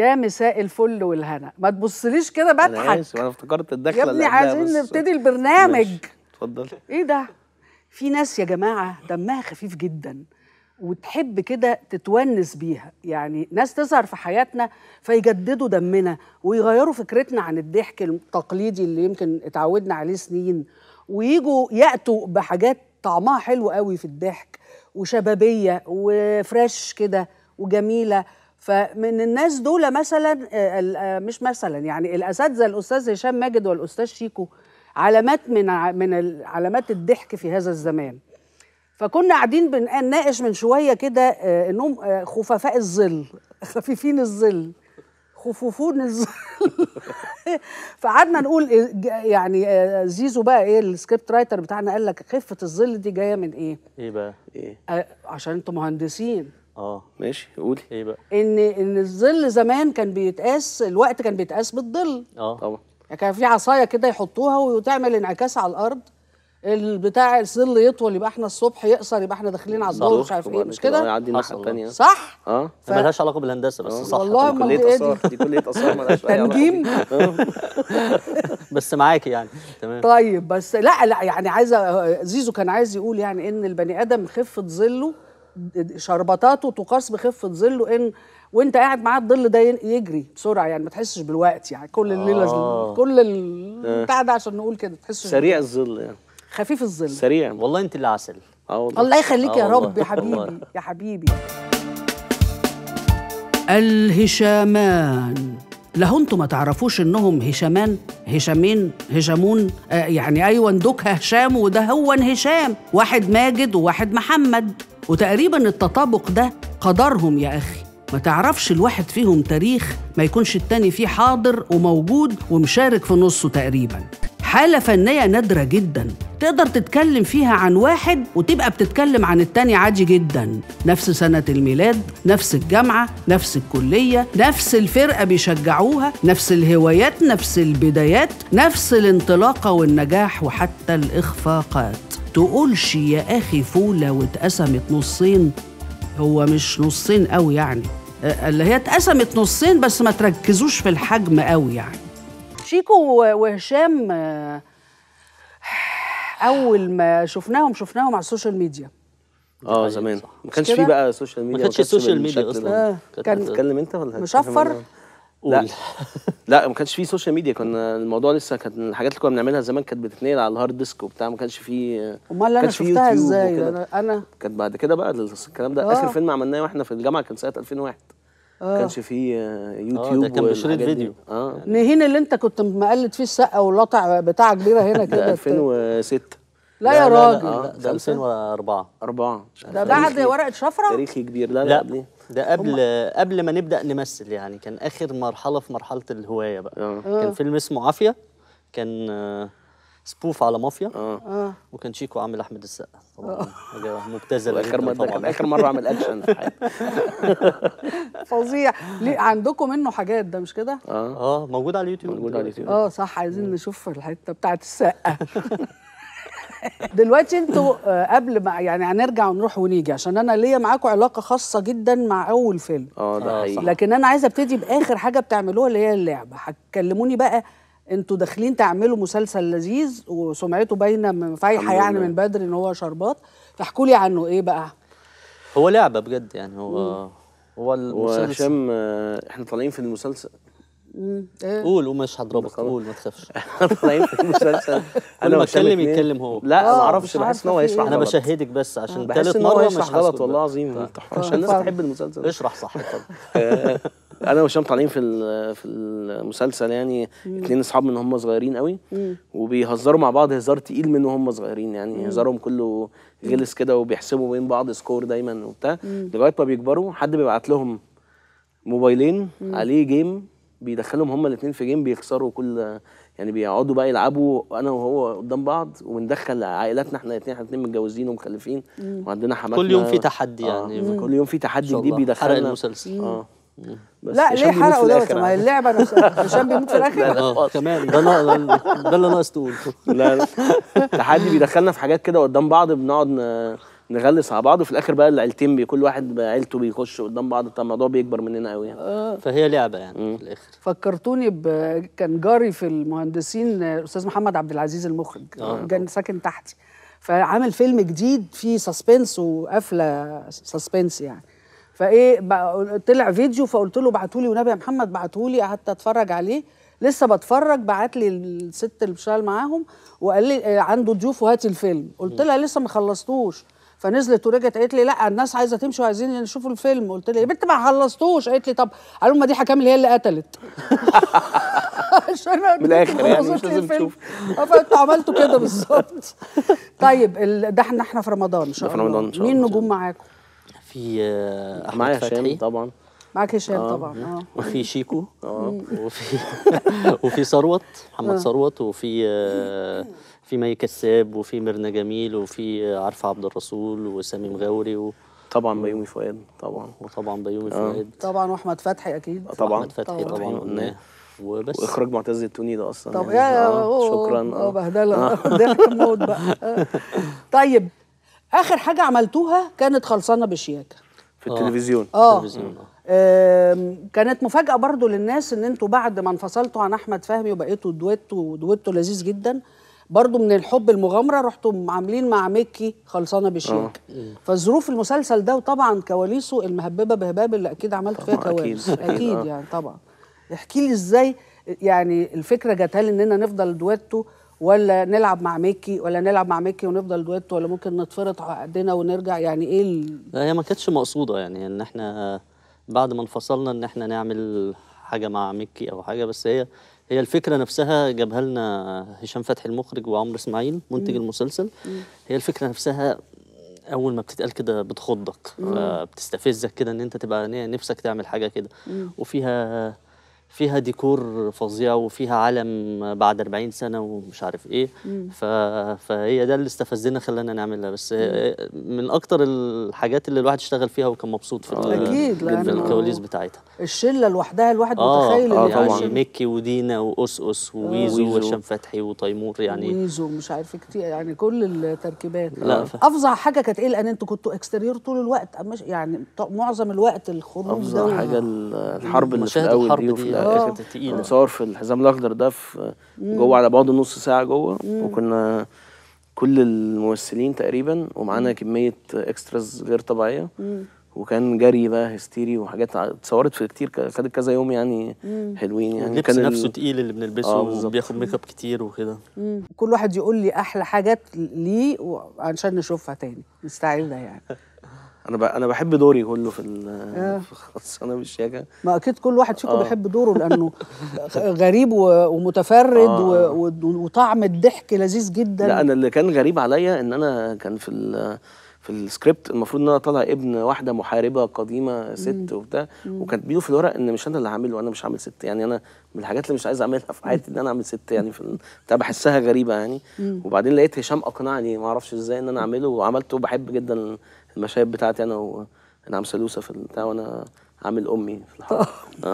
يا مساء الفل والهنا ما تبصليش كده انا بضحك اسف انا افتكرت يا الدخله ابني اللي قبلها عايزين بس- نبتدي البرنامج ماشي، اتفضل ايه ده في ناس يا جماعه دمها خفيف جدا وتحب كده تتونس بيها يعني ناس تظهر في حياتنا فيجددوا دمنا ويغيروا فكرتنا عن الضحك التقليدي اللي يمكن اتعودنا عليه سنين ويجوا ياتوا بحاجات طعمها حلو قوي في الضحك وشبابيه وفريش كده وجميله فمن الناس دول مثلا آه، ال- آه، مش مثلا يعني الاساتذه الاستاذ هشام ماجد والاستاذ شيكو علامات من ع- من ال- علامات الضحك في هذا الزمان فكنا قاعدين بنناقش من شويه كده آه، انهم آه، خففاء الظل خفيفين الظل خفوفون الظل فقعدنا نقول إيه- ج- يعني آه، زيزو بقى ايه السكريبت رايتر بتاعنا قال لك خفه الظل دي جايه من ايه؟ ايه بقى ايه آه، عشان انتوا مهندسين اه ماشي قولي ايه بقى ان ان الظل زمان كان بيتقاس الوقت كان بيتقاس بالظل اه طبعا يعني كان في عصايه كده يحطوها وتعمل انعكاس على الارض البتاع الظل يطول يبقى احنا الصبح يقصر يبقى احنا داخلين على الظهر مش عارف ايه وبعد مش آه، كده يعدي الناحيه حصل، آه. الثانيه صح اه ما لهاش علاقه بالهندسه بس صح والله طبعاً. ما كليه دي إيه اثار دي كليه اثار مالهاش أي علاقة تنجيم بس معاكي يعني تمام طيب بس لا لا يعني عايزه زيزو كان عايز يقول يعني ان البني ادم خفه ظله شربطاته تقاس بخفه ظله ان وانت قاعد معاه الظل ده ين- يجري بسرعه يعني ما تحسش بالوقت يعني كل الليله آه. كل البتاع ده عشان نقول كده تحسش سريع الظل يعني خفيف الظل سريع والله انت اللي عسل اه والله الله يخليك آه يا والله، رب يا حبيبي والله. يا حبيبي الهشامان له انتوا ما تعرفوش انهم هشامان هشامين هشامون آه يعني ايوه ندوكها هشام وده هو هشام واحد ماجد وواحد محمد وتقريبا التطابق ده قدرهم يا اخي ما تعرفش الواحد فيهم تاريخ ما يكونش التاني فيه حاضر وموجود ومشارك في نصه تقريبا حالة فنية نادرة جدا تقدر تتكلم فيها عن واحد وتبقى بتتكلم عن التاني عادي جدا نفس سنة الميلاد نفس الجامعة نفس الكلية نفس الفرقة بيشجعوها نفس الهوايات نفس البدايات نفس الانطلاقة والنجاح وحتى الإخفاقات تقولش يا أخي فولة واتقسمت نصين هو مش نصين قوي يعني آه، اللي هي اتقسمت نصين بس ما تركزوش في الحجم قوي يعني شيكو و- وهشام آه، اول ما شفناهم شفناهم على السوشيال ميديا اه زمان ما كانش كده؟ في بقى سوشيال ميديا ما كانتش السوشيال ميديا بالشكل اصلا ده. آه، كانت- كان- تتكلم انت ولا هتتكلم مشفر؟ أنا؟ قول لا لا ما كانش فيه سوشيال ميديا كنا الموضوع لسه كانت الحاجات اللي كنا بنعملها زمان كانت بتتنقل على الهارد ديسك وبتاع ما كانش فيه امال انا كانش فيه شفتها يوتيوب ازاي وكده. انا انا كانت بعد كده بقى الكلام ده آه. اخر فيلم عملناه واحنا في الجامعه كان سنه 2001 ما كانش فيه آه، يوتيوب ده كان بشريط والحاجات دي. فيديو. اه نهين اللي انت كنت مقلد فيه السقه واللطع بتاع كبيره هنا ده كده 2006 لا يا لا راجل لا, آه، لا ده خمسة؟ 2004 أربعة مش عارف. ده بعد تاريخي- ورقه شفره تاريخي كبير لا لا, لا قبليه. ده قبل قبل ما نبدا نمثل يعني كان اخر مرحله في مرحله الهوايه بقى اه كان فيلم اسمه عافيه كان آه، سبوف على مافيا اه اه وكان شيكو عامل احمد السقا طبعا حاجه مبتذله اخر جدا مرة كان طبعا اخر مرة اعمل اكشن في حياتي فظيع ليه عندكم منه حاجات ده مش كده اه اه موجود على اليوتيوب موجود على اليوتيوب اه صح عايزين نشوف الحته بتاعت السقه دلوقتي انتوا آه، قبل ما يعني هنرجع ونروح ونيجي عشان انا ليا معاكم علاقه خاصه جدا مع اول فيلم اه ده آه، حقيقي صح. لكن انا عايزه ابتدي باخر حاجه بتعملوها اللي هي اللعبه هتكلموني بقى انتوا داخلين تعملوا مسلسل لذيذ وسمعته باينه من- فايحه الحمد يعني لله. من بدري ان هو شربات فاحكوا لي عنه ايه بقى هو لعبه بجد يعني هو هو المسلسل وهشام آه، احنا طالعين في المسلسل مم. ايه قول ومش هضربك خلاص. قول ما تخافش احنا طالعين في المسلسل كل ما وهشام اتكلم اتنين. يتكلم هو لا آه، ما اعرفش مش بحس ان هو عارفة في يشرح إيه. انا غلط. بشهدك بس عشان بحس ثالث ان هو مره مش يشرح هسكت غلط بقى. والله العظيم طيب. عشان الناس اتفضل. تحب المسلسل اشرح صح اتفضل آه، انا وهشام طالعين في ال- في المسلسل يعني اتنين اصحاب من هم صغيرين قوي وبيهزروا مع بعض هزار تقيل من هم صغيرين يعني هزارهم كله غلس كده وبيحسبوا بين بعض سكور دايما وبتاع لغايه ما بيكبروا حد بيبعت لهم موبايلين عليه جيم بيدخلهم هما الاثنين في جيم بيخسروا كل يعني بيقعدوا بقى يلعبوا انا وهو قدام بعض وبندخل عائلاتنا احنا الاثنين احنا الاثنين متجوزين ومخلفين وعندنا حماتنا كل يوم في تحدي آه، يعني كل يوم في تحدي شاء جديد الله. بيدخلنا حرق المسلسل. اه بس لا هشام ليه بيموت في حرقوا دوت الآخر ما هي عادي. اللعبه نفسها هشام بيموت في الاخر اه كمان ده نا- ده اللي ناقص تقول لا لا تحدي بيدخلنا في حاجات كده قدام بعض بنقعد ن- نغلس على بعض وفي الاخر بقى العيلتين بي كل واحد بعيلته بيخش قدام بعض طب الموضوع بيكبر مننا قوي يعني فهي لعبه يعني في الاخر فكرتوني ب... كان جاري في المهندسين آه، الاستاذ محمد عبد العزيز المخرج كان ساكن تحتي فعامل فيلم جديد فيه سسبنس وقفله سسبنس يعني فايه بقى- طلع فيديو فقلت له ابعتوا لي ونبي يا محمد بعتوا لي قعدت اتفرج عليه لسه بتفرج بعت لي الست اللي بشتغل معاهم وقال لي آه، عنده ضيوف وهاتي الفيلم قلت لها لسه ما خلصتوش فنزلت ورجعت قالت لي لا الناس عايزه تمشي وعايزين يشوفوا الفيلم قلت لها يا بنت ما خلصتوش قالت لي طب قالوا ما دي حكام هي اللي قتلت عشان من الآخر يعني، بوظت مش لي لازم الفيلم. تشوف. اه فانتوا عملتوا كده بالظبط طيب ال- ده احنا احنا في رمضان ان شاء ده الله في رمضان إن شاء مين الله. نجوم معاكم في آه، احمد معايا فتحي هشام طبعا معاك هشام طبعا اه وفي شيكو وفي وفي ثروت محمد ثروت وفي آه، في مي كساب وفي ميرنا جميل وفي آه، عارفه عبد الرسول وسامي مغاوري و- طبعا بيومي فؤاد طبعا وطبعا بيومي فؤاد طبعا واحمد فتحي اكيد طبعا واحمد فتحي طبعاً. طبعا قلناه وبس واخراج معتز التوني ده اصلا طب يعني. يا يا آه، أوه، شكرا اه آه. بهدله ضحك موت بقى آه. طيب اخر حاجه عملتوها كانت خلصانه بشياكه في التلفزيون اه تلفزيون، آه. آم، كانت مفاجأة برضو للناس ان انتوا بعد ما انفصلتوا عن احمد فهمي وبقيتوا دويتو ودويتو لذيذ جدا برضو من الحب المغامرة رحتوا عاملين مع ميكي خلصانة بشياكة فظروف المسلسل ده وطبعا كواليسه المهببة بهباب اللي اكيد عملت فيها طبعاً، أكيد، كواليس أكيد، اكيد آه. يعني طبعا احكي لي ازاي يعني الفكرة جاتها لي اننا نفضل دويتو ولا نلعب مع ميكي ولا نلعب مع ميكي ونفضل دويتو ولا ممكن نتفرط عقدنا ونرجع يعني ايه ال... لا هي ما كانتش مقصوده يعني ان احنا بعد ما انفصلنا ان احنا نعمل حاجه مع ميكي او حاجه بس هي هي الفكره نفسها جابها لنا هشام فتحي المخرج وعمرو اسماعيل منتج المسلسل هي الفكره نفسها اول ما بتتقال كده بتخضك فبتستفزك كده ان انت تبقى ن- نفسك تعمل حاجه كده وفيها فيها ديكور فظيع وفيها عالم بعد 40 سنه ومش عارف ايه ف... فهي ده اللي استفزنا خلانا نعملها بس من اكتر الحاجات اللي الواحد اشتغل فيها وكان مبسوط في ال- أكيد، في لأنه- الكواليس بتاعتها الشله لوحدها الواحد اه متخيل آه، اللي طبعاً. عايش- يعني ميكي ودينا وأسقس وويزو ويزو. وهشام فتحي وتيمور يعني ويزو مش عارف كتير يعني كل التركيبات لا، آه. ف- افظع حاجه كانت ايه لان انتوا كنتوا اكستريور طول الوقت مش يعني ط- معظم الوقت الخروج افظع ده حاجه ال- الحرب اللي في مشاهد الاول الحرب دي وفي دي الاخر كانت تقيلة. متصور في الحزام الاخضر ده في جوه على بعضه نص ساعه جوه وكنا كل الممثلين تقريبا ومعانا كميه اكستراز غير طبيعيه وكان جري بقى هستيري وحاجات ع- اتصورت في كتير ك- خدت كذا يوم يعني حلوين يعني اللبس كان ال- نفسه تقيل اللي بنلبسه آه، بالظبط. وبياخد ميك اب كتير وكده مم. كل واحد يقول لي احلى حاجات ليه و- عشان نشوفها تاني نستعيدها يعني انا ب... انا بحب دوري كله في ال في خلصانه بالشياكه ما اكيد كل واحد فيكم آه. بيحب دوره لانه غريب و- ومتفرد آه. و- و- وطعم الضحك لذيذ جدا لا انا اللي كان غريب عليا ان انا كان في ال في السكريبت المفروض ان انا طالع ابن واحده محاربه قديمه ست وبتاع وكاتبينه في الورق ان مش انا اللي هعمله وانا مش هعمل ست يعني انا من الحاجات اللي مش عايز اعملها في حياتي ان انا اعمل ست يعني في ال- بتاع بحسها غريبه يعني وبعدين لقيت هشام اقنعني ما اعرفش ازاي ان انا اعمله وعملته بحب جدا المشاهد بتاعتي انا وانعام سلوسه في البتاع وانا عامل امي في الحرب آه.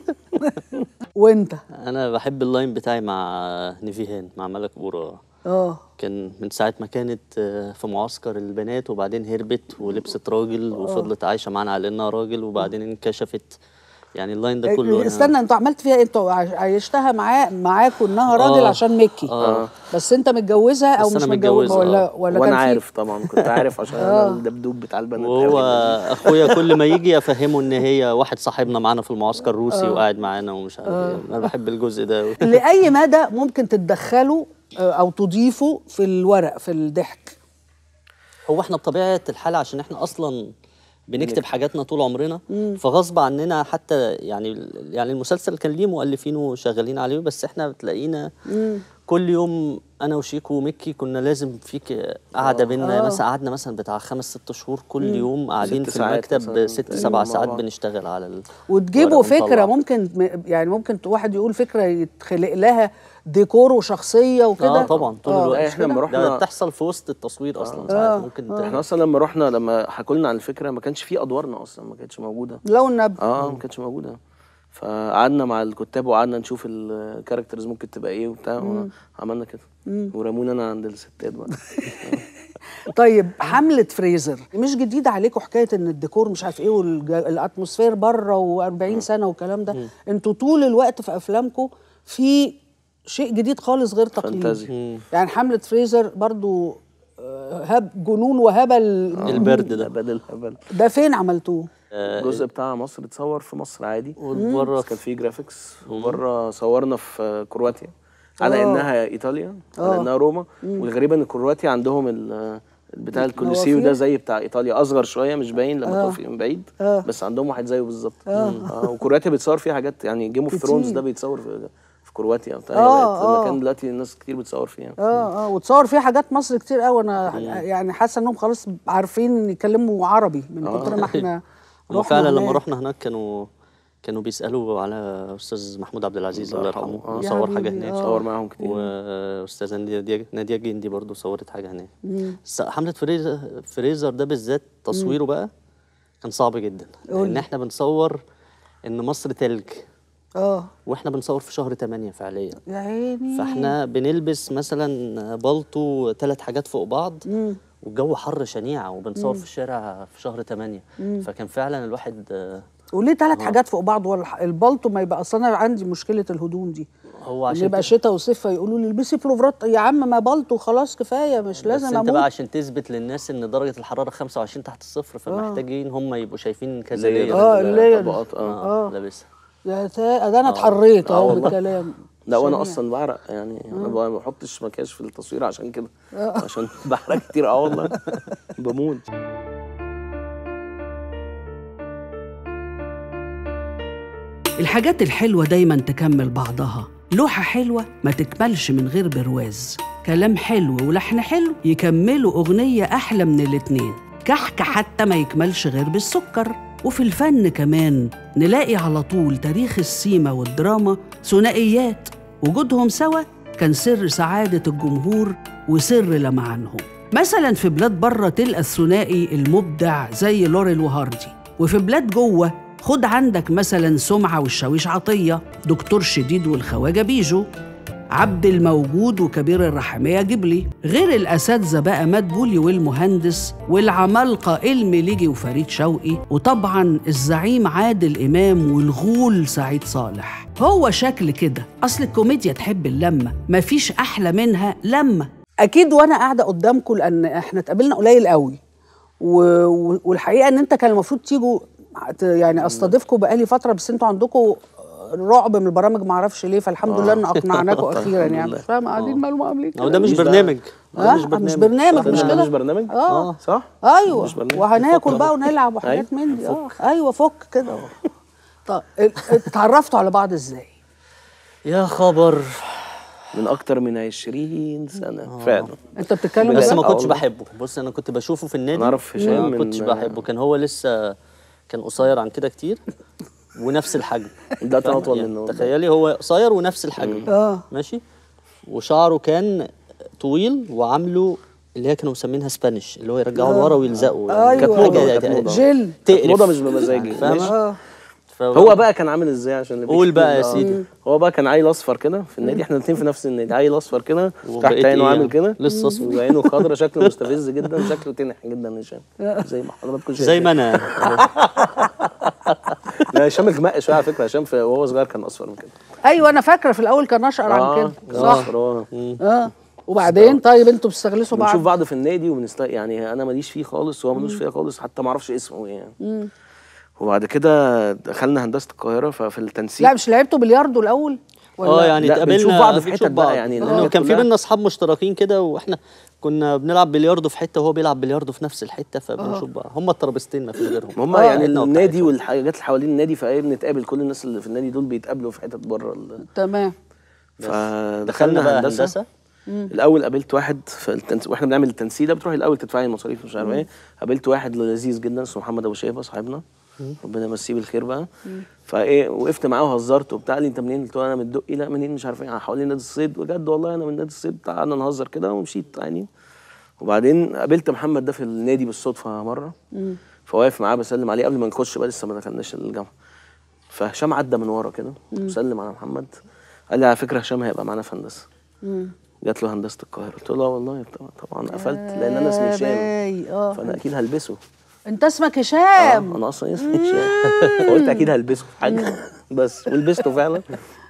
وانت انا بحب اللاين بتاعي مع نيفيهان مع ملك بورا اه كان من ساعة ما كانت آه، في معسكر البنات وبعدين هربت ولبست راجل وفضلت عايشة معانا على انها راجل وبعدين انكشفت يعني اللاين ده كله أنا- استنى انتوا عملت فيها إيه؟ انتوا عايش- عايشتها معاه معاكم انها راجل آه. عشان ميكي آه. بس انت متجوزها او بس مش أنا متجوزها متجوزها، ولا آه. ولا وانا كان في- عارف طبعا كنت عارف عشان انا الدبدوب بتاع البنات وهو أوي. اخويا كل ما يجي افهمه ان هي واحد صاحبنا معانا في المعسكر الروسي وقاعد معانا ومش عارف ايه انا بحب الجزء ده أوي. لاي مدى ممكن تتدخلوا آه، او تضيفوا في الورق في الضحك هو احنا بطبيعه الحال عشان احنا اصلا بنكتب حاجاتنا طول عمرنا فغصب عننا حتى يعني يعني المسلسل كان ليه مؤلفين وشغالين عليه بس احنا بتلاقينا كل يوم انا وشيكو وميكي كنا لازم فيك قعده بينا مثلا قعدنا مثلا بتاع خمس ست شهور كل يوم قاعدين ست في ساعات المكتب مثلاً ست تقريباً سبع مع ساعات بعض. بنشتغل على ال وتجيبوا ورق ونطلع. فكره ممكن م- يعني ممكن واحد يقول فكره يتخلق لها ديكور وشخصيه وكده اه طبعا طول آه، الوقت لا، إحنا لما ده رحنا- بتحصل في وسط التصوير اصلا ساعات ممكن ت- احنا اصلا لما رحنا لما حكوا لنا عن الفكره ما كانش في ادوارنا اصلا ما كانتش موجوده لو النبي اه ما كانتش موجوده فقعدنا مع الكتاب وقعدنا نشوف الكاركترز ممكن تبقى ايه وبتاع وعملنا كده ورمونا انا عند الستات بقى طيب حملة فريزر مش جديدة عليكم حكاية ان الديكور مش عارف ايه والاتموسفير بره و40 سنة والكلام ده انتوا طول الوقت في افلامكم في شيء جديد خالص غير تقليدي فانتازي. يعني حملة فريزر برضو آه، هب جنون وهبل البرد ده هبل الهبل ده فين عملتوه؟ الجزء بتاع مصر اتصور في مصر عادي وبره بس كان فيه جرافيكس وبره صورنا في كرواتيا على انها ايطاليا على انها روما والغريبه ان كرواتيا عندهم ال- بتاع الكوليسيو نوافير؟ ده زي بتاع ايطاليا اصغر شويه مش باين لما تقف من بعيد آه. بس عندهم واحد زيه بالظبط آه وكرواتيا بتصور فيها حاجات يعني جيم اوف ثرونز كتير. ده بيتصور في في كرواتيا بتاع آه، بقت آه. مكان دلوقتي الناس كتير بتصور فيها اه اه وتصور فيها حاجات مصر كتير قوي انا يعني حاسه انهم خلاص عارفين يتكلموا عربي من كتر ما احنا هو رحنا فعلا لما هناك. رحنا هناك كانوا كانوا بيسالوا على استاذ محمود عبد العزيز الله يرحمه آه. صور يا حاجه حبيبي، هناك آه. صور معاهم كتير واستاذه ناديه ناديه جندي برضو صورت حاجه هناك بس حمله فريزر فريزر ده بالذات تصويره بقى كان صعب جدا قول لان لي. احنا بنصور ان مصر تلج اه واحنا بنصور في شهر 8 فعليا يا عيني فاحنا بنلبس مثلا بالطو ثلاث حاجات فوق بعض والجو حر شنيع وبنصور في الشارع في شهر 8 فكان فعلا الواحد آه، وليه ثلاث حاجات فوق بعض ولا الح- البلطو ما يبقى اصل انا عندي مشكله الهدوم دي هو ان عشان يبقى ت- شتاء وصيف فيقولوا لي البسي بلوفرات يا عم ما بلطو خلاص كفايه مش بس لازم انت اموت بقى عشان تثبت للناس ان درجه الحراره 25 تحت الصفر فمحتاجين هم يبقوا شايفين كذا زي لير آه، اللير. طبقات اه اه لابسها يا تا... ده انا اتحريت آه اهو والله. بالكلام لا وانا شنيع. اصلا بعرق يعني انا ما بحطش مكياج في التصوير عشان كده عشان بحرق كتير اه والله بموت الحاجات الحلوة دايما تكمل بعضها لوحة حلوة ما تكملش من غير برواز كلام حلو ولحن حلو يكملوا أغنية أحلى من الاتنين كحك حتى ما يكملش غير بالسكر وفي الفن كمان نلاقي على طول تاريخ السيما والدراما ثنائيات وجودهم سوا كان سر سعادة الجمهور وسر لمعانهم مثلا في بلاد بره تلقى الثنائي المبدع زي لوريل وهاردي وفي بلاد جوه خد عندك مثلا سمعة والشاويش عطية دكتور شديد والخواجة بيجو عبد الموجود وكبير الرحمية جبلي غير الأساتذة بقى مات بولي والمهندس والعمالقة المليجي وفريد شوقي وطبعا الزعيم عادل إمام والغول سعيد صالح هو شكل كده أصل الكوميديا تحب اللمة مفيش أحلى منها لمة أكيد وأنا قاعدة قدامكم لأن إحنا اتقابلنا قليل قوي و... و- والحقيقه ان انت كان المفروض تيجوا ت- يعني استضيفكم بقالي فتره بس انتوا عندكم رعب من البرامج ما اعرفش ليه فالحمد لله ان اقنعناكم اخيرا الحمد يعني لله. مش فاهم قاعدين مالهم عاملين هو ده مش مش ده- برنامج ده آه، مش برنامج مش ده كده مش برنامج اه صح ايوه مش برنامج. وهناكل فك بقى أهو. ونلعب وحاجات أيوة، من دي اه ايوه فك كده طب اتعرفتوا على بعض ازاي؟ يا خبر من اكتر من 20 سنه فعلا انت بتتكلم بس بجد؟ ما آه كنتش والله. بحبه بص انا كنت بشوفه في النادي أنا أعرف هشام ما من- كنتش بحبه كان هو لسه كان قصير عن كده كتير ونفس الحجم ده فاهم؟ اطول يعني منه تخيلي هو قصير ونفس الحجم اه ماشي وشعره كان طويل وعامله اللي هي كانوا مسمينها سبانيش اللي هو يرجعوا لورا ويلزقوا أيوة. كانت موضة، حاجة كانت موضة. جل تقرف موضه مش بمزاجي فاهمة؟ ماشي. اه هو بقى كان عامل ازاي عشان اللي قول بيكتب- بقى يا آه. سيدي. هو بقى كان عيل اصفر كده في النادي احنا الاثنين في نفس النادي عيل اصفر كده تحت وبقيت عينه إيه عامل يعني؟ كده لسه أصفر. وعينه خضرا شكله مستفز جدا شكله تنح جدا هشام زي ما حضراتكم شايفين زي ما انا لا هشام غمق شويه على فكره هشام في- وهو صغير كان اصفر من كده ايوه انا فاكره في الاول كان اشقر عن اه كده كان صح أصفر، اه اه وبعدين طيب انتوا بتستغلسوا بنشوف بعض بعض في النادي وبنست يعني انا ماليش فيه خالص وهو ملوش فيها خالص حتى ما اعرفش اسمه ايه يعني وبعد كده دخلنا هندسه القاهره ففي التنسيق لا مش لعبتوا بلياردو الاول ولا اه يعني لا، اتقابلنا بنشوف بعض في بنشوف حتت بقى بعض. يعني لانه الحاجات كان في كلها. بينا اصحاب مشتركين كده واحنا كنا بنلعب بلياردو في حته وهو بيلعب بلياردو في نفس الحته فبنشوف بقى هم الترابيزتين ما فيش غيرهم هم آه، يعني حتة النادي وبتاعتهم. والحاجات اللي حوالين النادي فايه بنتقابل كل الناس اللي في النادي دول بيتقابلوا في حتت بره ال- تمام دخلنا فدخلنا بقى هندسه, هندسه الاول قابلت واحد في التنس... واحنا بنعمل التنسيق ده بتروحي الاول تدفعي المصاريف مش عارف ايه قابلت واحد لذيذ جدا اسمه محمد ابو شيبه صاحبنا ربنا يمسيه بالخير بقى فايه وقفت معاه وهزرت وبتاع قال لي انت منين؟ قلت له انا من الدقي لا منين مش عارف ايه حوالين نادي الصيد بجد والله انا من نادي الصيد قعدنا نهزر كده ومشيت يعني وبعدين قابلت محمد ده في النادي بالصدفه مره فواقف معاه بسلم عليه قبل ما نخش بقى لسه ما دخلناش الجامعه فهشام عدى من ورا كده وسلم على محمد قال لي على فكره هشام هيبقى معانا في هندسه جات له هندسه القاهره قلت له لا والله طبعا, طبعا قفلت لان انا اسمي هشام باي، اه فانا اكيد هلبسه انت اسمك آه، هشام انا اصلا اسمي هشام فقلت اكيد هلبسه في حاجه بس ولبسته فعلا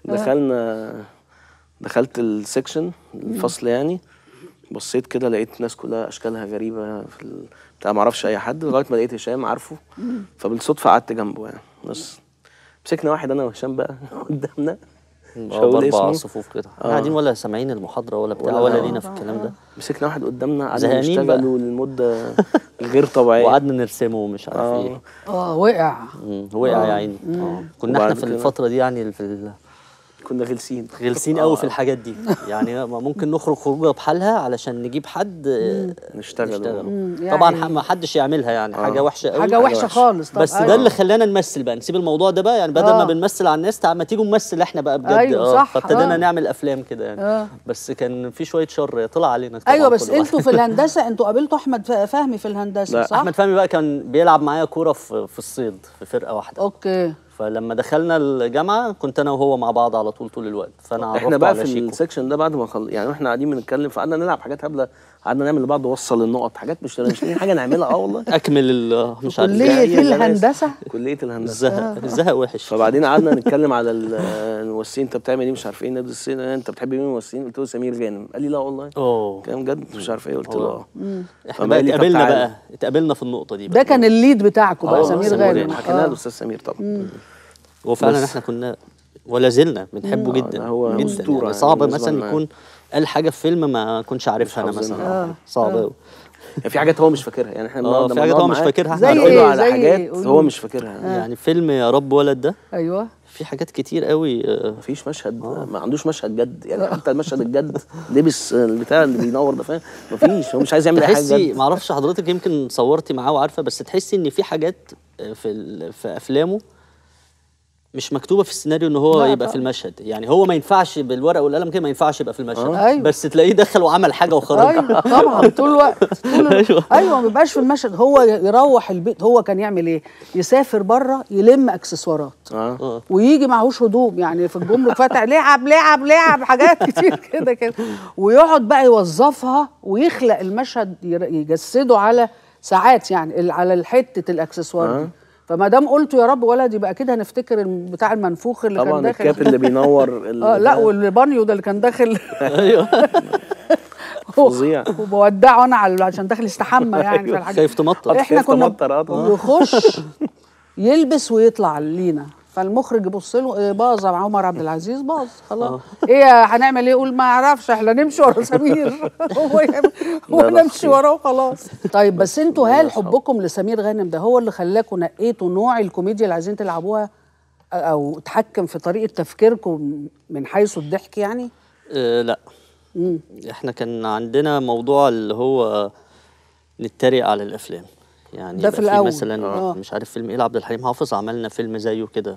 دخلنا دخلت السكشن الفصل يعني بصيت كده لقيت الناس كلها اشكالها غريبه في ال... بتاع ما اعرفش اي حد لغايه ما لقيت هشام عارفه فبالصدفه قعدت جنبه يعني بس مسكنا واحد انا وهشام بقى قدامنا مش آه، هقول باربع اسمه صفوف كده احنا قاعدين ولا سامعين المحاضره ولا بتاع ولا- ولا آه. لينا في الكلام ده مسكنا واحد قدامنا قعدنا زهقانين بقى. نشتغلوا لمده غير طبيعيه وقعدنا نرسمه ومش عارف اه ايه اه وقع مم، وقع يا عيني كنا وبعد احنا في كده- الفتره دي يعني في ال- كنا غلسين غلسين قوي في الحاجات دي يعني ممكن نخرج خروجه بحالها علشان نجيب حد آه، نشتغل نشتغل مم، طبعا يعني- ح- ما حدش يعملها يعني حاجه وحشه قوي حاجه وحشه خالص طب بس أيوة. ده اللي خلانا نمثل بقى نسيب الموضوع ده بقى يعني بدل آه. ما بنمثل على الناس تعال ما تيجوا نمثل احنا بقى بجد أيوة، اه صح، فابتدينا آه. نعمل افلام كده يعني آه. بس كان في شويه شر طلع علينا طبعاً ايوه بس كل واحد. انتوا في الهندسه انتوا قابلتوا احمد ف- فهمي في الهندسه لا، صح احمد فهمي بقى كان بيلعب معايا كوره في في الصيد في فرقه واحده اوكي فلما دخلنا الجامعه كنت انا وهو مع بعض على طول طول الوقت فانا عرفته احنا بقى على في شيكو السكشن ده بعد ما خل... يعني واحنا قاعدين بنتكلم فقعدنا نلعب حاجات هبله قعدنا نعمل لبعض وصل النقط حاجات مش مش لاقيين حاجه نعملها اه والله اكمل ال- مش عارف كلية إيه. في الهندسة؟ كليه الهندسه الزهق الزهق وحش فبعدين قعدنا نتكلم على ال- الممثلين انت بتعمل ايه مش عارف ايه نادي السين انت بتحب مين الممثلين قلت له سمير غانم قال لي لا والله اوه كلام جد مش عارف ايه قلت له اه احنا فما بقى قال لي طب اتقابلنا تعالى. بقى اتقابلنا في النقطه دي ده بقى كان الليد بتاعكم بقى آه، سمير سمير غانم حكيناها آه. للاستاذ سمير طبعا وفعلا بس- احنا كنا ولا زلنا بنحبه آه، جدا هو جدا أسطورة يعني يعني صعب بالنسبة مثلا لنا. يكون قال حاجه في فيلم ما كنتش عارفها انا حافظينها. مثلا آه. صعب قوي يعني في حاجات هو مش فاكرها يعني احنا آه، بنقعد في لما حاجات نقعد هو مش معاه فاكرها. زي هنقول له إيه؟ على زي حاجات إيه؟ هو مش فاكرها يعني يعني فيلم يا رب ولد ده ايوه في حاجات كتير قوي آه، مفيش مشهد ما عندوش مشهد جد يعني حتى المشهد الجد لبس البتاع اللي بينور ده فاهم مفيش هو مش عايز يعمل اي حاجه تحسي جد ما اعرفش حضرتك يمكن صورتي معاه وعارفه بس تحسي ان في حاجات في ال- في افلامه مش مكتوبه في السيناريو ان هو لا يبقى في طبعا. المشهد يعني هو ما ينفعش بالورقه والقلم كده ما ينفعش يبقى في المشهد أيوة. بس تلاقيه دخل وعمل حاجه وخرج ايوه طبعا طول الوقت طول الوقت. أيوة. ايوه ما بيبقاش في المشهد هو يروح البيت هو كان يعمل ايه يسافر بره يلم اكسسوارات اه ويجي معهوش هدوم يعني في الجمرك فاتح لعب لعب لعب حاجات كتير كده كده ويقعد بقى يوظفها ويخلق المشهد ير- يجسده على ساعات يعني ال- على حته الاكسسوار دي فما دام قلتوا يا رب ولد يبقى كده هنفتكر الم- بتاع المنفوخ اللي كان طبعا داخل الكاب اللي بينور ال- اه لا والبانيو ده اللي كان داخل ايوه فظيع وبودعه انا على عشان داخل يستحمى يعني في الحاجات خايف تمطر احنا خايف كنا تمطر، آه طبعا. يخش يلبس ويطلع لينا فالمخرج يبص له إيه باظ يا عمر عبد العزيز باظ خلاص ايه هنعمل ايه يقول ما اعرفش احنا نمشي ورا سمير هو يعمل- هو لا، لا، نمشي خير. وراه وخلاص طيب بس انتوا هل حبكم لسمير غانم ده هو اللي خلاكم نقيتوا نوع الكوميديا اللي عايزين تلعبوها او تحكم في طريقه تفكيركم من حيث الضحك يعني آه لا احنا كان عندنا موضوع اللي هو نتريق على الافلام يعني ده يبقى في الأول. مثلا آه. مش عارف فيلم ايه لعبد الحليم حافظ عملنا فيلم زيه كده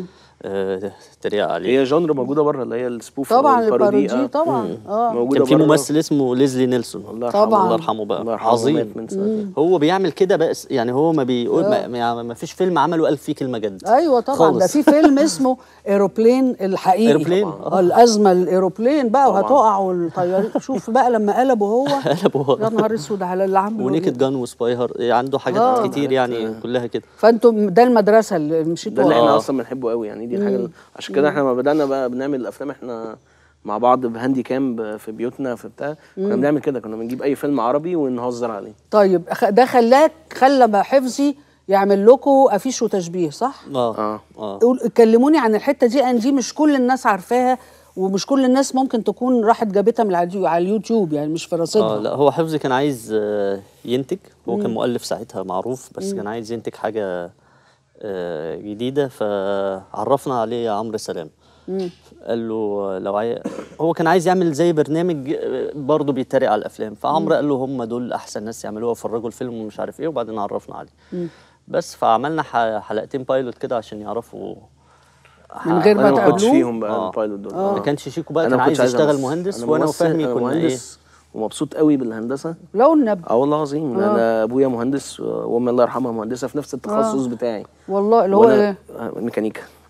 آه تريق عليه هي جانر موجوده بره اللي هي السبوف طبعا أو البارودي، البارودي آه. طبعا اه موجوده كان في بره. ممثل اسمه ليزلي نيلسون الله يرحمه طبعاً. الله يرحمه بقى الله يرحمه عظيم مات من سنتين هو بيعمل كده بس يعني هو ما بيقول ما, ما, ما فيش فيلم عمله قال فيه كلمه جد ايوه طبعا خالص. ده في فيلم اسمه ايروبلين الحقيقي إيروبلين، آه. الازمه الايروبلين بقى طبعاً. وهتقع والطيارين شوف بقى لما قلبه هو قلبه هو. يا نهار اسود على اللي عامله ونيكد جان وسبايهر عنده حاجات آه. كتير يعني كلها كده فانتم ده المدرسه اللي مشيتوا ده اللي احنا آه. اصلا بنحبه قوي يعني دي الحاجه اللي- عشان كده احنا لما بدانا بقى بنعمل الافلام احنا مع بعض بهاندي كام في بيوتنا في بتاع كنا بنعمل كده كنا بنجيب اي فيلم عربي ونهزر عليه طيب أخ- ده خلاك خلى بقى حفظي يعمل لكم افيش وتشبيه صح؟ اه اه اه قول- كلموني عن الحته دي ان دي مش كل الناس عارفاها ومش كل الناس ممكن تكون راحت جابتها من على على اليوتيوب يعني مش في اه رصيدها لا هو حفظي كان عايز آه، ينتج هو كان مؤلف ساعتها معروف بس كان عايز ينتج حاجة آه، جديدة فعرفنا عليه عمرو سلام قال له لو عاي... هو كان عايز يعمل زي برنامج آه، برضه بيتريق على الافلام فعمرو قال له هم دول احسن ناس يعملوها فرجوا الفيلم ومش عارف ايه وبعدين عرفنا عليه بس فعملنا ح- حلقتين بايلوت كده عشان يعرفوا من غير ما انا ما كنتش تقابلوه فيهم بقى آه. البايلوت دول ما كانش شيكو بقى انا كان ما كنتش عايز عايز يشتغل أمثل. مهندس أنا وانا ممثل، وفهمي أنا كنا ايه مهندس ومبسوط قوي بالهندسه لو النبي اه والله العظيم انا ابويا مهندس وامي الله يرحمها مهندسه في نفس التخصص بتاعي والله اللي هو وأنا- ايه؟ آه، ميكانيكا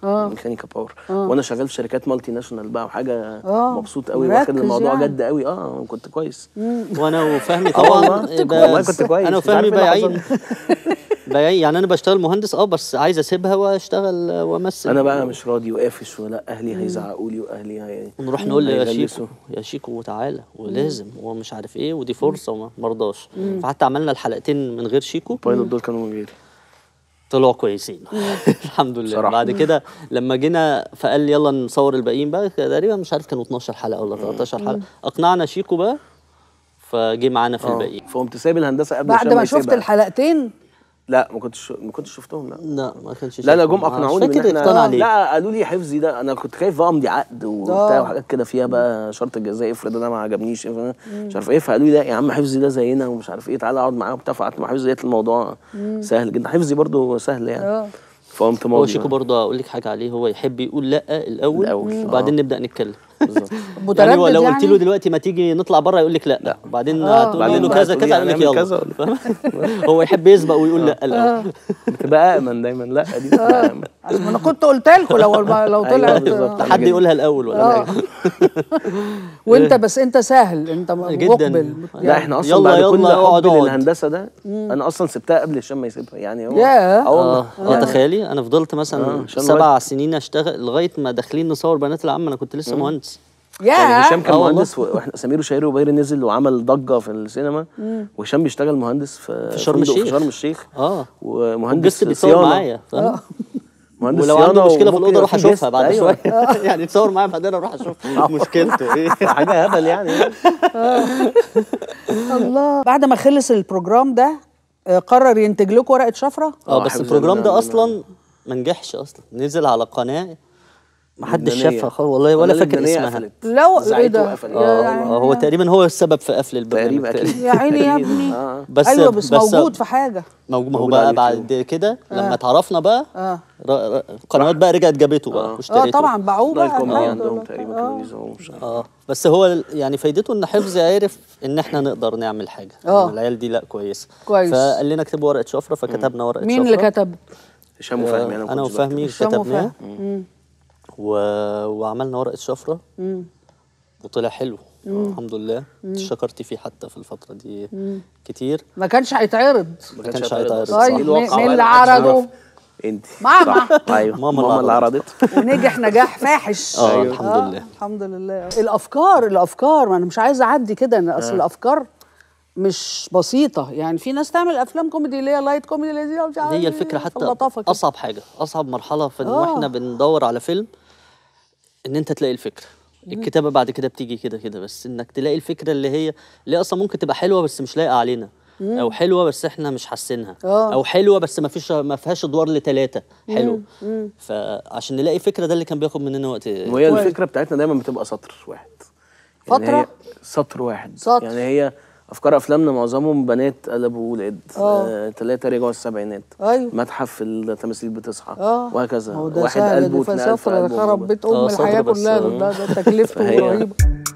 آه. ميكانيكا باور وانا شغال في شركات مالتي ناشونال بقى وحاجه آه. مبسوط قوي مركز واخد الموضوع يعني. جد قوي اه كنت كويس وانا وفهمي آه طبعا والله. ب- والله كنت كويس. انا مش عارف وفهمي إيه اللي بايعين بايعين يعني انا بشتغل مهندس اه بس عايز اسيبها واشتغل وامثل انا بقى مش راضي وقافش ولا اهلي هيزعقوا لي واهلي هي ونروح نقول له يا هيغلسوا. شيكو يا شيكو تعالى ولازم ومش عارف ايه ودي فرصه وما مرضاش فحتى عملنا الحلقتين من غير شيكو البايلوت دول كانوا من غيري طلعوا كويسين الحمد لله بصراحة. بعد كده لما جينا فقال لي يلا نصور الباقيين بقى تقريبا مش عارف كانوا 12 حلقه ولا 13 حلقه اقنعنا شيكو بقى فجه معانا في اه الباقيين فقمت سايب الهندسه قبل بعد هشام ما شفت يسيبها. الحلقتين لا ما كنتش ما كنتش شفتهم لا لا ما كانش لا لا شايفهم. جم مش اقنعوني فاكر بإن إحنا- اقتنع ليه لا قالوا لي حفظي ده انا كنت خايف بقى امضي عقد وبتاع آه. وحاجات كده فيها بقى شرط الجزائي افرض انا ما عجبنيش مش عارف ايه فقالوا لي لا يا عم حفظي ده زينا ومش عارف ايه تعالى اقعد معاه وبتاع فقعدت مع حفظي لقيت الموضوع سهل جدا حفظي برضو سهل يعني اه فقمت هو ماضي شيكو برضه اقول لك حاجه عليه هو يحب يقول لا الاول, الأول. وبعدين آه. نبدا نتكلم بالظبط متردد يعني هو لو قلت له يعني؟ دلوقتي ما تيجي نطلع بره يقول لك لا لا وبعدين آه. هتقول بعدين له بقى كذا تقولي كذا يقول لك هنعمل يلا كذا ولا- فاهم؟ هو يحب يسبق ويقول لا الاول بتبقى امن دايما لا دي بتبقى امن عشان انا كنت قلت لكم لو لو أيوة طلعت بالظبط. حد يقولها الاول ولا اه حاجه وانت بس انت سهل انت جداً. مقبل لا احنا اصلا يلا- بعد يلا كل اقعد حب اقعد. للهندسه ده انا اصلا سبتها قبل هشام ما يسيبها يعني هو ياه. اه والله اه اه تخيلي انا فضلت آه، مثلا عشان سبع سنين اشتغل لغايه ما داخلين نصور بنات العم انا كنت لسه مهندس يعني ياه هشام كان آه والله. مهندس و- واحنا سمير وشهير وبير نزل وعمل ضجه في السينما وهشام بيشتغل مهندس في في شرم فندق في الشيخ. شرم الشيخ اه ومهندس والجست بيتصور صيانه معايا فاهم مهندس ولو صيانه عنده مشكله في وممكن الاوضه اروح يبقى في اشوفها جست. بعد أيوة. شويه يعني يتصور معايا بعدين اروح اشوف مشكلته ايه حاجه هبل يعني الله بعد ما خلص البروجرام ده آه، قرر ينتج لكم ورقه شفره اه آه، بس حفظ البروجرام ال- ده اصلا ما نجحش اصلا نزل على قناه ما حدش لبنانية. شافها خالص والله ولا القناة فاكر اللبنانية اسمها قفلت. لو ايه زعلت ده وقفلت. اه يعني- والله هو تقريبا هو السبب في قفل البرنامج تقريبا تقريبا. اكيد يا عيني يا أكيد. ابني آه. بس ايوه بس, بس موجود في حاجه موجود ما هو موجود بقى على بعد اليوتيوب. كده لما اتعرفنا بقى اه ر- ر- القنوات بقى رجعت جابته بقى آه. اه واشتريته طبعا باعوه لا بقى الكوميدي الحمد عندهم لله. تقريبا آه. كانوا بيذوقوا مش عارف. اه بس هو ال- يعني فايدته ان حفظ عارف ان احنا نقدر نعمل حاجه آه. إن العيال دي لا كويسه كويس. فقال لنا اكتبوا ورقه شفره فكتبنا ورقه مين شفره اللي كتب؟ هشام وفهمي انا انا ما كنتش وفهمي هشام كتبناه وفهمي. و... وعملنا ورقه شفره مم. وطلع حلو الحمد لله شكرتي فيه حتى في الفتره دي كتير ما كانش هيتعرض ما كانش كانش هيتعرض. هيتعرض طيب، صح. مين- الواقع مين بقى اللي محدش عرضه؟ يعرف. انت ماما. صح. ايوه ماما ماما, اللي اللي عرضت ونجح نجاح فاحش اه الحمد لله الحمد لله الافكار الافكار ما انا مش عايزه اعدي كده انا اصل الافكار مش بسيطه يعني في ناس تعمل افلام كوميدي اللي هي لايت كوميدي اللي هي مش عارف هي إيه، الفكره في حتى اللطافة كده. اصعب حاجه اصعب مرحله في ان آه. واحنا بندور على فيلم ان انت تلاقي الفكره الكتابه بعد كده بتيجي كده كده بس انك تلاقي الفكره اللي هي اللي هي اصلا ممكن تبقى حلوه بس مش لايقه علينا او حلوه بس احنا مش حاسينها آه. او حلوه بس ما فيش ما فيهاش ادوار لثلاثه حلو فعشان نلاقي فكره ده اللي كان بياخد مننا وقت وهي كويس. الفكره بتاعتنا دايما بتبقى سطر واحد فترة؟ هي سطر واحد سطر. يعني هي افكار افلامنا معظمهم بنات قلبوا ولاد آه ثلاثه رجعوا السبعينات أيوة. متحف التماثيل بتصحى اه وهكذا هو ده واحد سهل قلبه دي اتنقل في فسفر قلبه خرب وجوه. بيت ام آه، صدر الحياه بس، كلها آه. ده, ده تكلفته فهي- رهيبه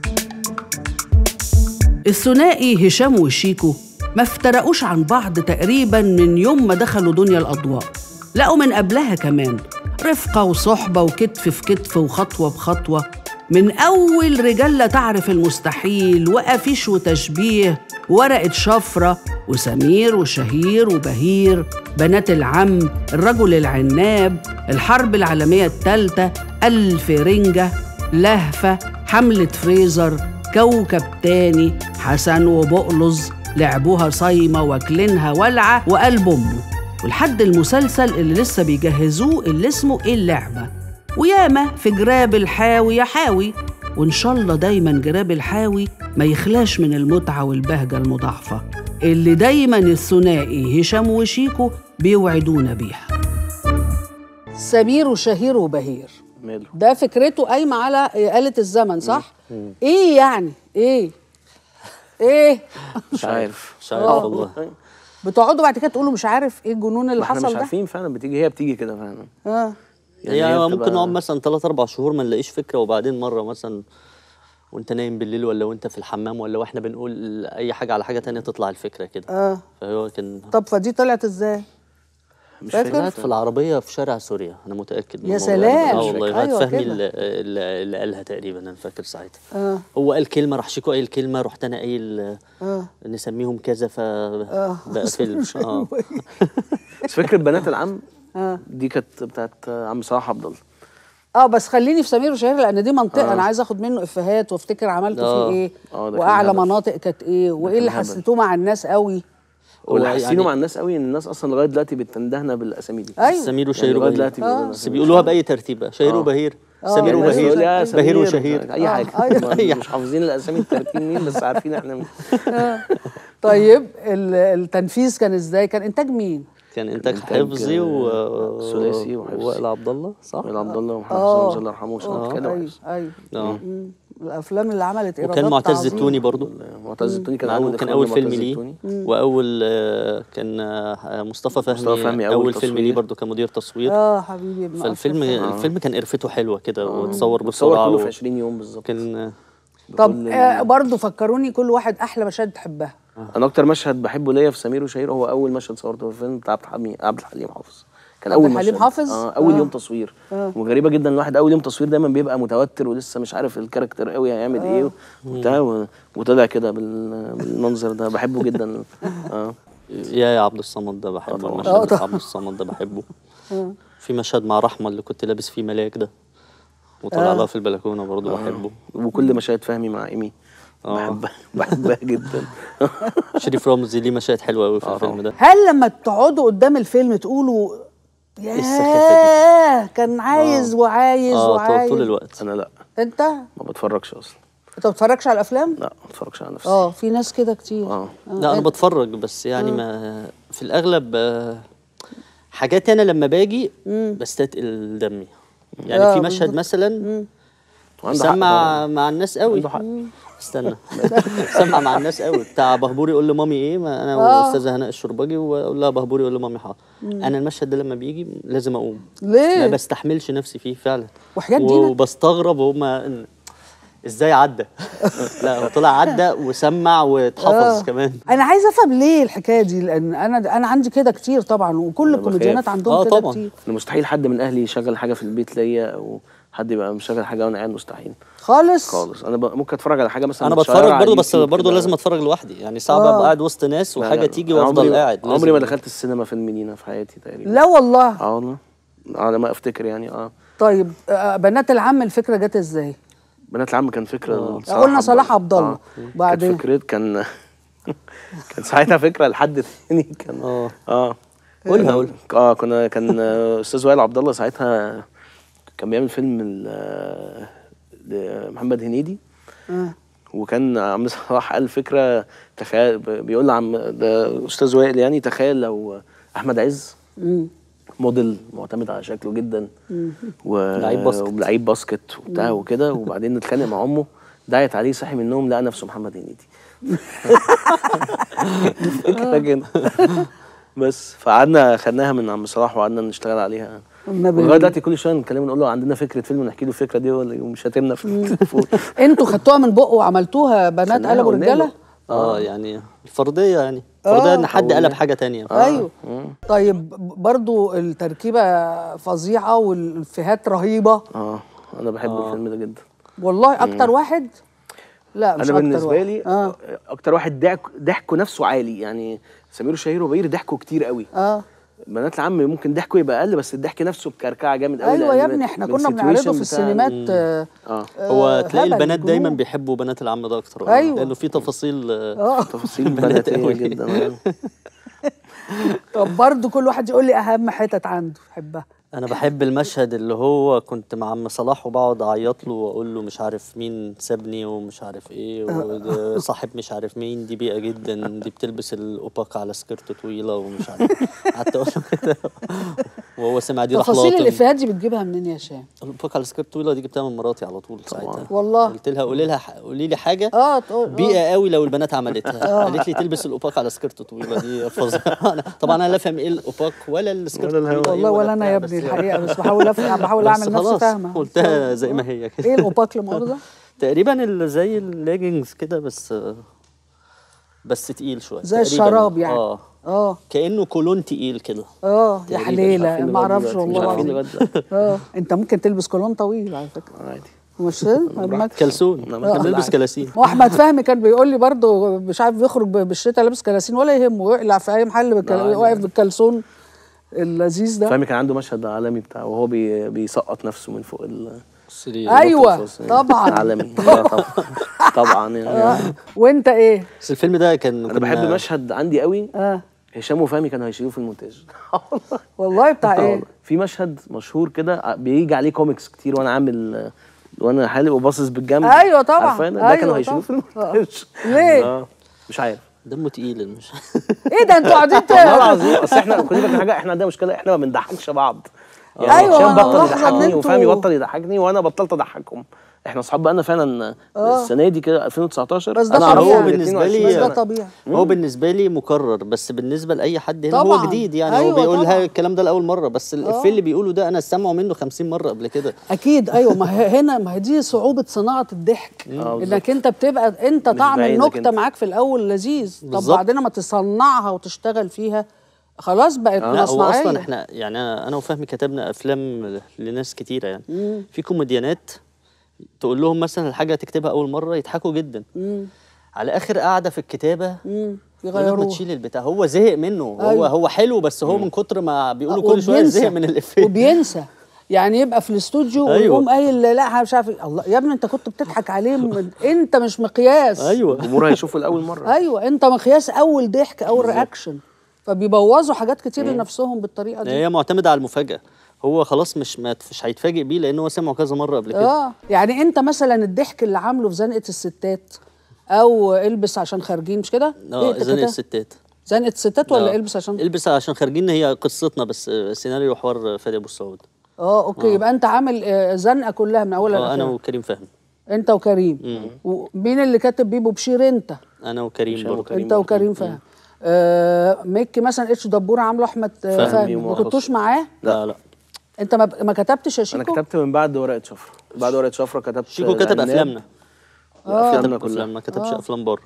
الثنائي هشام وشيكو ما افترقوش عن بعض تقريبا من يوم ما دخلوا دنيا الأضواء لقوا من قبلها كمان رفقة وصحبة وكتف في كتف وخطوة بخطوة من أول رجال لا تعرف المستحيل وأفيش وتشبيه ورقة شفرة وسمير وشهير وبهير بنات العم الرجل العناب الحرب العالمية الثالثة ألف رنجة لهفة حملة فريزر كوكب تاني حسن وبقلظ لعبوها صايمة واكلينها ولعة وقلب أمه ولحد المسلسل اللي لسه بيجهزوه اللي اسمه إيه اللعبة وياما في جراب الحاوي يا حاوي وإن شاء الله دايما جراب الحاوي ما يخلاش من المتعة والبهجة المضاعفة اللي دايما الثنائي هشام وشيكو بيوعدونا بيها سمير وشهير وبهير ماله ده فكرته قايمه على آلة الزمن صح؟ ايه يعني؟ ايه؟ ايه؟ مش عارف مش عارف والله بتقعدوا بعد كده تقولوا مش عارف ايه الجنون اللي ما احنا حصل مش ده؟ عارفين فعلا بتيجي هي بتيجي كده فعلا اه يعني, هي ممكن بتبقى- نقعد مثلا ثلاث اربع شهور ما نلاقيش فكره وبعدين مره مثلا وانت نايم بالليل ولا وانت في الحمام ولا واحنا بنقول اي حاجه على حاجه تانية تطلع الفكره كده اه فهو كان طب فدي طلعت ازاي؟ مش فاكر؟ فاكر طلعت في العربيه في شارع سوريا انا متاكد من يا الموضوع ده. سلام. اه والله أيوة أيوة فهمي كده. اللي, اللي اللي قالها تقريبا انا فاكر ساعتها اه هو قال كلمه راح شيكو قايل كلمه رحت انا قايل اه نسميهم كذا فبقى فيلم اه بس فكره بنات العم اه دي كانت بتاعت عم صلاح عبد الله اه بس خليني في سمير وشهير لان دي منطقه انا عايزه اخد منه افيهات وافتكر عملت فيه آه. ايه آه، ده كان واعلى هبل. مناطق كانت ايه وايه اللي هبل. حسيتوه مع الناس قوي واللي هو حاسينه يعني- مع الناس قوي ان الناس اصلا لغايه دلوقتي بتندهنا بالاسامي دي ايوه سمير يعني وشهير لغايه وبهير دلوقتي بيقولوا بس لنا بيقولوها باي ترتيب بقى شهير آه. وبهير آه. سمير يعني الناس وبهير تقول يا بهير سمير، وشهير اي حاجه أيوة. ما- مش حافظين الاسامي الترتيب مين بس عارفين احنا مين طيب ال- التنفيذ كان ازاي كان انتاج مين كان انتاج إنتاج، حفظي و آه، ثلاثي وحفظي. وائل عبد الله صح؟ وائل عبد الله ومحمد آه. حسام الله يرحمه وشنط كده ايوه وحفظ. ايوه اه مم. الافلام اللي عملت ايرادات وكان معتز عظيمة. التوني برضو معتز التوني كان مع إنه اول كان إخراج اول فيلم لمعتز ليه التوني. واول آه، كان آه، مصطفى فهمي, مصطفى فهمي أول اول فيلم ليه تصوير. برضو كمدير تصوير اه حبيبي ابن فالفيلم أشرف. الفيلم كان قرفته حلوه كده وتصور متصور بسرعه كله في و- 20 يوم بالظبط كان آه، طب بكل آه برضو فكروني كل واحد احلى مشاهد تحبها انا اكتر مشهد بحبه ليا في سمير وشهير هو اول مشهد صورته في الفيلم بتاع عبد الحليم عبد الحليم حافظ كان عبد اول الحليم مشهد. حافظ؟ اه اول آه. يوم تصوير وغريبه جدا الواحد اول يوم تصوير دايما بيبقى متوتر ولسه مش عارف الكاركتر قوي هيعمل ايه وبتاع و- وطلع كده بال- بالمنظر ده بحبه جدا اه يا يا عبد الصمد ده بحبه طبعاً. آه المشهد بتاع طبعاً. عبد الصمد ده بحبه في مشهد مع رحمه اللي كنت لابس فيه ملاك ده وطلع لها في البلكونه برضه بحبه وكل مشاهد فهمي مع ايمي آه. بحبها بحبها جدا شريف رمزي ليه مشاهد حلوه قوي في آه الفيلم طبعاً. ده هل لما تقعدوا قدام الفيلم تقولوا السخافة ياه كان عايز وعايز اه طول- وعايز طول الوقت انا لا انت ما بتفرجش اصلا انت ما بتتفرجش على الافلام لا ما بتفرجش على نفسي اه في ناس كده كتير اه لا انا بتفرج بس يعني ما في الاغلب آه، حاجات انا لما باجي بستثقل دمي يعني آه، في مشهد بالظبط. مثلا وعنده حق سمع طبعاً. مع الناس قوي عنده حق. استنى سمع مع الناس قوي بتاع بهبوري يقول لمامي ايه ما انا آه. والاستاذه هناء الشربجي واقول لها بهبوري يقول لمامي حاضر انا المشهد ده لما بيجي لازم اقوم ما ليه بستحملش نفسي فيه فعلا وحياة و- دينك؟ وبستغرب هما إن- ازاي عدى لا هو طلع عدى وسمع واتحفظ آه. كمان انا عايزه افهم ليه الحكايه دي لان انا انا عندي كده كتير طبعا وكل أنا الكوميديانات بخاف. عندهم آه كده طبعاً. كتير انا مستحيل حد من اهلي يشغل حاجه في البيت ليا او حد يبقى مشغل حاجه وانا قاعد مستحيل خالص خالص انا ب... ممكن اتفرج على حاجه مثلا انا متشيرة بتفرج على برضه بس اليوتيوب برضه كده. لازم اتفرج لوحدي يعني صعب آه. ابقى قاعد وسط ناس لا، وحاجه لا، تيجي أنا وافضل عمري قاعد عمري لازم. ما دخلت السينما فيلم لينا في حياتي تقريبا لا والله اه والله على ما افتكر يعني اه طيب آه، بنات العم الفكره جت ازاي بنات العم كان فكره صلاح قلنا عبد صلاح الله. عبد الله. آه. بعدين؟ كانت فكرة كان كان ساعتها فكره لحد تاني كان اه اه قولها، كنا- قولها. اه كنا كان آه، استاذ وائل عبد الله ساعتها كان بيعمل فيلم ل- لمحمد هنيدي آه. وكان عم صلاح قال فكره تخيل بيقول لعم ده استاذ وائل يعني تخيل لو احمد عز مم. موديل معتمد على شكله جدا و... لعيب باسكت. ولعيب باسكت وبتاع وكده وبعدين نتخانق مع امه دعت عليه صحي من النوم لقى نفسه محمد هنيدي فكره كده بس فقعدنا خدناها من عم صلاح وقعدنا نشتغل عليها النبي. ولغايه دلوقتي كل شويه نتكلم نقول له عندنا فكره فيلم نحكي له الفكره دي ولا- ومش هتمنا في التليفون انتوا خدتوها من بقه وعملتوها بنات خدناها قلبوا وقلنا له. رجاله اه يعني الفرديه يعني الفرديه ان حد قلب حاجه تانية ايوه طيب برضو التركيبه فظيعه والافيهات رهيبه اه انا بحب الفيلم ده جدا والله اكتر واحد لا مش انا أكتر بالنسبه واحد. لي اه اكتر واحد ضحك ضحكه نفسه عالي يعني سمير وشهير وبهير ضحكوا كتير قوي اه بنات العم ممكن ضحكه يبقى اقل بس الضحك نفسه بكركعه جامد قوي ايوه لأن يا من- ابني احنا من كنا situation بنعرضه في بتاع- السينمات آه اه هو آه، تلاقي هبل، البنات دايما جنون. بيحبوا بنات العم ده اكتر أيوة. لانه في تفاصيل آه، اه تفاصيل بنات بناتيه قوي. جدا آه. طب برضو كل واحد يقول لي اهم حتت عنده بحبها انا بحب المشهد اللي هو كنت مع عم صلاح وبقعد اعيط له واقول له مش عارف مين سابني ومش عارف ايه وصاحب مش عارف مين دي بيئه جدا دي بتلبس الاوباك على سكرت طويله ومش عارف قعدت اقول له كده وهو سمع دي راح تفاصيل لاطم الافيهات دي بتجيبها منين يا هشام الاوباك على سكرت طويله دي جبتها من مراتي على طول ساعتها والله. قلت لها قولي لها قولي لي حاجه اه تقول آه. بيئه قوي لو البنات عملتها قالت لي تلبس الاوباك على سكرت طويله دي فظيعه أنا- طبعا انا لا افهم ايه الاوباك ولا السكرت ولا الهوا. الطويلة إيه والله ولا انا يا بتاع، ابني بس- الحقيقه بس بحاول افهم بحاول بس اعمل نفسي خلاص، فاهمه قلتها زي ما هي كده ايه الاوباك لمؤاخذه تقريبا اللي زي الليجنجز كده بس بس تقيل شويه زي تقريباً. الشراب يعني. اه اه كانه كولون تقيل كده اه يا غريبة، مش حليله عارفين ما لغاية اعرفش دلوقتي، والله مش عارفين العظيم لغايه دلوقتي اه انت ممكن تلبس كولون طويل على فكره عادي مش ما- كلسون أنا احنا بحب بنلبس العادي. كلاسين واحمد فهمي كان بيقول لي برضه مش عارف يخرج ب- بالشتاء لابس كلاسين ولا يهمه يقلع في اي محل بالكل... عادي. واقف بالكلسون اللذيذ ده فهمي كان عنده مشهد عالمي بتاعه وهو بي بيسقط نفسه من فوق ال السرير ايوه الرصاص يعني. طبعا عالمي لا طبعا طبعا يعني آه. وانت ايه بس الفيلم ده كان انا بحب كنا- مشهد عندي قوي اه هشام وفهمي كانوا هيشيلوه في المونتاج والله بتاع آه ايه والله. في مشهد مشهور كده بيجي عليه كوميكس كتير وانا عامل وانا حالق وباصص بالجنب أيوة طبعا. عارفة ده أيوة كانوا هيشيلوه في طبعا. المونتاج ليه؟ آه. مش عارف دمه تقيل مش ايه ده انتوا قاعدين ت- والله العظيم اصل احنا كل بالك حاجه احنا عندنا مشكله احنا ما بنضحكش بعض يعني أيوة، هشام أنا بطل ملاحظة إن يضحكني انتوا- وفهمي بطل يضحكني وانا بطلت اضحكهم احنا اصحاب بقالنا فعلا السنه دي كده 2019 بس ده انا طبيعي. اعرفه هو بالنسبة لي- بس ده سنة. طبيعي هو بالنسبه لي مكرر بس بالنسبه لاي حد هنا طبعاً. هو جديد يعني أيوة هو بيقول طبعاً. الكلام ده لاول مره بس الافيه اللي بيقوله ده انا سامعه منه 50 مره قبل كده اكيد ايوه ما هي هنا ما هي دي صعوبه صناعه الضحك بالظبط. انك انت بتبقى انت طعم باينك النكته انت. معاك في الاول لذيذ طب بالظبط. بعدين ما تصنعها وتشتغل فيها خلاص بقت لا هو مصنعيه اصلا احنا يعني انا انا وفهمي كتبنا افلام لناس كتيره يعني في كوميديانات تقول لهم مثلا الحاجه تكتبها اول مره يضحكوا جدا على اخر قعده في الكتابه مم. يقول لك ما يغيروه تشيل البتاع هو زهق منه هو أيوة. هو حلو بس هو من كتر ما بيقولوا كل شويه وبينسى. زهق من الافيه وبينسى يعني يبقى في الاستوديو أيوة. ويقوم قايل لا مش عارف إيه. الله يا ابني انت كنت بتضحك عليه من... انت مش مقياس ايوه الجمهور هيشوفه لاول مره ايوه انت مقياس اول ضحك اول رياكشن فبيبوظوا حاجات كتير لنفسهم بالطريقه دي هي معتمده على المفاجاه هو خلاص مش ما مش هيتفاجئ بيه لان هو سمعه كذا مره قبل كده اه يعني انت مثلا الضحك اللي عامله في زنقه الستات او البس عشان خارجين مش كده؟ اه إيه زنقه كده؟ الستات زنقه الستات ولا آه. البس عشان البس عشان خارجين هي قصتنا بس آه، سيناريو وحوار فادي ابو السعود اه اوكي يبقى انت عامل آه، زنقه كلها من اولها اه انا لاخرها وكريم فهمي انت وكريم ومين اللي كاتب بيبو بشير انت انا وكريم هشام برضه وكريم انت وكريم فهمي آه ميكي مثلا اتش دبور عامله احمد آه، فهمي فهمي ما ومحفوظ. كنتوش معاه لا لا انت ما, ما كتبتش يا انا شيكو كتبت من بعد ورقه شفره بعد ورقه شفره كتبت شيكو كتب العناب. افلامنا افلامنا كتب كلها افلام ما كتبش افلام بره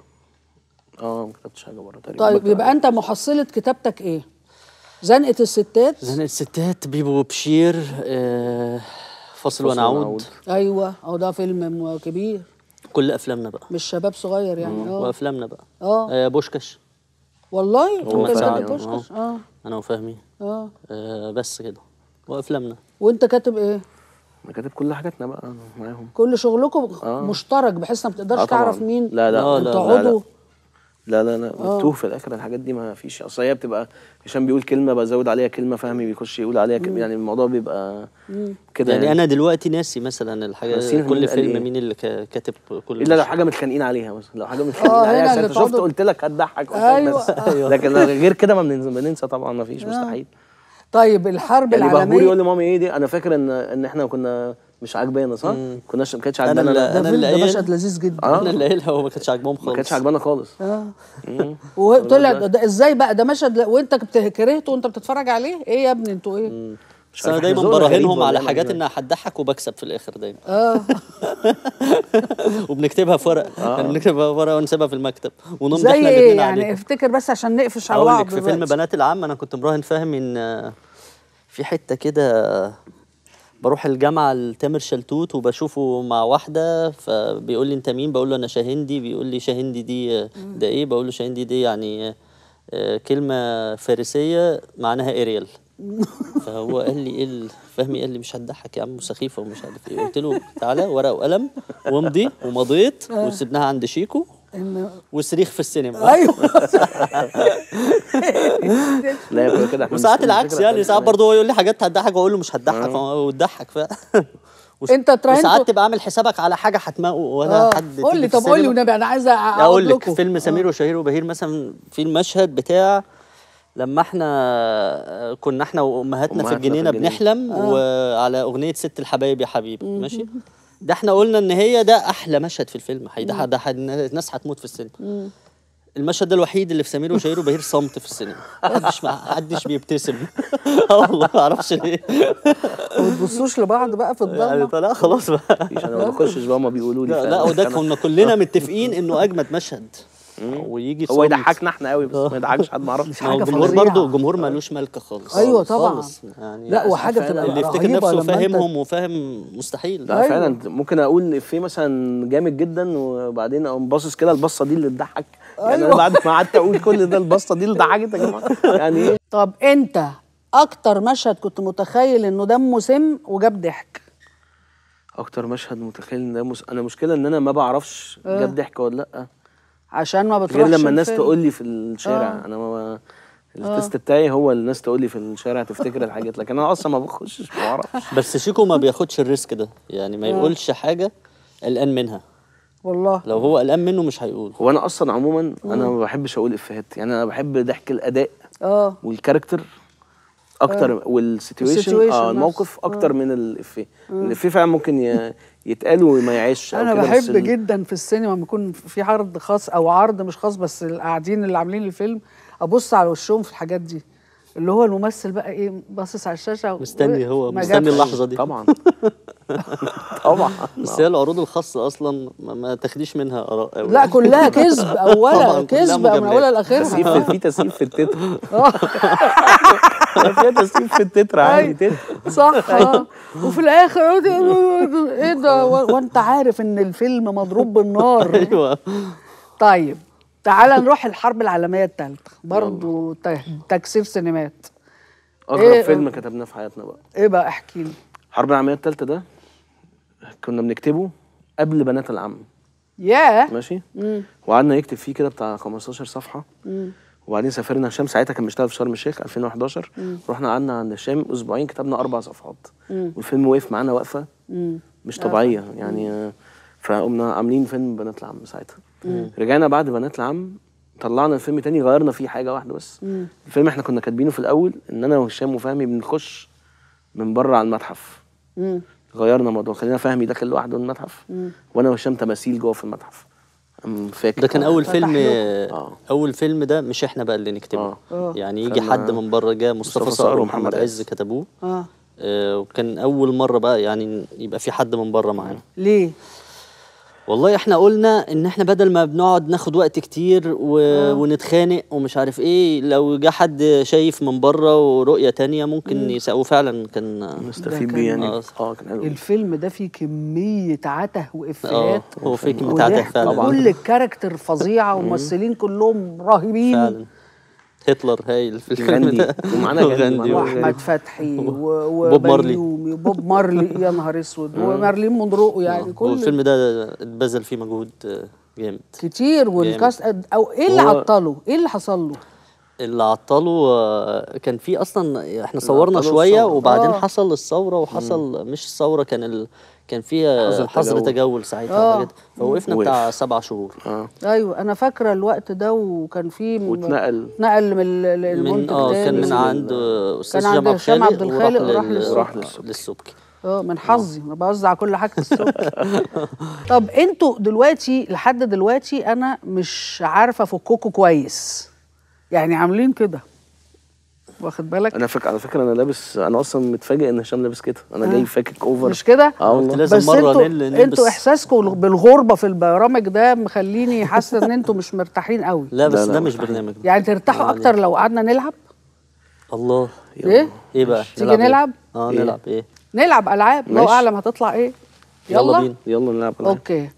اه ما كتبتش حاجه بره تقريبا طيب بكتب يبقى انت محصله كتابتك ايه زنقه الستات زنقه الستات بيبو بشير آه فاصل فاصل ونعود ونعود. ايوه او ده فيلم م- كبير كل افلامنا بقى مش شباب صغير يعني اه وافلامنا بقى اه آه بوشكاش والله هو انت فهمي، كاتب آه. بوشكاش اه انا وفهمي اه آه بس كده وافلامنا وانت كاتب ايه انا كاتب كل حاجاتنا بقى معاهم كل شغلكم مشترك بحيث ما بتقدرش آه طبعاً. تعرف مين لا لا آه، لا، لا، تقعدوا لا لا لا بتوه في الاخر الحاجات دي ما فيش اصل هي بتبقى هشام بيقول كلمه بزود عليها كلمه فهمي بيخش يقول عليها كلمه يعني الموضوع بيبقى كده يعني انا دلوقتي ناسي مثلا الحاجه ناسيين مين كل قال فيلم إيه. مين اللي كا- كاتب كل الا لو مشهد. حاجه متخانقين عليها مثلا لو حاجه متخانقين آه، هنا عليها عشان اللي انت شفت تقعدوا- قلت لك هتضحك وبتاع أيوة. بس. لكن غير كده ما بننسى, بننسى طبعا ما فيش مستحيل طيب الحرب يعني بهبور يقول العالميه لمامي ايه دي انا فاكر ان ان احنا كنا مش عاجبانا صح؟ كناش ما كانتش أنا عاجبانا اللي- لا. ده أنا فيلم اللي ده قايل- مشهد لذيذ جدا آه. انا اللي قايلها وما كانتش عاجبهم خالص ما كانتش عاجبانا خالص اه مم. وطلع ده, ده ازاي بقى ده مشهد ل- وانت كنت كرهته وانت بتتفرج عليه ايه يا ابني انتوا ايه مش بس انا عارف دايما إحنا ذوقنا غريب براهنهم ولا على إيه حاجات أنا انها هتضحك وبكسب في الاخر دايما اه وبنكتبها في ورق يعني بنكتبها في ورق ونسيبها في المكتب ونمضي زي احنا ايه الاثنين يعني عليها افتكر بس عشان نقفش على اقول بعض لك في فيلم دلوقتي. بنات العم انا كنت مراهن فاهم ان في حته كده بروح الجامعه لتامر شلتوت وبشوفه مع واحده فبيقول لي انت مين بقول له انا شاهندي بيقول لي شاهندي دي ده ايه بقول له شاهندي دي يعني آه، كلمه فارسيه معناها اريال فهو قال لي ايه ال- فهمي قال لي مش هتضحك يا عم سخيفه ومش عارف ايه قلت له تعالى ورقه وقلم وامضي ومضيت وسبناها عند شيكو إن... وصريخ في السينما ايوه لا يا كده احنا وساعات مش- العكس الفكرة يعني إحنا- ساعات برضه هو يقول لي حاجات هتضحك واقول له مش هتضحك وتضحك ف وس- أنت تراهنتوا- وساعات تبقى عامل حسابك على حاجه هتموق ولا اه حد قول لي تيجي في طب قول لي السينما. والنبي انا عايزه اقعد اقول لك لكم. فيلم سمير وشهير وبهير مثلا في المشهد بتاع لما احنا كنا احنا وامهاتنا في أمهاتنا في الجنينه الجنينة. بنحلم وعلى اغنيه ست الحبايب يا حبيبي ماشي ده احنا قلنا ان هي ده احلى مشهد في الفيلم هيضحك ده حد- الناس هتموت في السينما المشهد ده الوحيد اللي في سمير وشهير وبهير صمت في السينما محدش محدش بيبتسم اه والله ما اعرفش ليه ما بتبصوش لبعض بقى في يعني الضلمه طلع خلاص بقى مفيش انا ما بخشش بقى ما بيقولوا لي لا فعلا. لا وده كنا كلنا متفقين انه اجمد مشهد ويجي هو صامت. يضحكنا احنا قوي بس ما يضحكش حد ما اعرفش ما هو حاجة الجمهور فظيعة. برضه الجمهور مالوش ملكه خالص ايوه طبعا خالص. يعني لا وحاجه فعلا بتبقى اللي يفتكر رهيبة نفسه لما أنت- فاهمهم وفاهم مستحيل لا أيوة. فعلا ممكن اقول افيه مثلا جامد جدا وبعدين اقوم باصص كده البصه دي اللي تضحك يعني انا أيوة. بعد ما قعدت اقول كل ده البصه دي اللي ضحكت يا جماعه يعني ايه طب انت اكتر مشهد كنت متخيل انه دمه سم وجاب ضحك اكتر مشهد متخيل ان ده مس... انا مشكله ان انا ما بعرفش جاب ضحك ولا لا عشان ما غير بتروحش لما الناس الفيلم. تقول لي في الشارع انا ما التست بتاعي هو الناس تقول لي في الشارع تفتكر الحاجات لكن انا اصلا ما بخشش ما اعرفش بس شيكو ما بياخدش الريسك ده يعني ما يقولش حاجه قلقان منها والله لو هو قلقان منه مش هيقول هو انا اصلا عموما انا ما بحبش اقول افيهات يعني انا بحب ضحك الاداء اه والكاركتر اكتر والسيتويشن السيتويشن اه نفسه. الموقف اكتر من الافيه الافيه فعلا ممكن ي- يتقال وما يعيش أو انا كده، بس بحب ال- جدا في السينما لما يكون في عرض خاص او عرض مش خاص بس القاعدين اللي عاملين الفيلم ابص على وشهم في الحاجات دي اللي هو الممثل بقى ايه باصص على الشاشه و- مستني هو ما مستني جابش. اللحظه دي طبعا طبعا بس هي العروض الخاصه اصلا ما, ما تاخديش منها اراء أوي. لا كلها كذب اولا طبعاً كلها كذب من مجاملات. اولها لاخرها تسقيف في تسقيف في التتر فيها تسقيف في التتر عادي تتر صح اه وفي الاخر قلت ايه ده و- وانت عارف ان الفيلم مضروب بالنار ايوه طيب تعال نروح الحرب العالميه الثالثه برضه ت- تكسير سينمات اغرب إيه؟ فيلم كتبناه في حياتنا بقى ايه بقى احكي لي الحرب العالميه الثالثه ده كنا بنكتبه قبل بنات العم ياه ماشي وقعدنا نكتب فيه كده بتاع 15 صفحه وبعدين سافرنا هشام ساعتها كان بيشتغل في شرم الشيخ 2011 رحنا قعدنا عند هشام اسبوعين كتبنا اربع صفحات والفيلم وقف معانا وقفه مش طبيعيه يعني آه، فقمنا عاملين فيلم بنات العم ساعتها رجعنا بعد بنات العم طلعنا الفيلم تاني غيرنا فيه حاجه واحده بس الفيلم احنا كنا كاتبينه في الاول ان انا وهشام وفهمي بنخش من بره على المتحف مم. غيرنا الموضوع خلينا فهمي داخل لوحده المتحف وانا وهشام تماثيل جوه في المتحف أم فاكر ده كان اول فتح فيلم لكم. آه. اول فيلم ده مش احنا بقى اللي نكتبه آه. آه. يعني يجي كان حد من بره جه مصطفى مصطفى صقر صقر ومحمد ومحمد عز عز. كتبوه اه آه، وكان اول مره بقى يعني يبقى في حد من بره معانا ليه والله احنا قلنا ان احنا بدل ما بنقعد ناخد وقت كتير و... ونتخانق ومش عارف ايه لو جه حد شايف من بره ورؤية تانية ممكن يساوي فعلا كان نستفيد ده بيه يعني كان- اه كان حلو الفيلم ده فيه كميه عته اه وافيهات هو في كلمة عته وضحك فعلا كل الكاركتر فظيعه والممثلين كلهم رهيبين فعلا هتلر هايل في الفيلم غاندي. ده ومعانا غاندي وغاندي معانا. واحمد فتحي و- بوب مارلي. وبيومي وبوب مارلي يا نهار اسود ومارلين مونرو يعني هو كل الفيلم ده اتبذل فيه مجهود آه، جامد كتير والكاست او ايه اللي هو- عطله ايه اللي حصل له اللي عطله آه، كان في اصلا احنا صورنا عطله شويه الثورة. وبعدين آه. حصل الثوره وحصل مش الثوره كان ال... كان فيها حظر حظر تجول. تجول ساعتها آه. وحاجات فوقفنا وقف. بتاع سبع شهور اه ايوه انا فاكره الوقت ده وكان في م- واتنقل اتنقل من ال- ال- من المنتج اه كان تاني. من عند آه، استاذ كان عند جمال هشام خالق عبد الخالق وراح لل- للسبكي. راح آه، للسبكي. للسبكي اه من حظي انا بوزع كل حاجه الصبح طب انتوا دلوقتي لحد دلوقتي انا مش عارفه افككوا كويس يعني عاملين كده واخد بالك انا فاكر على فكره انا لابس انا اصلا متفاجئ ان هشام لابس كده انا جاي فاكك اوفر مش كده اه قلت والله لازم بس مرة انتوا نل- نلبس- انتوا احساسكم بالغربه في البرامج ده مخليني حاسه ان انتوا مش مرتاحين قوي لا بس لا، لا، ده مش مستحيل. برنامج يعني ترتاحوا يعني- اكتر لو قعدنا نلعب الله ايه ايه بقى تيجي إيه؟ نلعب؟ اه إيه؟ نلعب ايه نلعب العاب الله ماشي. اعلم هتطلع ايه يلا يلا بينا يلا نلعب ألعاب. اوكي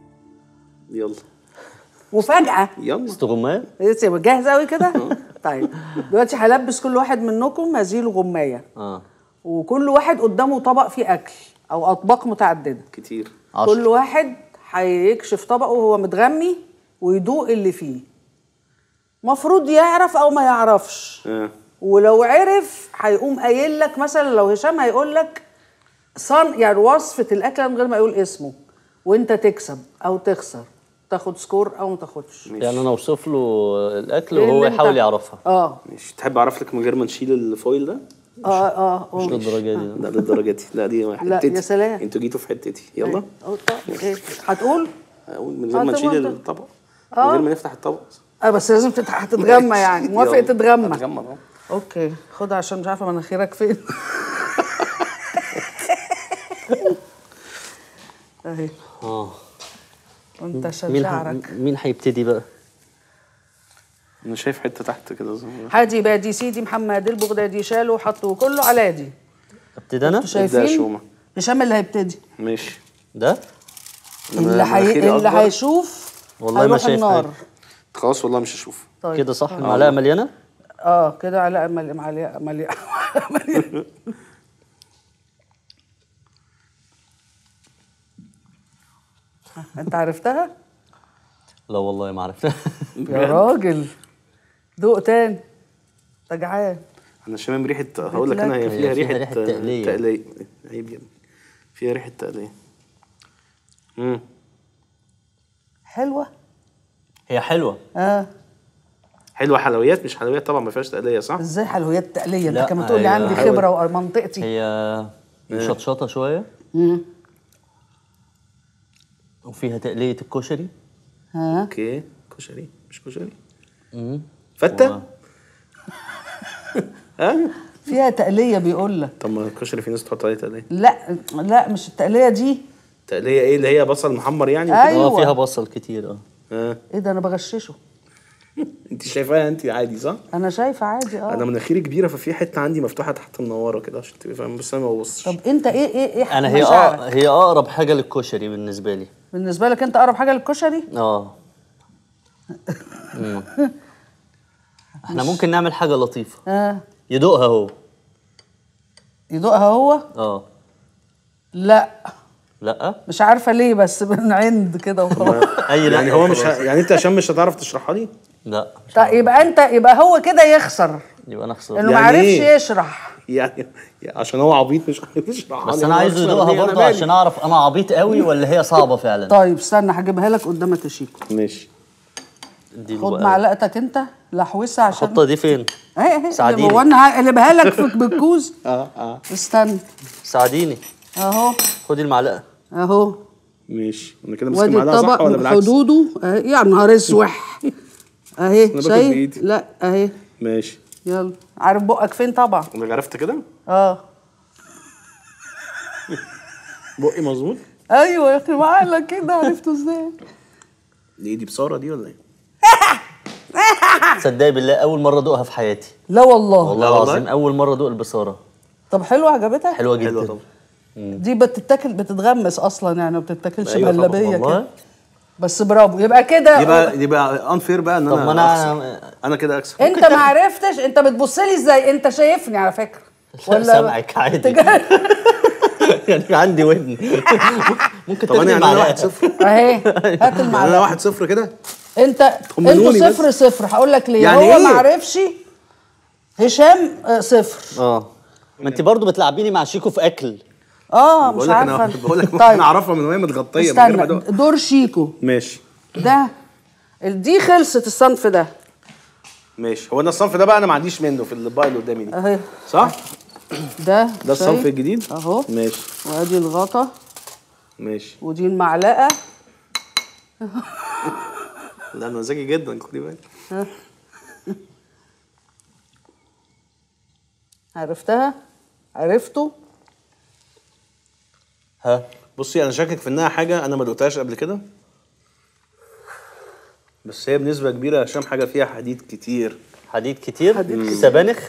يلا مفاجاه يلا استغماية لسه جاهز قوي كده طيب دلوقتي هلبس كل واحد منكم هذيل غمايه اه وكل واحد قدامه طبق فيه اكل او اطباق متعدده كتير عشرة. كل واحد هيكشف طبقه وهو متغمي ويدوق اللي فيه مفروض يعرف او ما يعرفش اه ولو عرف هيقوم قايل لك مثلا لو هشام هيقول لك صن يعني وصفه الاكله من غير ما يقول اسمه وانت تكسب او تخسر تاخد سكور او ما تاخدش يعني انا اوصف له الاكل إيه وهو اللي انت- يحاول يعرفها اه ماشي تحب اعرف لك من غير ما نشيل الفويل ده اه اه مش قول. للدرجه دي لا للدرجه دي لا دي لا، حتتي يا سلام. انتوا جيتوا في حتتي يلا أه، طب، إيه؟ هتقول اقول من غير آه، ما طب نشيل وأنت- الطبق من آه. غير ما نفتح الطبق اه بس لازم تت- هتتغمى يعني موافق يلا. تتغمى هتغمى أهو. اوكي خدها عشان مش عارفه مناخيرك فين اهي اه وانت مين عشان ح... شعرك مين هيبتدي بقى انا شايف حته تحت كده زي- حادي بادي سيدي محمد البغدادي شالوا حطوا كله على دي ابتدي انا انتوا ابدأ يا شايفين شومة. هشام اللي هيبتدي ماشي ده اللي حي... مناخيري اللي أكبر. هيشوف والله ما هيروح شايف النار حاجة. خلاص والله مش هشوف طيب كده صح المعلقه مليانه اه كده على مليئة مليئة مليئة مليئة. انت عرفتها؟ لا والله ما عرفتها يا راجل دوق تاني انت جعان انا شامم ريحه هقول لك انا هي هي فيها فيها ريحه ريحة تقلية. تقليه عيب يا ابني فيها ريحه تقليه امم حلوة؟ هي حلوه اه حلوه حلويات مش حلويات طبعا ما فيهاش تقليه صح ازاي حلويات تقلية انت لا، كمان تقول لي هي- عندي خبرة ومنطقتي هي مشطشطه شويه مم. وفيها تقليه الكشري ها اوكي كشري مش كشري مم. فته و- ها فيها تقلية بيقول لك طب ما الكشري في ناس تحط عليه تقليه لا لا مش التقلية دي تقليه ايه اللي هي بصل محمر يعني وكده؟ أيوة. اه فيها بصل كتير اه ها ايه ده انا بغششه انت شايفاها انت عادي صح انا شايفة عادي انا اه مناخيري كبيره ففي حته عندي مفتوحه تحت منوره كده عشان تبقى فاهم بس انا ما ببصش طب انت ايه ايه ايه انا هي مشاعرك؟ اه هي اقرب حاجه للكشري بالنسبه لي بالنسبة لك انت اقرب حاجة للكشري؟ اه مم. احنا ممكن نعمل حاجه لطيفه اه يدوقها هو يدوقها هو؟ اه لا لا مش عارفة ليه بس من عند كده وخلاص اي لا يعني هو مش ه... يعني انت عشان مش هتعرف تشرحها لي لا مش طيب يبقى انت يبقى هو كده يخسر يبقى انا خسرت انه يعني ما عرفش إيه؟ يشرح يعني يعني عشان هو عبيط مش عارف يشرحها بس لي. انا عايز أخسر يدوقها ليه؟ أنا برضه مالي. عشان اعرف انا عبيط قوي ولا هي صعبه فعلا طيب استنى هجيبها لك قدامك يا شيكو ماشي دي له خد بقى. معلقتك انت لحوسها عشان حطها دي فين اهي اهي ساعديني. هو انا هقلبها لك في بالكوز اه اه استنى ساعديني اهو خدي المعلقه اهو ماشي انا كده ماسك وادي المعلقه صح الطبق ولا بالعكس حدوده اهي يا نهار اسوح اهي باكل شايف بإيدي. لا اهي ماشي يلا عارف بقك فين طبعا انا عرفت كده اه بقي مظبوط ايوه يا اخي معقلك كده عرفته ازاي دي دي بصاره دي ولا ايه تصدقي بالله اول مره ادوقها في حياتي لا والله, والله والله؟ العظيم اول مره ادوق البصاره طب حلوه عجبتك حلوه حلوه جدا طبعا دي بتتاكل بتتغمس اصلا يعني ما بتتاكلش أيوة طبعا، مهلبيه كده والله بس برافو يبقى كده يبقى يبقى انفير بقى ان طب انا ما انا أخسر. انا كده اكسب انت ما عرفتش انت بتبص لي ازاي انت شايفني على فكره لا سامعك عادي يعني عندي ودن ممكن طب انا تاخدي يعني انا معلقه واحد صفر اهي هات يعني انا المعلقه واحد صفر كده انت طمنوني انتوا بس. صفر صفر هقول لك ليه يعني هو ايه؟ ما عرفش هشام آه، صفر اه ما انت برضه بتلعبيني مع شيكو في اكل اه مش بقول لك انا عارفه بقول لك ممكن طيب اعرفها من وهي متغطيه من غير ما استنى أدوق. دور شيكو ماشي ده دي خلصت الصنف ده ماشي هو انا الصنف ده بقى انا ما عنديش منه في الاطباق اللي قدامي دي اهي صح ده ده الصنف شايف؟ الجديد اهو ماشي وادي الغطا ماشي ودي المعلقه لا انا ذكي جدا خدي بالك عرفتها عرفته ها بصي انا شاكك في انها حاجه انا ما دقتهاش قبل كده بس هي بنسبه كبيره يا هشام حاجه فيها حديد كتير حديد كتير حديد كتير. سبانخ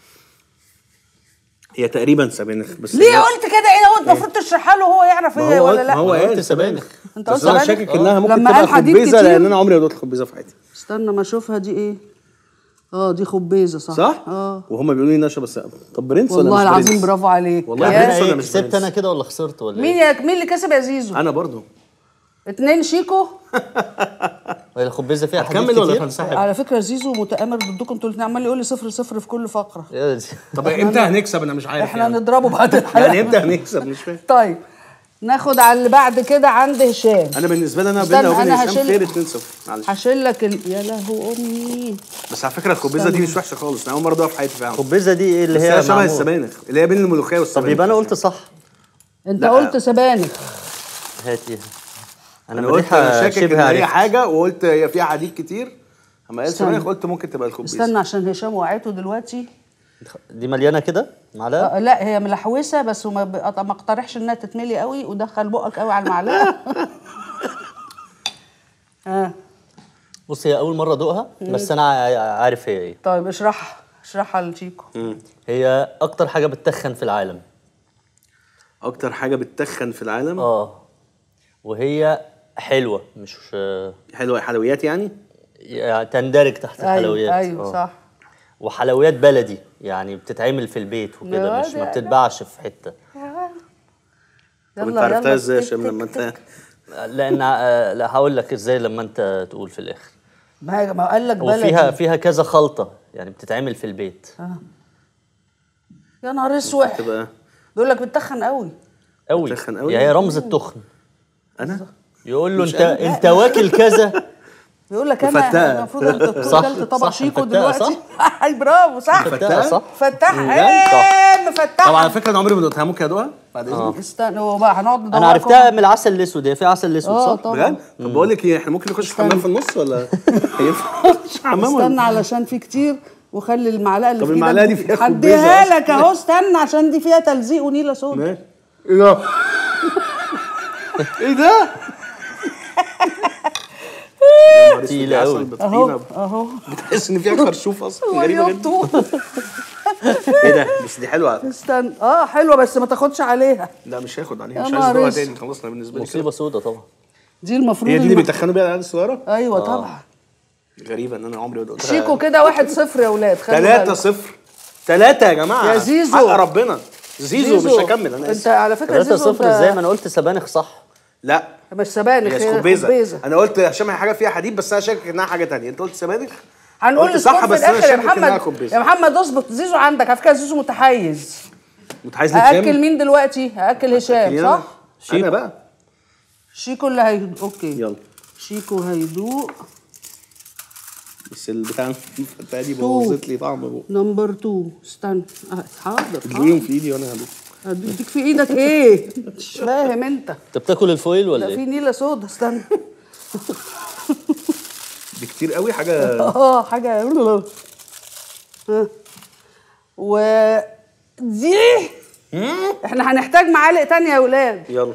هي تقريبا سبانخ بس ليه هي- قلت كده ايه هو المفروض تشرحها له وهو يعرف ما ايه هو ولا ما لا هو أنا قلت قال سبانخ. انت بس قلت انا سبانخ؟ شاكك انها ممكن لما تبقى قال حديد خبيزه كتير. لان انا عمري ما دقت خبيزه في حياتي استنى ما اشوفها دي ايه اه دي خبيزه صح صح؟ اه وهم بيقولوا لي نشا بس طب برنس ولا والله مش العظيم برنس؟ برافو عليك والله يا- برنس ولا ايه مش كسبت برنس؟ انا كده ولا خسرت ولا مين ايه؟ يا مين اللي كسب يا زيزو انا برضو اتنين شيكو ولا الخبزه فيها حديد هتكمل ولا كتير؟ هنسحب؟ على فكره زيزو متآمر ضدكم انتوا الاثنين عمال يقول لي صفر صفر في كل فقره يا دي. طب امتى هنكسب انا مش عارف احنا يعني. نضربه بعد الحلقه يعني امتى هنكسب مش فاهم طيب ناخد على اللي بعد كده عند هشام انا بالنسبه لي انا استنى، بيني وبين أنا هشام هشيل- خير 2 0 معلش هشيل لك ال... يا لهو امي بس على فكره الخبيزه دي مش وحشه خالص انا اول مره ادوقها في حياتي فعلا الخبزه دي ايه اللي بس هي هي شبه معمولة؟ السبانخ اللي هي بين الملوخيه طب والسبانخ يبقى انا قلت صح انت لا. قلت سبانخ هاتي انا انا قلت مديحه شاكك ان شبه هي عرفت حاجه وقلت هي فيها حديد كتير اما قال استنى. سبانخ قلت ممكن تبقى الخبيزه استنى عشان هشام وقعته دلوقتي دي مليانه كده معلقه آه لا هي ملحوسه بس وما ب... ما اقترحش انها تتملي قوي ودخل بقك قوي على المعلقه اه بص هي اول مره ادوقها بس انا ع- عارف هي ايه طيب اشرحها اشرحها لشيكو هي اكتر حاجه بتتخن في العالم اكتر حاجه بتتخن في العالم اه وهي حلوه مش حلوه حلويات يعني يعني تندرج تحت ايوه الحلويات ايوه آه. صح وحلويات بلدي يعني بتتعمل في البيت وكده لا، مش ما ده- بتتباعش في حته طب انت عرفتها ازاي يا هشام تك- لما تك- انت لان آه، لا هقول لك ازاي لما انت تقول في الاخر ما هي- ما قال لك بلدي وفيها فيها كذا خلطه يعني بتتعمل في البيت يا نهار اسود تبقى بيقول لك بتخن قوي قوي بتتخن قوي؟ هي رمز التخن انا يقول له مش انت أنا. انت واكل كذا بيقول لك مفتقة. انا المفروض انت تكون صح، اكلت طبق صح، شيكو مفتقة، دلوقتي اي برافو صح فتاة، صح فتح بجد؟ ايه مفتح طب على فكره انا عمري ما دقتها ممكن ادوقها بعد اذنك استنى هو بقى هنقعد ندور انا عرفتها من العسل الاسود هي في عسل اسود اه صح؟ طبعا بجد طب بقول لك ايه احنا ممكن نخش حمام في النص ولا ينفع نخش حمام ولا استنى علشان في كتير وخلي المعلقه اللي طب في إيدك المعلقة دي فيها هديها خبيزة لك اهو استنى عشان دي فيها تلزيق ونيله سودا ماشي ايه ده؟ ايه ده؟ تقيلة أوي. اهو اهو بتحس ان فيها خرشوف اصلا غريبه جدا وريوبته ايه ده؟ بس دي حلوه على فكرة. استنى اه حلوه بس ما تاخدش عليها لا مش هاخد عليها يا مش عايز نهار ادوقها اسود. تاني خلصنا بالنسبه لي كده. مصيبه سودا طبعا دي المفروض هي دي اللي الم- بيتخنوا بيها العيال الصغيره ايوه طبعا غريبه ان انا عمري ما دقتها شيكو كده واحد صفر يا ولاد خلوا 3 بالك. 0 3 يا جماعه يا زيزو. حق ربنا زيزو, مش هكمل انا انت اسف على فكره 3 زيزو 0 انت- ازاي ما انا قلت سبانخ صح لا مش سبانخ هي هي خبيزه خبيزه انا قلت هشام هي حاجه فيها حديد بس انا شاكك انها حاجه تانية انت قلت سبانخ هنقول قلت السكور صح في بس انا الاخر يا شاكك انها محمد خبيزه يا محمد اظبط زيزو عندك على فكره زيزو متحيز متحيز هاكل للشام مين دلوقتي هاكل هشام أكل صح أنا؟ انا بقى شيكو اللي هيدوق اوكي يلا شيكو هيدوق بس البتاع الفتاة دي بوظت لي طعم بقى نمبر 2 استنى آه، حاضر اديهم في ايدي وانا هدوق هديك في ايدك ايه مش فاهم انت انت بتاكل الفويل ولا ده في ايه؟ نيله سودا استنى دي كتير قوي حاجه اه حاجه ها. ودي احنا هنحتاج معالق تانية يا ولاد يلا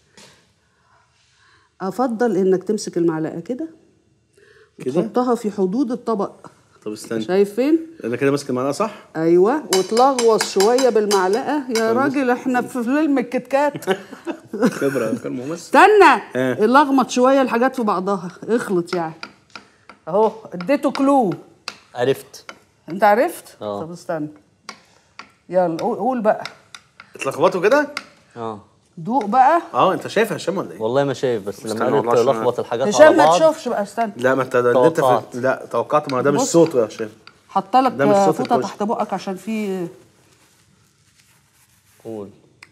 افضل انك تمسك المعلقه كده كده وتحطها في حدود الطبق طب استنى شايف فين انا كده ماسك المعلقه صح ايوه وتلغوص شويه بالمعلقه يا راجل احنا في فيلم الكيت كات خبره كان ممثل استنى اه. لغمط شويه الحاجات في بعضها اخلط يعني اهو اديته كلو عرفت انت عرفت اه. طب استنى يلا قول- قول بقى اتلخبطوا كده اه دوق بقى اه انت شايف يا هشام ولا ايه والله ما شايف بس لما استنى قلت والله عشان لخبط الحاجات هشام على ما بعض تشوفش بقى استنى لا ما انت ده اللي انت في... توقعت. لا توقعت ما ده مش بص. صوته يا هشام حط لك ده مش صوت فوطه الكشري. تحت بقك عشان في قول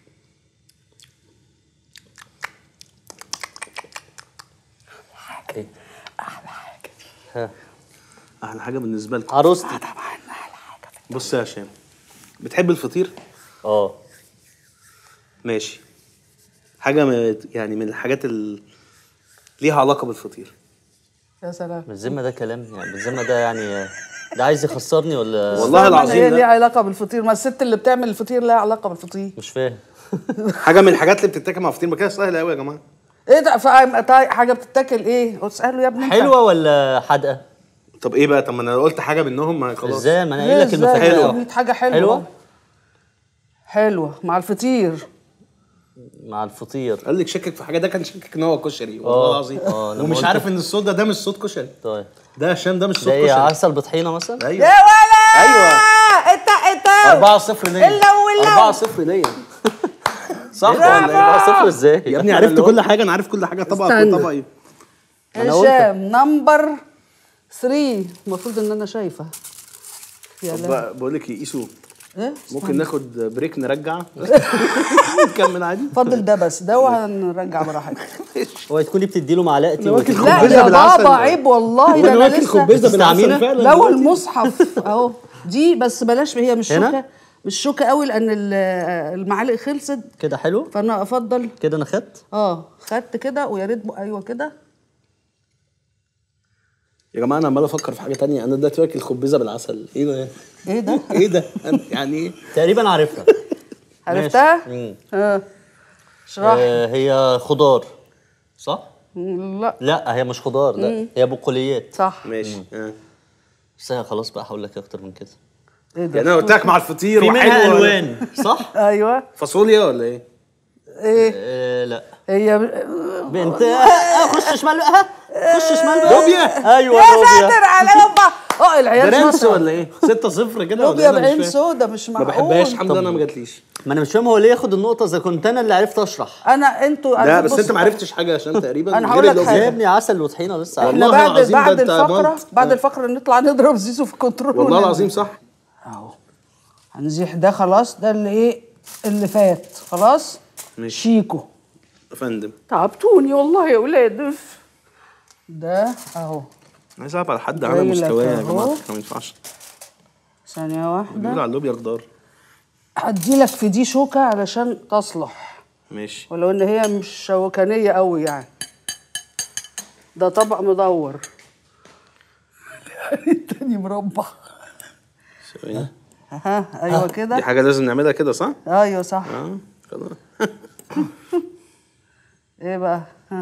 ايه ها احلى حاجه بالنسبه لكم عروستي بص يا هشام بتحب الفطير اه ماشي حاجه من يعني من الحاجات اللي ليها علاقه بالفطير يا سلام بالذمه ده كلام يعني بالذمه ده يعني ده عايز يخسرني ولا والله استنى، العظيم هي لا. ليها علاقه بالفطير ما الست اللي بتعمل الفطير لها علاقه بالفطير مش فاهم حاجه من الحاجات اللي بتتاكل مع فطير ما كده سهله قوي يا جماعه ايه ده فا- طيب حاجه بتتاكل ايه اساله يا ابني انت. حلوه ولا حادقه طب ايه بقى طب ما انا لو قلت حاجه منهم ما خلاص ازاي ما انا ليه قايل لك ازاي؟ المفاجاه حلوة. دي حاجه حلوه حلوة؟ حلوه مع الفطير مع الفطير قال لك شكك في حاجه ده كان شكك ان هو كشري آه، والله العظيم آه، لما ومش قلت- عارف ان الصوت ده ده مش صوت كشري طيب ده هشام ده مش صوت ده ايه كشري عسل بطحينه مثلا ايوه يا ولا أيوة. انت انت 4 0 ليا إلا ولا. 4 0 ليا صح ولا يعني ايه؟ بقى صفر ازاي يا ابني عرفت كل حاجه انا عارف كل حاجه طبقك استنى. وطبقي أنا قلت. هشام نمبر 3 المفروض ان انا شايفه يا طب لا بقى بقول لك ايه ايسو ايه ممكن ناخد بريك نرجع نكمل عادي فاضل ده بس ده وهنرجع براحتك هو تكوني بتدي له معلقتي أنا واكل وتدي- لا خبزة يا بالعسل. بابا عيب والله ده وانا انا واكل لسه خبزه تستعملها؟ بالعسل فعلا لو دلوقتي. المصحف اهو دي بس بلاش هي مش هنا؟ شوكه مش شوكه قوي لان ال- المعالق خلصت كده حلو فانا افضل كده انا خدت اه خدت كده ويا ريت بق- ايوه كده يا جماعه انا عمال افكر في حاجه تانية انا دلوقتي واكل خبزه بالعسل ايه ده ايه ده ايه ده يعني ايه تقريبا عارفها عرفتها مم. اه اشرح آه هي خضار صح لا لا هي مش خضار لا هي بقوليات صح ماشي آه. بس هي خلاص بقى هقول لك اكتر من كده ايه ده يعني انا قلت لك مع الفطير في منها وحلو ولا- الوان صح؟ ايوه فاصوليا ولا ايه؟ ايه آه لا هي بنت آه، خش شمال بقى ها خش شمال بقى لوبيا ايوه يا لوبيا ساتر على يابا اه العيال برنس شاطرة. ولا ايه؟ 6 0 كده ولا لوبيا إيه؟ أنا مش بعين فاهم. سودا مش ما معقول بحبهاش الحمد لله انا ما جاتليش ما انا مش فاهم هو ليه ياخد النقطه اذا كنت انا اللي عرفت اشرح انا انتوا لا أنا بس بص- انت ما عرفتش حاجه عشان تقريبا أنا غير هقول لك اللوبيا. حاجة. يا ابني عسل وطحينه لسه عارف. احنا والله بعد العظيم بعد ده أنت الفقره ملط. بعد آه. الفقره نطلع نضرب زيزو في الكنترول والله وننزل. العظيم صح اهو هنزيح ده خلاص ده اللي ايه اللي فات خلاص ماشي. شيكو يا فندم تعبتوني والله يا ولاد ده اهو عايز العب على حد على جاي لك مستواه يا أهو. جماعه ما ينفعش ثانيه بيقولوا واحده على اللوبيا خضار هديلك في دي شوكه علشان تصلح ماشي ولو ان هي مش شوكانيه قوي يعني ده طبق مدور التاني مربع ثواني. ها ايوه دي كده حاجه لازم نعملها كده صح؟ ايوه صح اه خلاص ايه بقى ها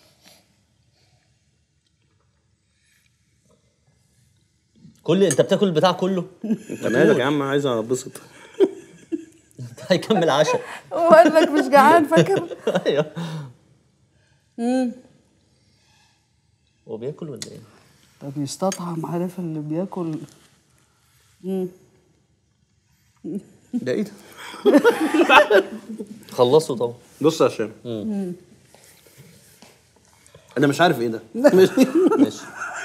كل انت بتاكل البتاع كله انت مالك يا عم عايز انبسط هيكمل عشاء هو قال لك مش جعان فاكر ايوه هو بياكل ولا ايه؟ ده بيستطعم عارف اللي بياكل ده ايه ده؟ خلصوا طبعا بص يا هشام انا مش عارف ايه ده ماشي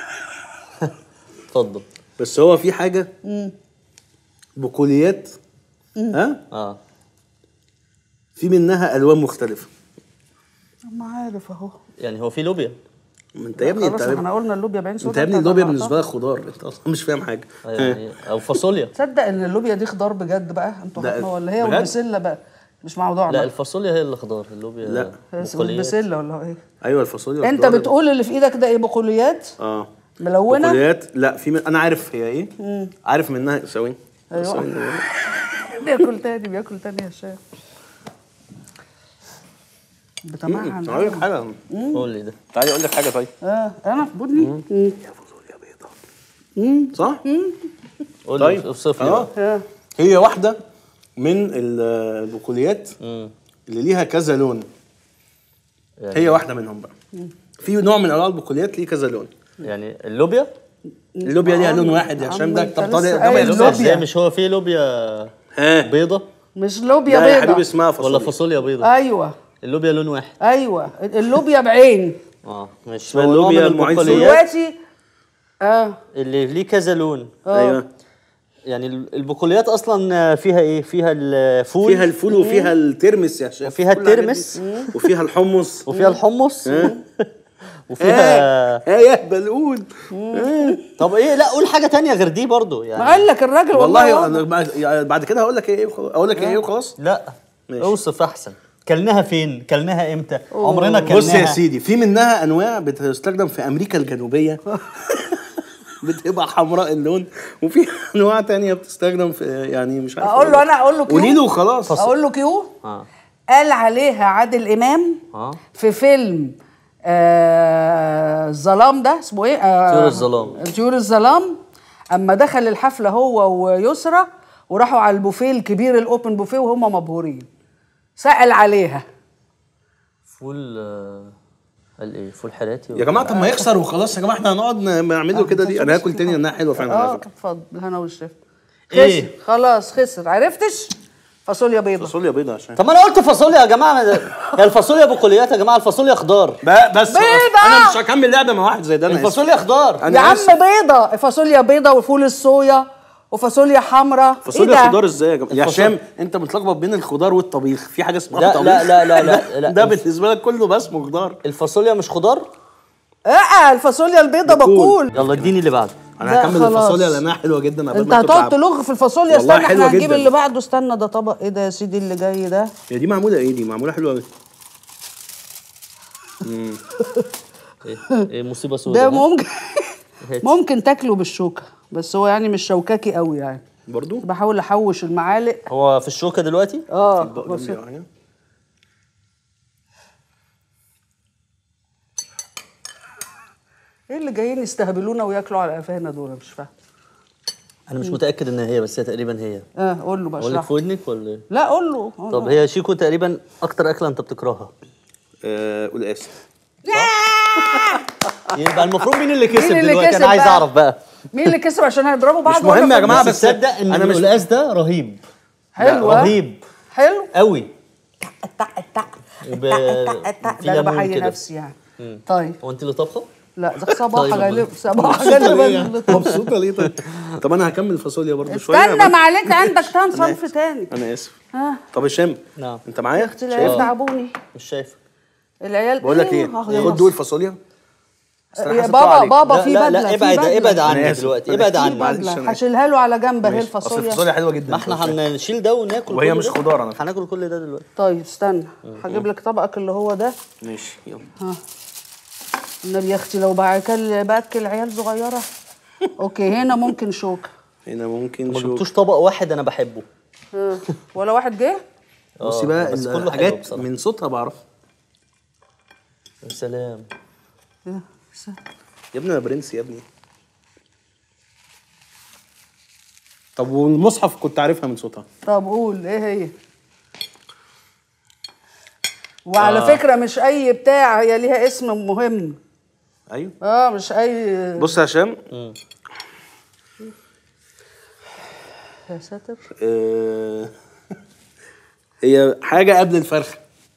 اتفضل بس هو في حاجه بقوليات ها اه في منها الوان مختلفه ما عارف اهو يعني هو في لوبيا ما انت يا ابني انت خلاص احنا قلنا اللوبيا بعين انت سودا يا ابني اللوبيا طلعتها. بالنسبه لك خضار انت اصلا مش فاهم حاجه يعني او فاصوليا تصدق ان اللوبيا دي خضار بجد بقى انتوا لا، حكمة ولا هي بجد؟ والبسله بقى مش موضوعنا لا الفاصوليا هي اللي خضار اللوبيا لا. هي بقوليات. البسله ولا ايه ايوه الفاصوليا انت خضار. بتقول اللي في ايدك ده ايه بقوليات اه ملونه بقوليات لا في من... انا عارف هي ايه عارف منها ثواني أيوة. ثواني. بياكل تاني بياكل تاني يا هشام بتمعن هقول لك حاجه قول لي ده تعالي اقول لك حاجه طيب اه انا في بني يا فاصوليا بيضاء صح؟ قول لي طيب اوصف لي اه بقى. آه. هي واحده من ال- البقوليات مم. اللي ليها كذا لون يعني, هي واحده منهم بقى في نوع من انواع البقوليات ليه كذا لون يعني اللوبيا اللوبيا ليها لون واحد يا عم هشام ده انت طب لسه ده ده ما قايل يخسرش. لوبيا. ازاي مش هو في لوبيا ها بيضة مش لوبيا لا يا بيضة حبيبي اسمها فاصوليا ولا فاصوليا بيضة ايوه اللوبيا لون واحد ايوه اللوبيا بعين اه مش اسمها هو نوع اللوبيا من المعين البقوليات دلوقتي اه اللي ليه كذا لون ايوه يعني ال- البقوليات اصلا فيها ايه فيها الفول فيها الفول وفيها الترمس يا هشام وفيها كل الحاجات دي. الترمس. وفيها الحمص وفيها الحمص ها وفيها ها يا بلقول طب ايه لا قول حاجه تانية غير دي برضو ما يعني قال لك الراجل والله والله أنا بعد- يعني بعد كده هقول لك ايه وخلاص. اقول لك ايه وخلاص لا ماشي. اوصف احسن كلناها فين كلناها امتى عمرنا كلناها بص يا سيدي في منها انواع بتستخدم في امريكا الجنوبيه بتبقى حمراء اللون وفي انواع تانية بتستخدم في يعني مش عارف اقول له انا اقول له كيو قولي له وخلاص اقول له كيو اه قال عليها عادل امام اه في فيلم آه الظلام ده اسمه ايه؟ آه طيور الظلام. طيور الظلام اما دخل الحفله هو ويسرى وراحوا على البوفيه الكبير الاوبن بوفيه وهم مبهورين سأل عليها فول آه، قال ايه فول حراتي يا جماعه طب ما يخسر وخلاص يا جماعه احنا هنقعد ن- نعمل له كده دي انا هاكل تاني لانها حلوه فعلا على اه فكره اتفضل هنا والشيف إيه؟ خسر خلاص خسر عرفتش فاصوليا بيضة فاصوليا بيضاء عشان طب ما انا قلت فاصوليا يا جماعه هي الفاصوليا بقوليات يا جماعه الفاصوليا خضار ب- بس بيضة! انا مش هكمل لعبه مع واحد زي ده انا آسف. الفاصوليا خضار أنا يا عم آسف. بيضة فاصوليا بيضة وفول الصويا وفاصوليا حمراء فاصوليا خضار ازاي يا جماعه يا هشام انت متلخبط بين الخضار والطبيخ في حاجه اسمها لا- طبيخ لا- لا- لا- لا- لا. ده بالنسبه لك كله بس اسمه خضار الفاصوليا مش خضار اه الفاصوليا البيضة بقول. بقول يلا اديني اللي بعده انا لا، هكمل خلاص. الفاصوليا لانها حلوه جدا قبل انت ما هتقعد تتعب. تلغ في الفاصوليا والله استنى حلوة احنا هنجيب جدا. اللي بعده استنى ده طبق ايه ده يا سيدي اللي جاي ده هي دي معموله ايه دي معموله حلوه قوي ايه, إيه مصيبه ده سوداء ها؟ ممكن هات. ممكن تاكله بالشوكة بس هو يعني مش شوكاكي قوي يعني برضو بحاول احوش المعالق هو في الشوكه دلوقتي اه اطباق بس جنبي أو حاجة. ايه اللي جايين يستهبلونا وياكلوا على قفانا دول مش فاهم انا مش متاكد ان هي بس هي تقريبا هي اه قول له بقى اقول لك اشرح في ودنك ولا ايه لا قول له قول طب له. هي شيكو تقريبا اكتر اكله انت بتكرهها آه، قول اسف يبقى المفروض مين اللي كسب مين اللي دلوقتي كسب انا عايز بقى؟ اعرف بقى مين اللي كسب عشان هيضربوا بعض مش مهم وأنا يا في جماعة، النص؟ بس تصدق ان أنا مش- القلقاس ده رهيب حلو ها؟ رهيب حلو قوي التق التق وب- التق التق في ده انا ليمون بحيي كده. نفسي يعني طيب هو انت اللي طبخه؟ لا ده صباحه طيب، غالب الله. صباحه مبسوطة غالبا ليه اللي يعني؟ مبسوطة ليه طيب؟ طب انا هكمل فاصوليا برضه شوية استنى ما عليك عندك تاني صنف تاني انا اسف ها طب هشام نعم. انت معايا؟ اختي العيال تعبوني مش شايف العيال بقول لك ايه آه، يا خد مصر. دول فاصوليا بس أنا يا حاسب طبعا بابا عليك. بابا لا في لا بدله لا في ابعد بدلة. ابعد أنا عني آسف. دلوقتي أنا ابعد آسف. عني معلش، بدلة أنا هشيلها له على جنب اهي ماشي. اصل الفاصوليا الفاصوليا حلوه جدا ما احنا هنشيل ده وناكل وهي كل مش ده. خضار أنا فاهم. هناكل كل ده دلوقتي طيب استنى هجيب لك طبقك اللي هو ده ماشي يلا ها النبي يا اختي لو باكل باكل عيال صغيره اوكي هنا ممكن شوكه هنا ممكن ما شوف جبتوش طبق واحد انا بحبه ها. ولا واحد جه بصي آه، بقى بس كله حلو الحاجات بصراحة. من صوتها بعرف يا سلام يا س- يا ابني انا برنس يا ابني طب والمصحف كنت عارفها من صوتها طب قول ايه هي وعلى آه. فكره مش اي بتاع هي ليها اسم مهم ايوه اه مش اي بص يا هشام يا ساتر آه، هي حاجه قبل الفرخه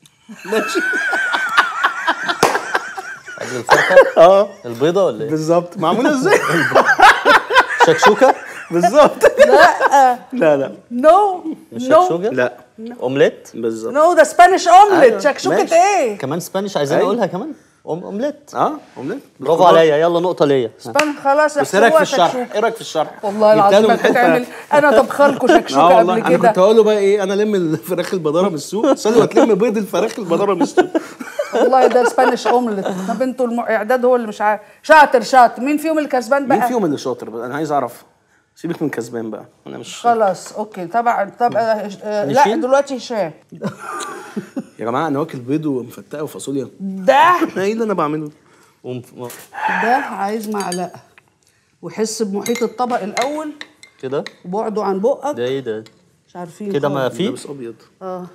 قبل الفرخه اه البيضه ولا ايه بالظبط معموله ازاي شكشوكه بالظبط لا لا لا نو مش نو شكشوكه لا اومليت بالظبط نو ده سبانيش اومليت أيوة، شكشوكه ماشي. ايه كمان سبانيش عايزين أيوة. اقولها كمان أوم اومليت اه اومليت برافو عليا يلا نقطه ليا سبان خلاص بس ايه رايك في احسبوها الشرح شكشوكه ايه رايك في الشرح والله جبتها له العظيم من انت حتة- تعمل انا طبخه لكم اه شكشوكه والله قبل انا كنت كده هقول له بقى ايه انا لم الفراخ البداره من السوق سلوى تلم بيض الفراخ البداره من السوق والله ده سبانيش اومليت طب انتوا الاعداد هو اللي مش عارف شاطر شاطر مين فيهم اللي كسبان بقى مين فيهم اللي شاطر بقى انا عايز اعرف سيبك من كسبان بقى انا مش خلاص اوكي طبعا طب آه، آه، لا نشيل؟ دلوقتي هشام يا جماعه انا واكل بيض ومفتقه وفاصوليا ده انا ايه اللي انا بعمله وم- ده عايز معلقه وحس بمحيط الطبق الاول كده وبعده عن بقك ده ايه ده مش عارفين كده ما خالص. في لابس ابيض اه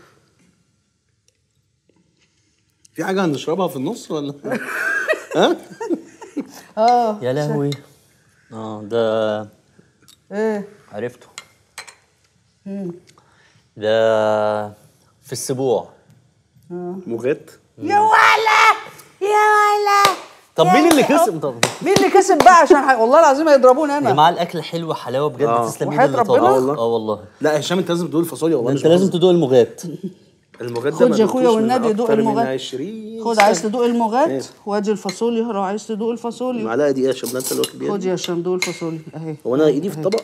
في حاجه هنشربها في النص ولا اه يا لهوي اه ده ايه عرفته ده في السبوع مغات يا ولا يا ولا طب مين اللي كسب طب مين اللي كسب بقى عشان ح... والله العظيم هيضربوني يا انا جماعه الاكل حلو حلاوه بجد آه. تسلم وحياة ايد اللي ربنا؟ طبخ. آه والله. اه والله لا هشام انت لازم تقول فاصوليا والله انت مش لازم بهزر. تدوق المغات المغات ده خد ما يا أخويا دقتوش من والنبي دوق أكتر من المغات. 20 خد سنة. عايز تدوق المغات إيه؟ وادي الفاصوليا لو عايز تدوق الفاصوليا المعلقه دي ايه يا شباب انت اللي واكل بيها خد دي؟ يا هشام دوق الفاصوليا اهي هو انا ايدي في الطبق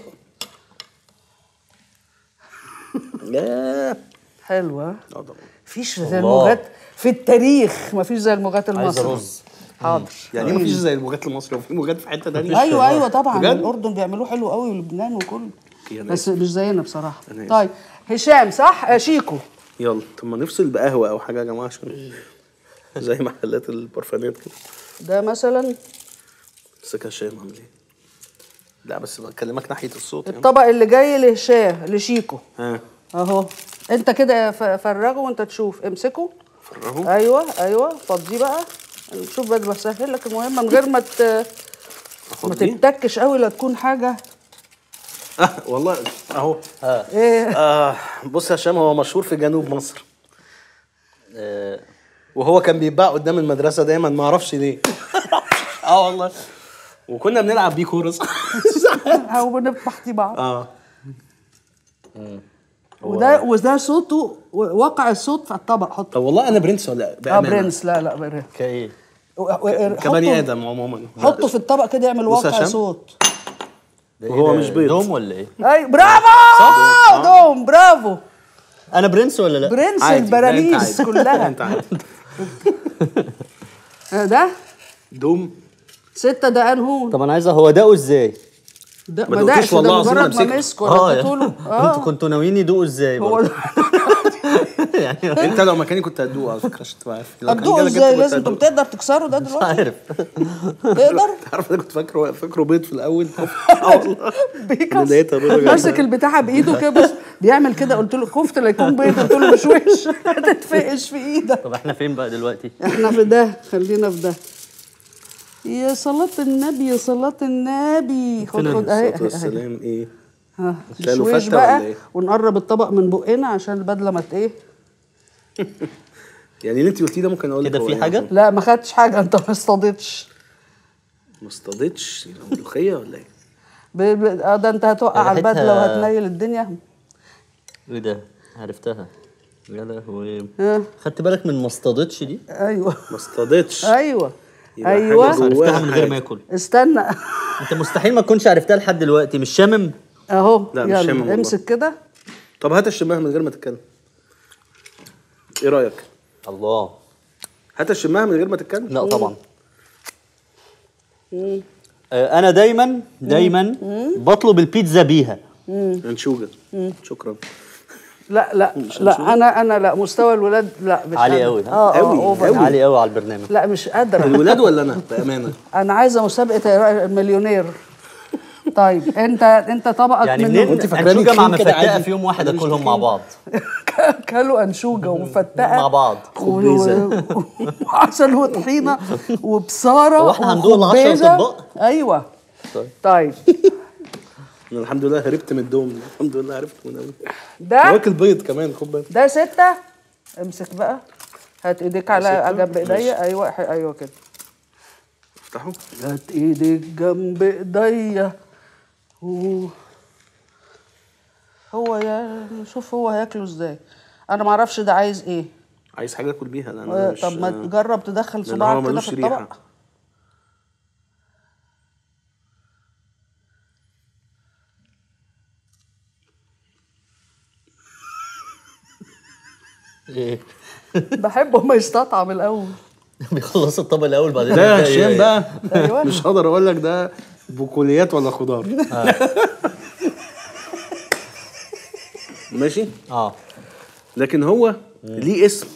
ياه حلوه اه طبعا مفيش زي الله. المغات في التاريخ مفيش زي المغات عايز المصري رز حاضر يعني ما فيش زي المغات المصري وفي مغات في حته ثانيه ايوه ايوه طبعا بجد؟ الاردن بيعملوه حلو قوي ولبنان وكله يعني بس مش زينا بصراحه أنا آسف. طيب هشام صح آه، شيكو يلا طب ما نفصل بقهوه او حاجه يا جماعه عشان زي محلات البرفانات كده ده مثلا ازيك يا هشام عامل ايه؟ لا بس بكلمك ناحيه الصوت يعني الطبق اللي جاي لهشام لشيكو ها اهو انت كده ف- فرغه وانت تشوف امسكه فرغه ايوه ايوه فضيه بقى نشوف بدل بسهل لك المهمه من غير ما ت... ما أحط دي؟ تتكش قوي لا تكون حاجه اه والله اهو ايه آه بص يا هشام هو مشهور في جنوب مصر آه، وهو كان بيتباع قدام المدرسه دايما ما اعرفش ليه اه والله وكنا بنلعب بيه كوره او بنفتح دي بعض اه وده وده صوته وقع الصوت في الطبق حطه طب والله انا برنس ولا اه بأمانة؟ برنس لا لا برنس كايه كبني حطه- ادم عموما حطه في الطبق كده يعمل بص يا واقع هشام. صوت ده إيه وهو ده؟ مش بيض. دوم ولا ايه اي برافو دوم برافو انا برنس ولا لا برنس عادي، لا، أنت البرانيس عادي. كلها انت عادي آه، ده دوم ستة ده انهون طب انا عايزه هو دقه ازاي ده ما ما دقتوش دقش والله ده العظيم مجرد أنا ما مسكته. مسك اه ولا يا- اديته له انتوا اه كنتوا ناويين يدوقوا ازاي هو برضه؟ ده يعني انت لو مكاني كنت هتدوق على فكره عشان تبقى عارف لو كان هتدوق جالك انت ازاي كنت لازم انت هتدوق. بتقدر تكسره ده مش دلوقتي عارف تقدر عارف انا كنت فاكره فاكره بيض في الاول اه والله بيكس لقيتها بيضة جدا. ماسك البتاعه بايده كده بص بيعمل كده قلت له كفته لا يكون بيض قلت له مش وش هتتفقش في ايدك طب احنا فين بقى دلوقتي؟ احنا في ده خلينا في ده يا صلاة النبي يا صلاة النبي خد فين خد اهي الصلاه والسلام ايه ها هتلاقي له نشويش فتة بقى ولا إيه؟ ونقرب الطبق من بقنا عشان البدله ما ت- ايه يعني اللي انت قلتيه ده ممكن اقول لك كده هو في إيه حاجة؟ مثلاً. لا ما خدتش حاجه انت ما اصطادتش ما اصطادتش ملوخيه ولا ايه ب- ب- اه ده انت هتوقع على ريحتها- البدله وهتنيل الدنيا ايه ده؟ عرفتها يا لهوي ها خدت بالك من ما اصطادتش دي؟ ايوه ما اصطادتش ايوه يبقى حاجة ايوه جواها عرفتها من غير حاجة. ما اكل استنى انت مستحيل ما تكونش عرفتها لحد دلوقتي مش شامم اهو لا، مش شامم يلا والله. امسك كده طب هات الشماها من غير ما تتكلم ايه رايك الله هات الشماها من غير ما تتكلم لا طبعا آه، انا دايما دايما بطلب البيتزا بيها انشوجه شكرا لا لا لا انا انا لا مستوى الولاد لا مش عالي قادرة. قوي، ها؟ اه اه قوي، اوفر قوي. عالي قوي على البرنامج لا مش قادره الولاد ولا انا بامانه انا عايزه مسابقه مليونير طيب انت انت طبقك يعني منه منين وانت فاكراني انشوجه مع تخين كده مفتقه عادي؟ في يوم واحد أنا مش اكلهم مع تخين. بعض كلوا انشوجه ومفتقه مع بعض. و- و- وعسل وطحينه وبصاره هو احنا هندوق العشرة وخبازة. أطباق؟ ايوه طيب. طيب انا الحمد لله هربت من الدوم الحمد لله عرفت من اول ده واكل بيض كمان خد بالك ده ستة امسك بقى هات ايديك على ستة؟ جنب ماشي. ايديا ايوه ح- ايوه كده افتحه هات ايديك جنب ايديا و... هو يا شوف هو هياكله ازاي انا ما اعرفش ده عايز ايه عايز حاجه اكل بيها لان انا مش طب ما تجرب تدخل لأن هو صباعك كده ملوش في ريحة. الطبق ايه بحبه ما يستطعم الاول بيخلص الطبق الاول بعدين ده يا يبدأ هشام ي- بقى أيوة. مش هقدر اقول لك ده بقوليات ولا خضار ماشي اه لكن هو ليه اسم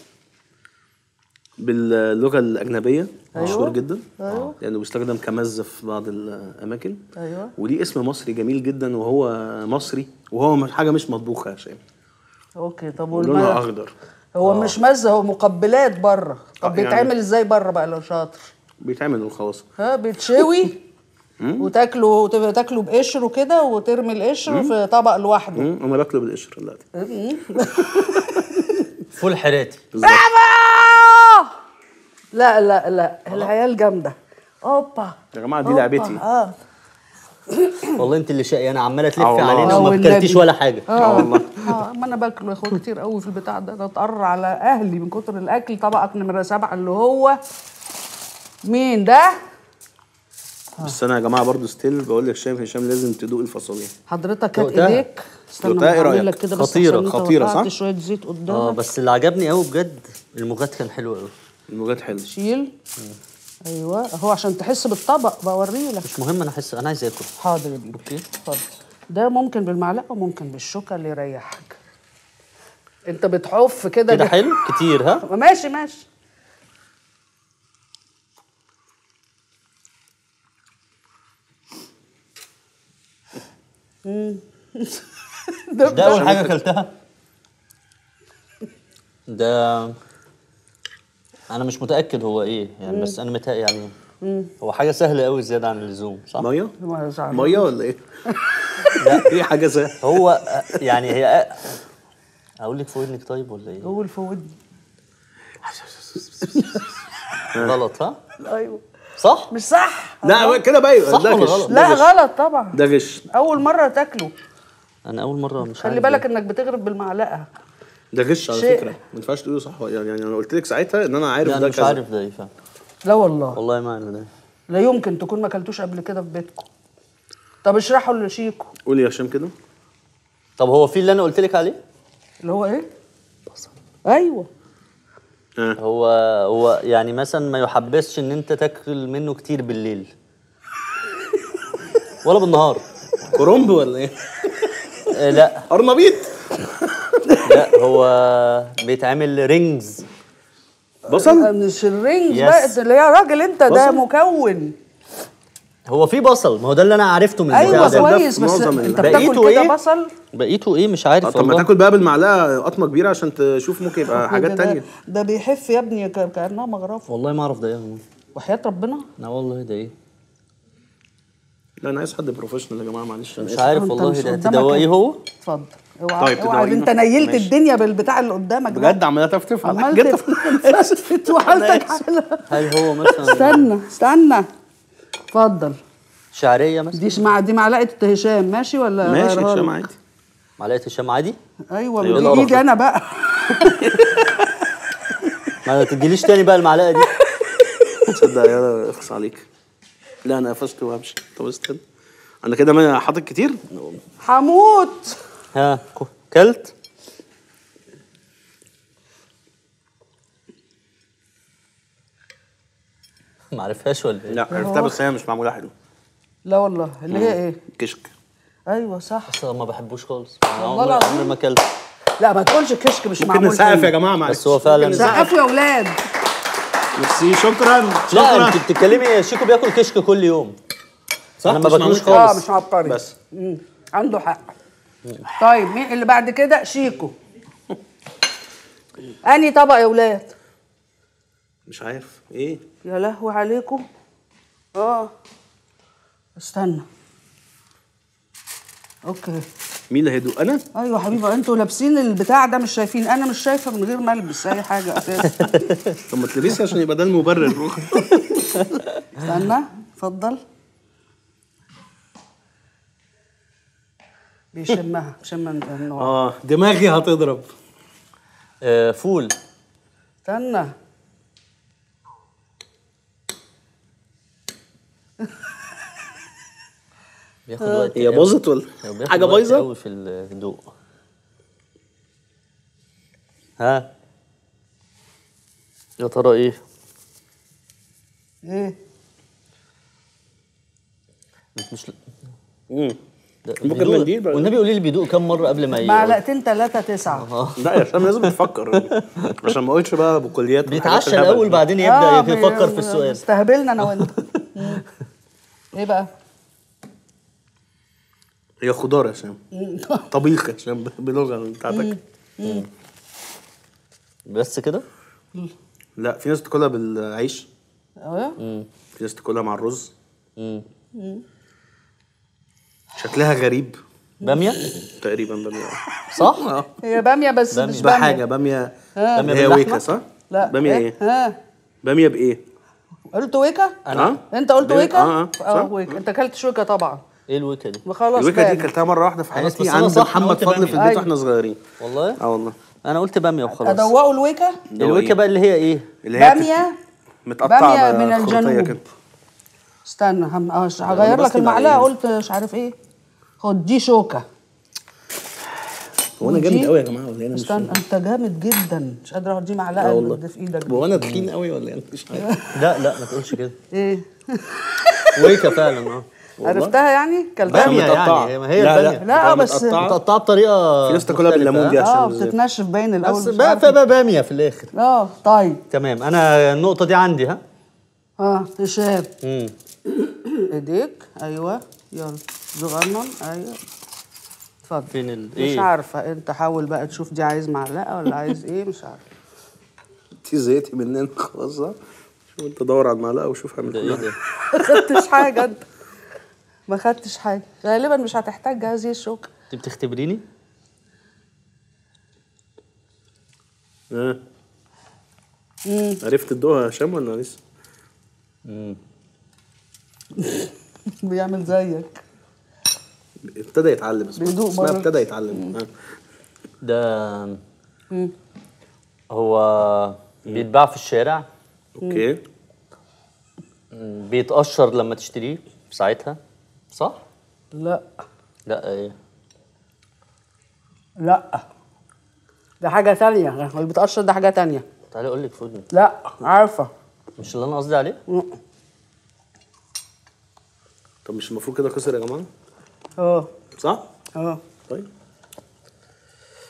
باللغه الاجنبيه مشهور جدا أيوة. لانه بيستخدم كمزه في بعض الاماكن ايوه وليه اسم مصري جميل جدا وهو مصري وهو مش- حاجه مش مطبوخه يا هشام اوكي طب لونها والم... اخضر هو مش مزه هو مقبلات بره طب آه، يعني- بيتعمل ازاي بره بقى لو شاطر بيتعمل الخواص ها بيتشوي وتاكله وتبقى تاكله بقشره كده وترمي القشر في طبق لوحده انا باكله بالقشر دلوقتي فول حراتي بالظبط لا لا لا العيال جامده اوبا يا جماعه دي أوبا. لعبتي اه والله انت اللي شقي انا عماله تلف آه والله. علينا آه وما والنبي. بتكلتيش ولا حاجه اه والله اه ما انا باكله يا اخويا كتير قوي في البتاع ده انا اتقرر على اهلي من كتر الاكل طبقك نمره سبعه اللي هو مين ده؟ بس انا يا جماعه برضو ستيل بقول لك هشام هشام لازم تدوق الفاصوليا حضرتك هات دقتها؟ ايديك استنى دقتها؟ إيه هعمل رأيك؟ لك كده بس خطيرة، عشان انت خطيرة، وقعت صح؟ شويه زيت اه قدامك بس اللي عجبني قوي بجد الموجات كان حلو قوي الموجات حلو شيل ايوه اهو عشان تحس بالطبق بوريه لك مش مهم انا احس انا عايز اكل حاضر يا بيبي اوكي اتفضل ده ممكن بالمعلقه وممكن بالشوكه اللي يريحك انت بتحف كده كده جه- حلو كتير ها ماشي ماشي ده ده اول حاجه اكلتها ده انا مش متاكد هو ايه يعني بس انا متهيأ يعني هو حاجه سهله قوي زياده عن اللزوم صح ميه ما زعل. ميه ولا ايه ايه حاجه زي هو آه، يعني هي آه، اقول لك في ودنك طيب ولا ايه قول في ودني غلط ها ايوه صح مش صح لا كده بقى يبقى صح ده ولا غش غلط؟ ده لا غش. غلط طبعا ده غش اول مره تاكله انا اول مره مش خلي عارف بالك إيه. انك بتغرب بالمعلقه ده غش على شيء. فكره ما ينفعش تقوله صح ولا- يعني انا قلت لك ساعتها ان انا عارف لا ده انا مش كذا عارف ده ايه فعلا لا والله والله ما انا ده لا يمكن تكون ما اكلتوش قبل كده في بيتكم طب اشرحوا لشيكو قولي يا هشام كده طب هو في اللي انا قلت لك عليه اللي هو ايه ايوه ها هو هو يعني مثلا ما يحبسش ان انت تاكل منه كتير بالليل ولا بالنهار كرنب ولا ايه آه لا قرنبيط لا هو بيتعمل رينجز بصل مش الرينج Yes. بقى اللي يا راجل انت ده بصل؟ مكون هو في بصل ما هو ده اللي انا عرفته من ايوه البتاع ده ده كويس في بس معظم انت ال- بتاكل بقيته كده إيه؟ بصل بقيته ايه مش عارف طب ما والله تاكل بقى بالمعلقه قطمه كبيره عشان تشوف ممكن يبقى حاجات ده- تانية ده بيحف يا ابني ك- كانها مغرفه والله ما اعرف ده ايه وحياه ربنا لا والله ده ايه لا انا عايز حد بروفيشنال يا جماعه معلش انا مش آسف. عارف انت والله مش ده قدامك تدوقيه ايه؟ هو اتفضل اوعى طيب، اوعى تدوقينا. انت نيلت ماشي. الدنيا بالبتاع اللي قدامك ده بجد عمال تفتف على عمال حاجات تفتفت وحالتك حالة هل هو مثلا استنى استنى اتفضل شعريه مثلا دي مع دي معلقه هشام ماشي ولا ماشي أغيرها هشام لك؟ عادي معلقه هشام عادي ايوه أيوة، دي القرف ايدي ده. انا بقى ما تجيليش تاني بقى المعلقه دي تصدق يا اخص عليك لا انا قفشت وهمشي طب استنى انا كده ما حاطط كتير هموت ها كو- كلت ما عرفهاش ولا ايه لا عرفتها بس هي مش معموله حلو لا والله اللي هي ايه كشك ايوه صح بس ما بحبوش خالص أنا والله عمري العظيم. عمري ما اكلت لا ما تقولش كشك مش ممكن معمول نسقف حلو. يا جماعه معلش بس هو فعلا- ممكن نسقف. سقفوا يا اولاد ميرسي شكرا لا شكرا انت بتتكلمي شيكو بياكل كشك كل يوم صح أنا ما مش باكلوش معمول اه خالص. مش عبقري بس مم. عنده حق طيب مين اللي بعد كده شيكو اني طبق يا اولاد مش عارف ايه يا لهوي عليكم اه استنى اوكي مين اللي هيدوق انا ايوه حبيبه انتوا لابسين البتاع ده مش شايفين انا مش شايفه من غير ما البس اي حاجه اساسا طب ما تلبسي عشان يبقى ده المبرر استنى اتفضل بيشمها بيشم النوع اه دماغي هتضرب آه فول استنى بياخد وقت هي قوي. باظت ولا هو بياخد حاجه وقت بايظه قوي في الذوق ها يا ترى ايه ايه مش مم. ده ممكن بيدوق- منديل بقى. والنبي قولي لي بيدوق كم مره قبل ما ي- معلقتين ثلاثة تسعة لا يا هشام لازم تفكر عشان ما اقولش بقى بكليات والحاجات بيتعشى الهبل الاول دي. بعدين آه، يبدا بي- يفكر في السؤال استهبلنا انا وانت مم. ايه بقى؟ هي خضار يا هشام طبيخ يا هشام بلغه بتاعتك بس كده لا في ناس تاكلها بالعيش اه في ناس تاكلها مع الرز مم. شكلها غريب باميه تقريبا باميه صح اه هي بامية بس بامية. مش بامية بحاجه باميه بامية اللي هي باللحمة؟ ويكا صح؟ لا باميه ايه؟ ها باميه بايه؟ قلت ويكا؟ اه انت قلت بامية- ويكا؟ اه اه اه صح؟ ويكا انت اكلت شوكة طبعا ايه الويكا دي وخلاص الويكا دي بان. اكلتها مره واحده في خلاص، حياتي بس أنا عند صح، أنا محمد قلت فضل في بامية. البيت أيوة. واحنا صغيرين والله اه والله انا قلت باميه وخلاص ادوقوا الويكا الويكا بقى اللي هي ايه اللي هي بامية متقطعه بامية من خريطية الجنوب. كده. استنى هم... اه هغير لك بستنى المعلقة عليه. قلت مش عارف ايه خد دي شوكة هو انا ودي- جامد قوي يا جماعه ولا إيه؟ انا مش استنى فاهم. انت جامد جدا مش قادرة اخد دي اه معلقة والله اللي في ايدك طب هو انا تخين قوي ولا ايه مش عارف لا لا ما تقولش كده ايه ويكا فعلا اه عرفتها يعني كلتها بامية متقطعة. يعني، ما هي لا البامية. لا لا، بتبقى بس- متقطعة. متقطعه بطريقه في ناس تاكلها مختلفة، بالليمون دي ها؟ عشان اه بالذات. بتتنشف باين الاول بس مش بقى عارفة. فبقى باميه في الاخر اه طيب تمام انا النقطه دي عندي ها اه هشام امم ايديك ايوه يلا صغنن ايوه اتفضل فين ال مش ايه عارفه انت حاول بقى تشوف دي عايز معلقه ولا عايز ايه مش عارفه انت زهقتي مننا خلاص ها؟ شوف انت دور على المعلقه وشوف هعمل ده ايه كلها ده ما خدتش حاجه انت ما خدتش حاجه غالبا مش هتحتاج هذه الشوكه انت بتختبريني ها عرفت تدوقها يا هشام ولا لسه؟ بيعمل زيك ابتدى يتعلم اسمها بيدوق اسمها مرة. ابتدى يتعلم ها. ده مم. هو بيتباع في الشارع اوكي بيتقشر لما تشتريه في ساعتها صح؟ لا لا ايه لا ده حاجه تانية اللي بتقشر ده حاجه تانية تعالي اقول لك في ودني لا عارفه مش اللي انا قصدي عليه مم. طب مش المفروض كده خسر يا جماعه؟ اه صح؟ اه طيب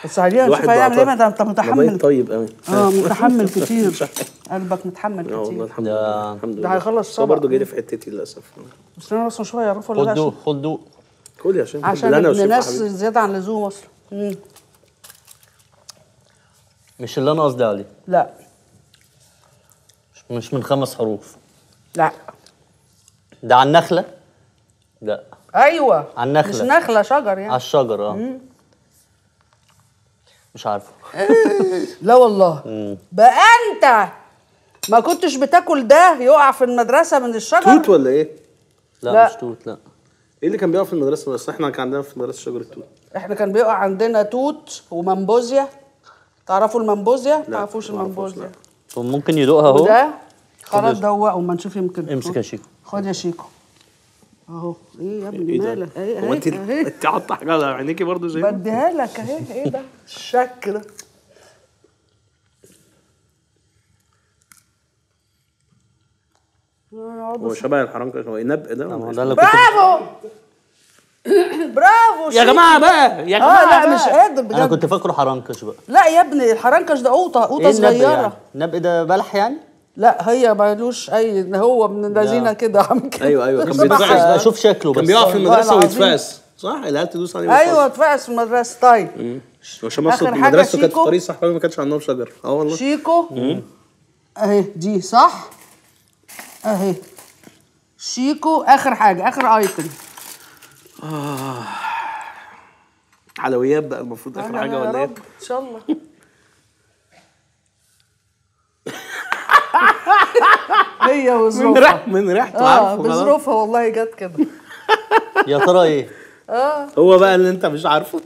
بس عليها الواحد شوف هيعمل بقى ايه ما ده انت بقيت متحمل طيب قوي اه متحمل كتير قلبك متحمل اه والله كتير الحمد ده- لله الحمد ده لله هيخلص بس هو طبق. برضه جاي لي في حتتي للاسف بس انا اصلا شويه يعرفوا ولا خد لا دوق خد دوق خد يا عشان عشان ابن ناس زياده عن اللزوم اصلا مم. مش اللي انا قصدي عليه لا مش- مش من خمس حروف لا ده على النخله لا ايوه على النخلة. مش نخله شجر على يعني الشجر اه مش عارفه لا والله بقى انت ما كنتش بتاكل ده يقع في المدرسه من الشجر توت ولا ايه؟ لا, لا. مش توت لا ايه اللي كان بيقع في المدرسه بس احنا كان عندنا في المدرسه شجره توت احنا كان بيقع عندنا توت ومنبوزيا تعرفوا المنبوزيا؟ ما تعرفوش ما أعرفوش، المنبوزيا طب ممكن يدوقها اهو وده خلاص دوقه ما نشوف يمكن امسك يا شيكو خد يا شيكو اهو ايه يا ابني ايه ده؟ مالك اهي هو انت اهي اهي انت حاطه حاجه على عينيكي برضه زي بديها لك اهي ايه ده الشك ده هو شبه الحرنكش هو نبق ده ما هو ولا ده إيه؟ اللي كنت برافو برافو يا شيكو. جماعه بقى يا اه جماعه لا مش بقى. قادر انا بجد كنت فاكره حرنكش بقى لا يا ابني الحرنكش ده قوطه قوطه ايه النبق صغيره يعني النبق ده بلح يعني لا هي مالوش اي هو من الذين كده عامل كده ايوه ايوه كان شبه بيتفعس حاجة. بقى. اشوف شكله كان بس بيقع في والله المدرسه العظيم. ويتفعس صح العيال تدوس عليه ايوه ويتفعس. اتفقس في المدرسه طيب عشان آخر اصلا حاجة مدرسته كانت في شيكو. طريق صحراوي ما كانش عندهم شجر اه والله شيكو اهي دي صح اهي شيكو اخر حاجه اخر ايتم حلويات بقى المفروض اخر حاجه يا ولا ايه؟ رب ان شاء الله هي من وظروفها ريحته من ريحته اه عارفه خلاص. بظروفها والله جت كده يا ترى ايه هو بقى اللي انت مش عارفه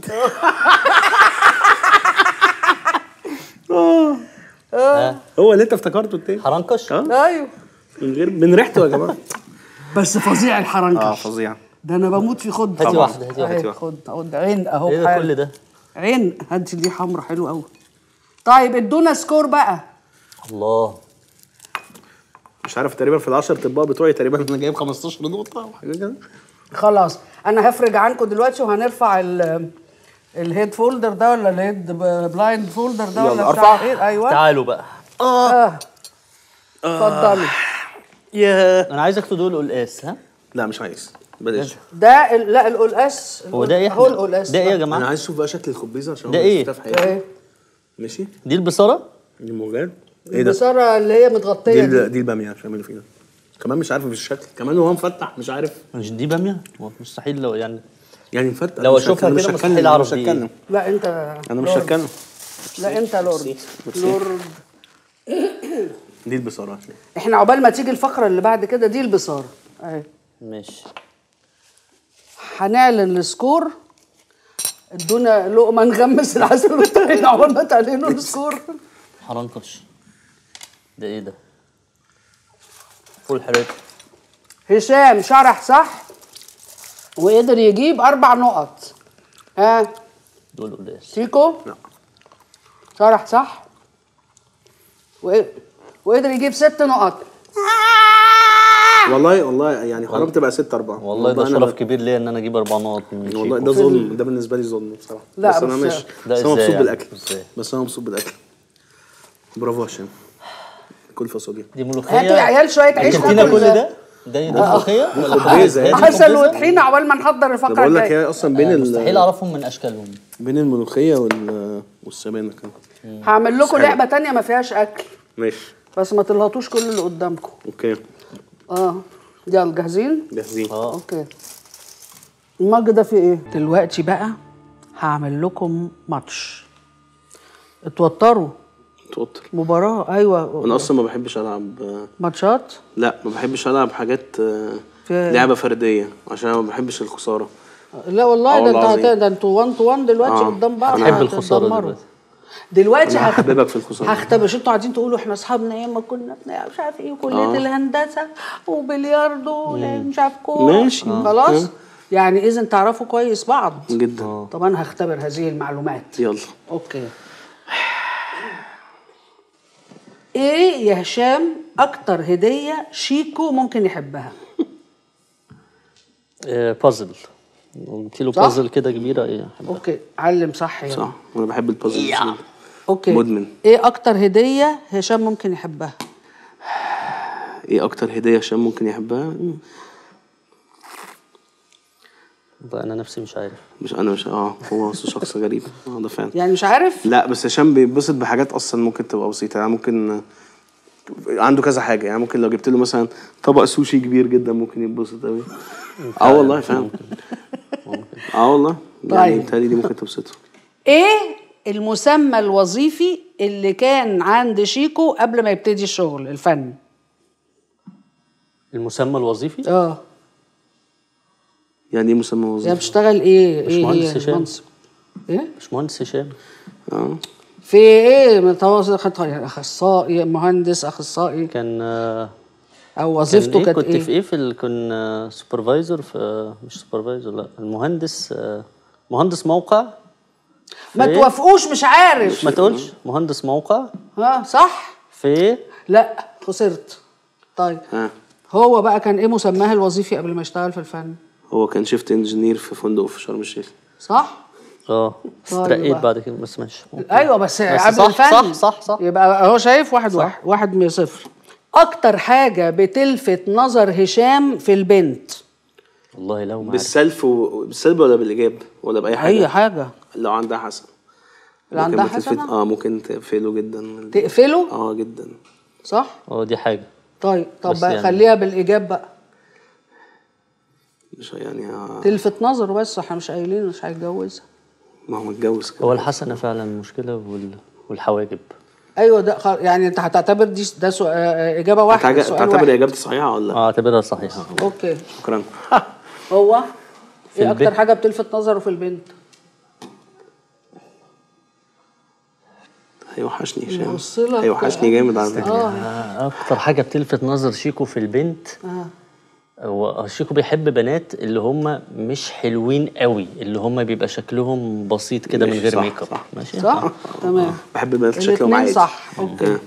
ها هو اللي انت افتكرته التاني حرنكش اه ايوه من غير من ريحته يا جماعه بس فظيع اه الحرنكش فظيع ده انا بموت في خد هاتي طبعاً. واحدة، هاتي أهي، واحدة. خد خد عين اهو ايه ده بحال. كل ده عين هاتي دي حمرا حلو قوي طيب ادونا سكور بقى الله مش عارف تقريبا في العشر اطباق بتوعي تقريبا انا جايب 15 نقطه او حاجه كده خلاص انا هفرج عنكم دلوقتي وهنرفع ال الهيد فولدر ده ولا الهيد ب- بلايند فولدر ده يلا، ولا أرفع. بتاع ايه ايوه تعالوا بقى اه اتفضلوا يا انا عايزك تدوق القلقاس ها لا مش عايز بلاش ده ال- لا القلقاس هو ده ايه هو احنا- القلقاس ده ايه يا انا جماعه عايز اشوف بقى شكل الخبيزه عشان ده هو إيه؟ شفتها في حياتي ايه ماشي دي البصاره دي موجات ايه ده البصاره اللي هي دي متغطيه دي ال- دي الباميه عشان اعمل فيها كمان مش عارف في الشكل كمان وهو مفتح مش عارف مش دي باميه هو مستحيل لو يعني يعني مفتح لو مش أشوفها هتكلم- كده مش مستحيل هتكلم، أعرف مش دي إيه. هتكلم لا انت انا مش لورد. هتكلم لا انت لورد لورد دي البصاره عشان احنا عقبال ما تيجي الفقره اللي بعد كده دي البصاره اهي ماشي هنعلن السكور ادونا لقمه نغمس العسل والطحينه عقبال ما تعلنوا السكور حرنكش ده ايه ده فول حريت هشام شرح صح وقدر يجيب اربع نقط ها دول قلقاس شيكو لا شرح صح وق- وقدر يجيب ست نقط والله والله يعني حرام تبقى 6 4 والله ده أنا شرف ب- كبير ليا ان انا اجيب اربع نقط من والله شيكو ده ظلم ده بالنسبه لي ظلم بصراحه لا، بس انا بس- ماشي ده بس انا إزاي مبسوط يعني؟ بالاكل إزاي؟ بس انا مبسوط بالاكل برافو هشام كل فاصوليا دي ملوخيه هاتوا يا عيال شويه عيش كلتينا ناكل كل ده ده دي ملوخيه ولا خبيزة. هي دي عسل خبيزة؟ وطحينه عقبال ما نحضر ده الفقره بقول لك الجايه هي اصلا بين مستحيل ال... اعرفهم من اشكالهم بين الملوخيه وال والسبانخ كده هعمل لكم حلو. لعبه تانية ما فيهاش اكل ماشي بس ما تلهطوش كل اللي قدامكم اوكي اه يلا جاهزين جاهزين اه اوكي المج ده فيه ايه دلوقتي بقى هعمل لكم ماتش اتوتروا توتر مباراة ايوه انا اصلا ما بحبش العب ماتشات لا ما بحبش العب حاجات آه، في- لعبه فرديه عشان ما بحبش الخساره لا والله آه ده انت والله هت- العظيم. ده انتوا 1 تو 1 دلوقتي آه. قدام بعض أنا بحب الخسارة هتتدمروا. دلوقتي. دلوقتي انا هخ- هحببك في الخساره هختبر مش انتوا قاعدين تقولوا احنا اصحابنا ايام ما كنا في مش عارف ايه وكليه آه. الهندسه وبلياردو مش عارف كوره ماشي. خلاص آه. يعني اذا تعرفوا كويس بعض جدا طب انا هختبر هذه المعلومات يلا اوكي ايه يا هشام اكتر هديه شيكو ممكن يحبها آه، بازل كيلو صح؟ بازل كده كبيره ايه اوكي علم صح يعني صح وانا بحب البازل اوكي مدمن. ايه اكتر هديه هشام ممكن يحبها ايه اكتر هديه هشام ممكن يحبها ده انا نفسي مش عارف مش انا مش اه هو أصله شخص غريب اه ده فعلا يعني مش عارف لا بس هشام بيتبسط بحاجات اصلا ممكن تبقى بسيطه يعني ممكن عنده كذا حاجه يعني ممكن لو جبت له مثلا طبق سوشي كبير جدا ممكن يتبسط قوي اه والله فعلا اه والله يعني طيب. بتهيألي دي ممكن تبسطه ايه المسمى الوظيفي اللي كان عند شيكو قبل ما يبتدي الشغل الفن المسمى الوظيفي اه يعني ايه مسمى يعني وظيفي بتشتغل ايه ايه باشمهندس هي هشام. المنصب ايه باشمهندس هشام اه في ايه متواصل خط- يعني اخصائي مهندس اخصائي كان آه، او كان وظيفته إيه كانت كنت ايه في ايه في ال... كنا سوبرفايزر في مش سوبرفايزر لا المهندس آه، مهندس موقع ما في- توافقوش مش عارف ما تقولش مهندس موقع ها صح في لا خسرت طيب اه هو بقى كان ايه مسماه الوظيفي قبل ما يشتغل في الفن هو كان شيفت انجينير في فندق في شرم الشيخ صح اه طيب اترقيت بقى. بعد كده بس ماشي ايوه بس, بس قبل صح، الفن صح، صح، صح. يبقى هو شايف واحد واحد واحد من صفر اكتر حاجه بتلفت نظر هشام في البنت والله لو ما عرفت. بالسلف و... بالسلب ولا بالايجاب ولا باي حاجه اي حاجه لو عندها حسن اللي ممكن عندها ما تلفت- حسنه اه ممكن تقفله جدا تقفله اه جدا صح اه دي حاجه طيب طب بس بقى يعني- خليها بالايجاب بقى مش يعني آه تلفت نظره بس احنا مش قايلين مش هيتجوزها ما هو متجوز كده هو الحسنه فعلا المشكله وال... والحواجب ايوه ده خل... يعني انت هتعتبر دي ده سؤال اجابه واحده تعتبر سؤال تعتبر واحد اجابتي صحيحه ولا لا؟ اه اعتبرها صحيحه اوكي شكرا هو ايه اكتر البنت. حاجه بتلفت نظره في البنت هيوحشني هشام بصلك. هيوحشني جامد على فكره آه، اكتر حاجه بتلفت نظر شيكو في البنت اه هو شيكو بيحب بنات اللي هم مش حلوين قوي اللي هم بيبقى شكلهم بسيط كده من ماشي، غير صح، ميك اب صح. ماشي صح تمام بحب البنات شكلهم الاثنين عادي صح اوكي آه.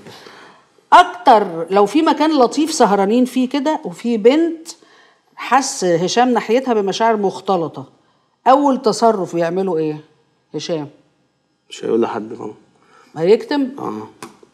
اكتر لو في مكان لطيف سهرانين فيه كده وفي بنت حس هشام ناحيتها بمشاعر مختلطه اول تصرف يعمله ايه هشام مش هيقول لحد طبعا هيكتم اه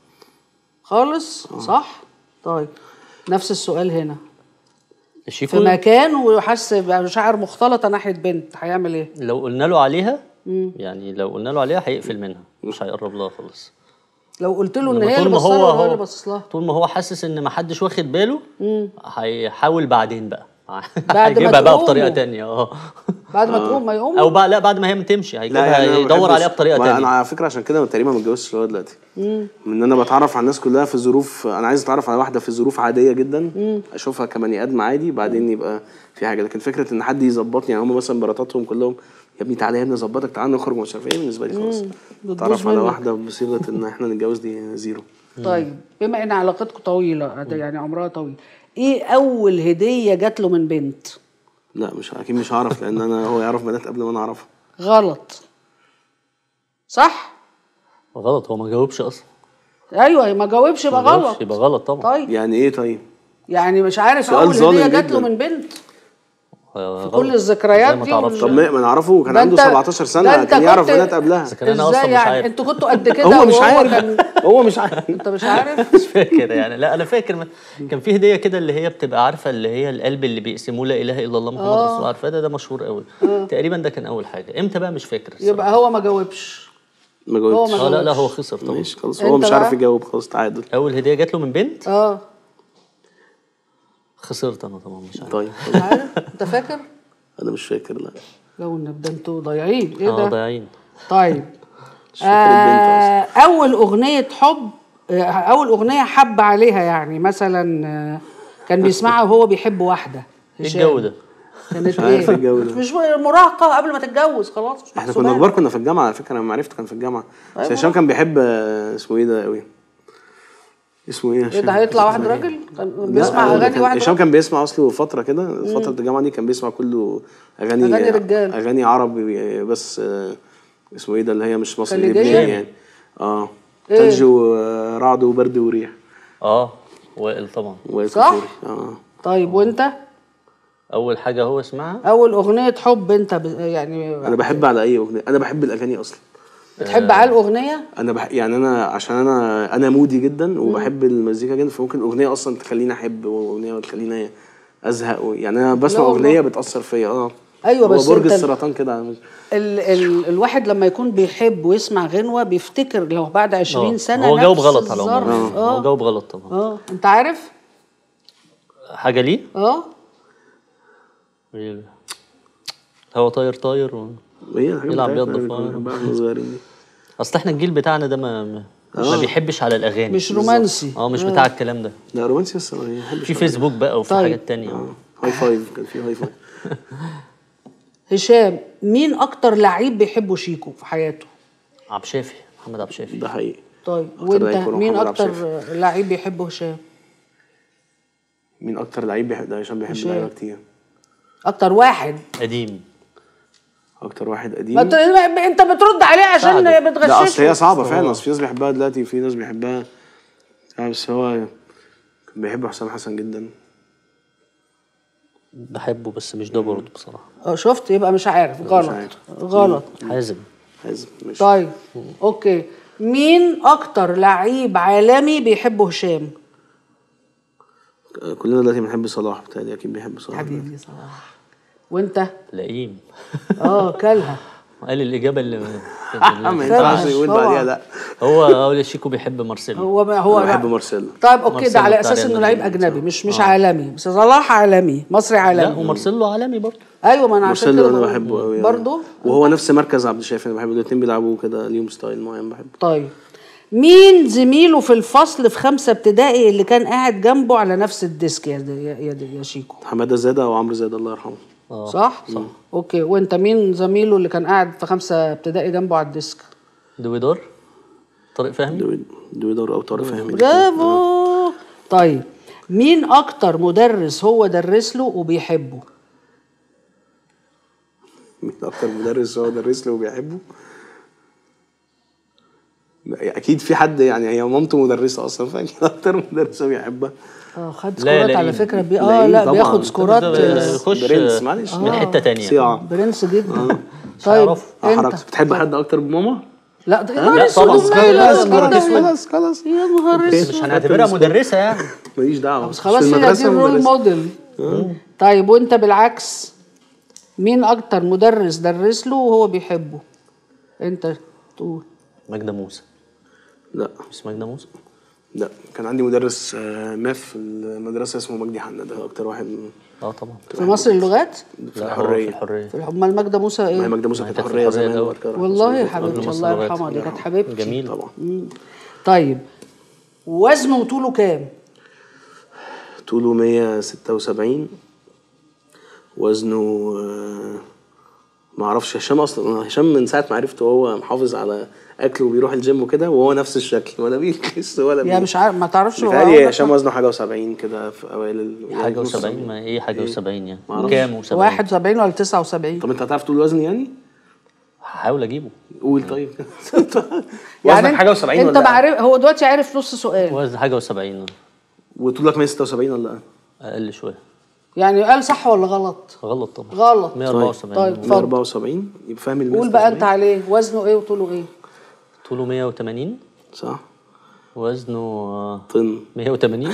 خالص صح طيب نفس السؤال هنا في شيكو مكان وحس بمشاعر مختلطه ناحيه بنت هيعمل ايه لو قلنا له عليها يعني لو قلنا له عليها هيقفل منها مش هيقرب لها خالص لو قلت له ان لما هي طول اللي ما بص لها هو ولا هو هو اللي باصص لها طول ما هو حاسس ان ما حدش واخد باله هيحاول بعدين بقى ما هيجيبها بقى تقوموا. بطريقه تانية اه بعد ما تقوم ما يقوم او بقى لا بعد ما هي تمشي هيجيبها يعني أنا ما يدور بحبش- عليها بطريقه ما انا تانية على فكره عشان كده تقريبا ما اتجوزتش لغايه دلوقتي من ان انا بتعرف على الناس كلها في ظروف انا عايز اتعرف على واحده في ظروف عاديه جدا اشوفها كبني ادم عادي بعدين يبقى في حاجه لكن فكره ان حد يظبطني يعني هم مثلا مراتاتهم كلهم يا ابني تعالى يا ابني اظبطك تعالى نخرج ومش عارف ايه بالنسبه لي خلاص بتبوظ اتعرف على منك. واحده بصيغه ان احنا نتجوز دي زيرو طيب بما ان علاقتكم طويله ده يعني عمرها طويل ايه اول هديه جات له من بنت لا مش اكيد مش هعرف لان انا هو يعرف بنات قبل ما انا اعرفها غلط صح غلط هو ما جاوبش اصلا ايوه ما جاوبش يبقى ما جاوبش، غلط يبقى غلط طبعا طيب يعني ايه طيب يعني مش عارف سؤال اول ظالم هديه جات له جدا. من بنت آه، كل غلط. الذكريات زي ما دي تعرفش. طب ما ما نعرفه كان ده عنده أنت- 17 ده سنه أنت كان يعرف كنت- بنات قبلها إذا كان أنا أصلاً ازاي مش يعني عارف. انتوا كنتوا قد كده هو مش وهو عارف كان هو مش عارف انت مش عارف مش فاكر يعني لا انا فاكر ما- كان في هديه كده اللي هي بتبقى عارفه اللي هي القلب اللي بيقسموه لا اله الا الله محمد رسول الله عارفه ده ده مشهور قوي تقريبا ده كان اول حاجه امتى بقى مش فاكر الصراحة. يبقى هو ما جاوبش ما هو جاوبتش ما اه لا لا جاوبش. هو خسر طبعا ماشي خلاص أنت هو مش عارف بقى؟ يجاوب خلاص تعادل اول هديه جات له من بنت اه خسرت انا طبعا مش عارف طيب مش عارف انت فاكر انا مش فاكر لا لو ان ده انتوا ضايعين ايه اه ده ضايعين طيب مش فاكر البنت اصلا آه اول اغنيه حب آه، اول اغنيه حب عليها يعني مثلا آه، كان بيسمعها وهو بيحب واحده ايه هشام. الجو ده كانت مش عارف ايه الجو ده. مش مراهقه قبل ما تتجوز خلاص مش احنا محسوبة كنا لك. كبار كنا في الجامعه على فكره انا لما عرفته كان في الجامعه بس أيوة. هشام كان بيحب آه، اسمه ايه ده قوي اسمه ايه ايه هشام ده هيطلع واحد اسمه إيه؟ راجل كان لا، بيسمع هو ده اغاني كان- واحد هشام راجل كان بيسمع اصله فتره كده فتره الجامعه دي كان بيسمع كله اغاني أغاني رجال. اغاني عربي بس آه، اسمه ايه ده اللي هي مش مصري خليجية؟ لبناني يعني اه إيه؟ ثلج ورعد وبرد وريح اه وائل طبعا وائل صح؟ كفوري اه طيب وانت اول حاجه هو اسمعها اول اغنيه حب انت ب... يعني انا بحب على اي اغنيه انا بحب الاغاني اصلا بتحب على الاغنيه انا بح... يعني انا عشان انا انا مودي جدا وبحب المزيكا جدا فممكن اغنيه اصلا تخليني احب واغنيه تخليني ازهق و... يعني انا بسمع لا والله. اغنيه بتاثر فيا اه أيوة، هو بس برج أنت- السرطان كده على فكرة. ال... ال... الواحد لما يكون بيحب ويسمع غنوه بيفتكر لو بعد 20 آه، سنه هو جاوب نفس غلط على الظرف. العموم هو اه جاوب غلط طبعا اه انت عارف حاجه ليه اه هو طاير طاير و... هي الحاجات يلعب بتاعتنا بيض اللي كنا فار. بنحبها واحنا صغيرين دي اصل احنا الجيل بتاعنا ده ما ما, ما بيحبش على الاغاني مش رومانسي اه مش بتاع الكلام ده لا رومانسي بس ما بحبش في فيسبوك بقى وفي طيب. حاجات تانية هاي فايف كان في هاي فايف هشام مين اكتر لعيب بيحبه شيكو في حياته عبد الشافي محمد عبد الشافي ده حقيقي طيب أكتر لعيب وانت كورة مين محمد عبد اكتر لعيب بيحبه هشام مين اكتر لعيب بيحب ده عشان بيحب هشام. لعيبه كتير اكتر واحد قديم اكتر واحد قديم ما انت انت بترد عليه عشان ساعده. لا بتغششه اصل هي صعبه فعلا اصل في ناس بيحبها دلوقتي وفي ناس بيحبها آه، بس هو كان بيحب حسام حسن جدا بحبه بس مش ده برضه بصراحه اه شفت يبقى مش عارف غلط عارف. غلط حازم حازم مش طيب اوكي مين اكتر لعيب عالمي بيحبه هشام آه، كلنا دلوقتي بنحب صلاح بتاعي اكيد بيحب صلاح حبيبي صلاح وانت لئيم اه كلها قال الاجابه اللي ما ينفعش يقول طبعاً. بعديها لا هو هو شيكو بيحب مارسيلو هو ما هو انا بحب لا. مارسيلو طيب اوكي ده مارسيلو على بتاع اساس ريال انه لعيب مدريد. اجنبي مش مش عالمي بس صلاح عالمي مصري لا عالمي ومارسيلو عالمي برضه ايوه ما انا عشان مارسيلو كده انا بقول. بحبه قوي برضه وهو نفس مركز عبد الشافي انا بحبه الاثنين بيلعبوا كده ليهم ستايل معين بحبه طيب مين زميله في الفصل في خمسه ابتدائي اللي كان قاعد جنبه على نفس الديسك يا يا يا, يا شيكو حماده زاده وعمرو زاده الله يرحمه صح؟ صح اوكي وانت مين زميله اللي كان قاعد في خمسه ابتدائي جنبه على الديسك؟ دويدار طارق فهمي دوي- دويدار او طارق فهمي برافو طيب مين اكتر مدرس هو درس له وبيحبه؟ مين اكتر مدرس هو درس له وبيحبه لا، اكيد في حد يعني هي مامته مدرسه اصلا فاكيد اكتر مدرسه بيحبها اه خد لا، سكورات لا، على إيه. فكره بي... اه لا، لا طبعاً. بياخد سكورات ده آه، يخش برنس معلش من حته تانية صياعه برنس جدا طيب هيعرف. اه انت حركت بتحب حد اكتر بماما؟ لا ده لا، لا طبعاً. خلاص خلاص خلاص خلاص يا نهار مش اسود هنعتبرها مدرسه يعني ماليش دعوه بس خلاص في هي دي المدرسة الرول مدرسة. موديل طيب وانت بالعكس مين اكتر مدرس درس له وهو بيحبه انت تقول ماجدة موسى لا مش ماجدة موسى لا كان عندي مدرس آه، ماث في المدرسه اسمه مجدي حنا ده اكتر واحد اه طبعا في مصر اللغات في لا هو في الحريه الحريه في امال ماجده موسى ما هي ايه مجدي موسى ما هي كانت كانت حريه الحرية زمان الأول. وبعد كده راحت والله يا مصر. حبيبتي مصر الله لغات. يرحمها دي كانت حبيبتي جميل طبعا طيب وزنه وطوله كام طوله 176 وزنه آه، ما اعرفش هشام اصلا أنا هشام من ساعه ما عرفته وهو محافظ على اكله وبيروح الجيم وكده وهو نفس الشكل ولا بيخس ولا يعني بي- مش عارف ما تعرفش هو بيتهيألي عندك هشام وزنه حاجه و70 كده في اوائل ال- يعني حاجه نص و70 ما ايه حاجه و70 يعني معرفش. كام و70 71 ولا 79 طب انت هتعرف تقول وزن يعني؟ هحاول اجيبه قول طيب يعني وزنك حاجه و70 ولا انت لأ؟ بعرف هو دلوقتي عارف نص سؤال وزن حاجه و70 وطولك 176 ولا لا؟ اقل شويه يعني قال صح ولا غلط غلط طبعا غلط 174 طيب اتفضل 174 يبقى فاهم ال قول بقى انت عليه وزنه ايه وطوله ايه طوله 180 صح وزنه آه، طن 180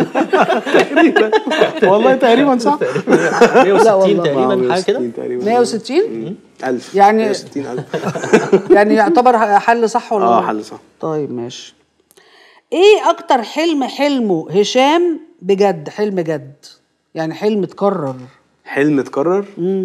والله تقريبا صح 160 تقريبا حاجه كده 160 1000 يعني- 160000 يعني يعتبر حل صح ولا اه غلط؟ حل صح طيب ماشي ايه اكتر حلم حلمه هشام بجد حلم جد يعني حلم اتكرر حلم اتكرر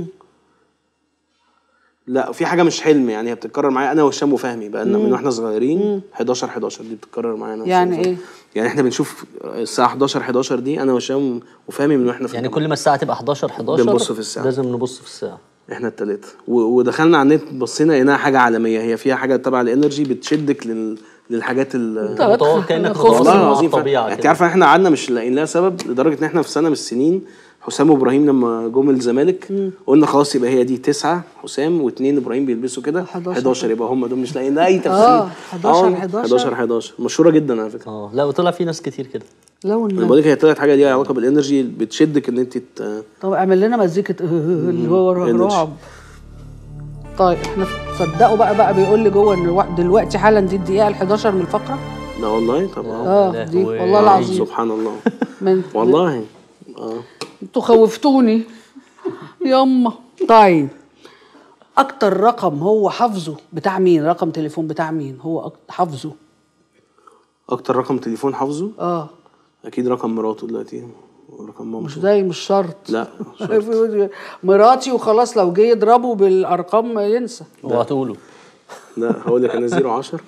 لا في حاجه مش حلم يعني هي بتتكرر معايا انا وهشام وفهمي بقى من واحنا صغيرين 11 11 دي بتتكرر معانا يعني ايه؟ يعني احنا بنشوف الساعه 11 11 دي انا وهشام وفهمي من واحنا في يعني الجامعة. كل ما الساعه تبقى 11 11 بنبص في الساعة. لازم نبص في الساعه احنا التلاتة و- ودخلنا على النت بصينا لقيناها حاجه عالميه هي فيها حاجه تبع الانرجي بتشدك لل... للحاجات ال متواصل كانك خوف. متواصل والله مع العظيم فعلا. الطبيعه انت كده. عارفه احنا قعدنا مش لاقيين لها سبب لدرجه ان احنا في سنه من السنين حسام وابراهيم لما جم الزمالك قلنا خلاص يبقى هي دي تسعه حسام واثنين ابراهيم بيلبسوا كده 11. 11 يبقى هم دول مش لاقيين لها اي تفسير آه، 11 آه، 11. 11 11 مشهوره جدا على فكره اه لا وطلع في ناس كتير كده لو انا النبي بقول لك هي طلعت حاجه ليها علاقه بالانرجي بتشدك ان انت ت- طب اعمل لنا مزيكة اللي هو إنرجي. رعب طيب احنا تصدقوا بقى بقى بيقول لي جوه ان الوقت- دلوقتي حالا دي الدقيقة ال 11 من الفقرة لا والله طب اهو اه دي لهوي. والله العظيم سبحان الله من والله اه انتوا خوفتوني يما طيب اكتر رقم هو حافظه بتاع مين رقم تليفون بتاع مين هو أك- حافظه اكتر رقم تليفون حافظه اه اكيد رقم مراته دلوقتي ورقم مامته مش زي مش شرط لا مراتي وخلاص لو جه يضربه بالارقام ينسى اوعى تقولوا لا هقول لك انا زيرو 10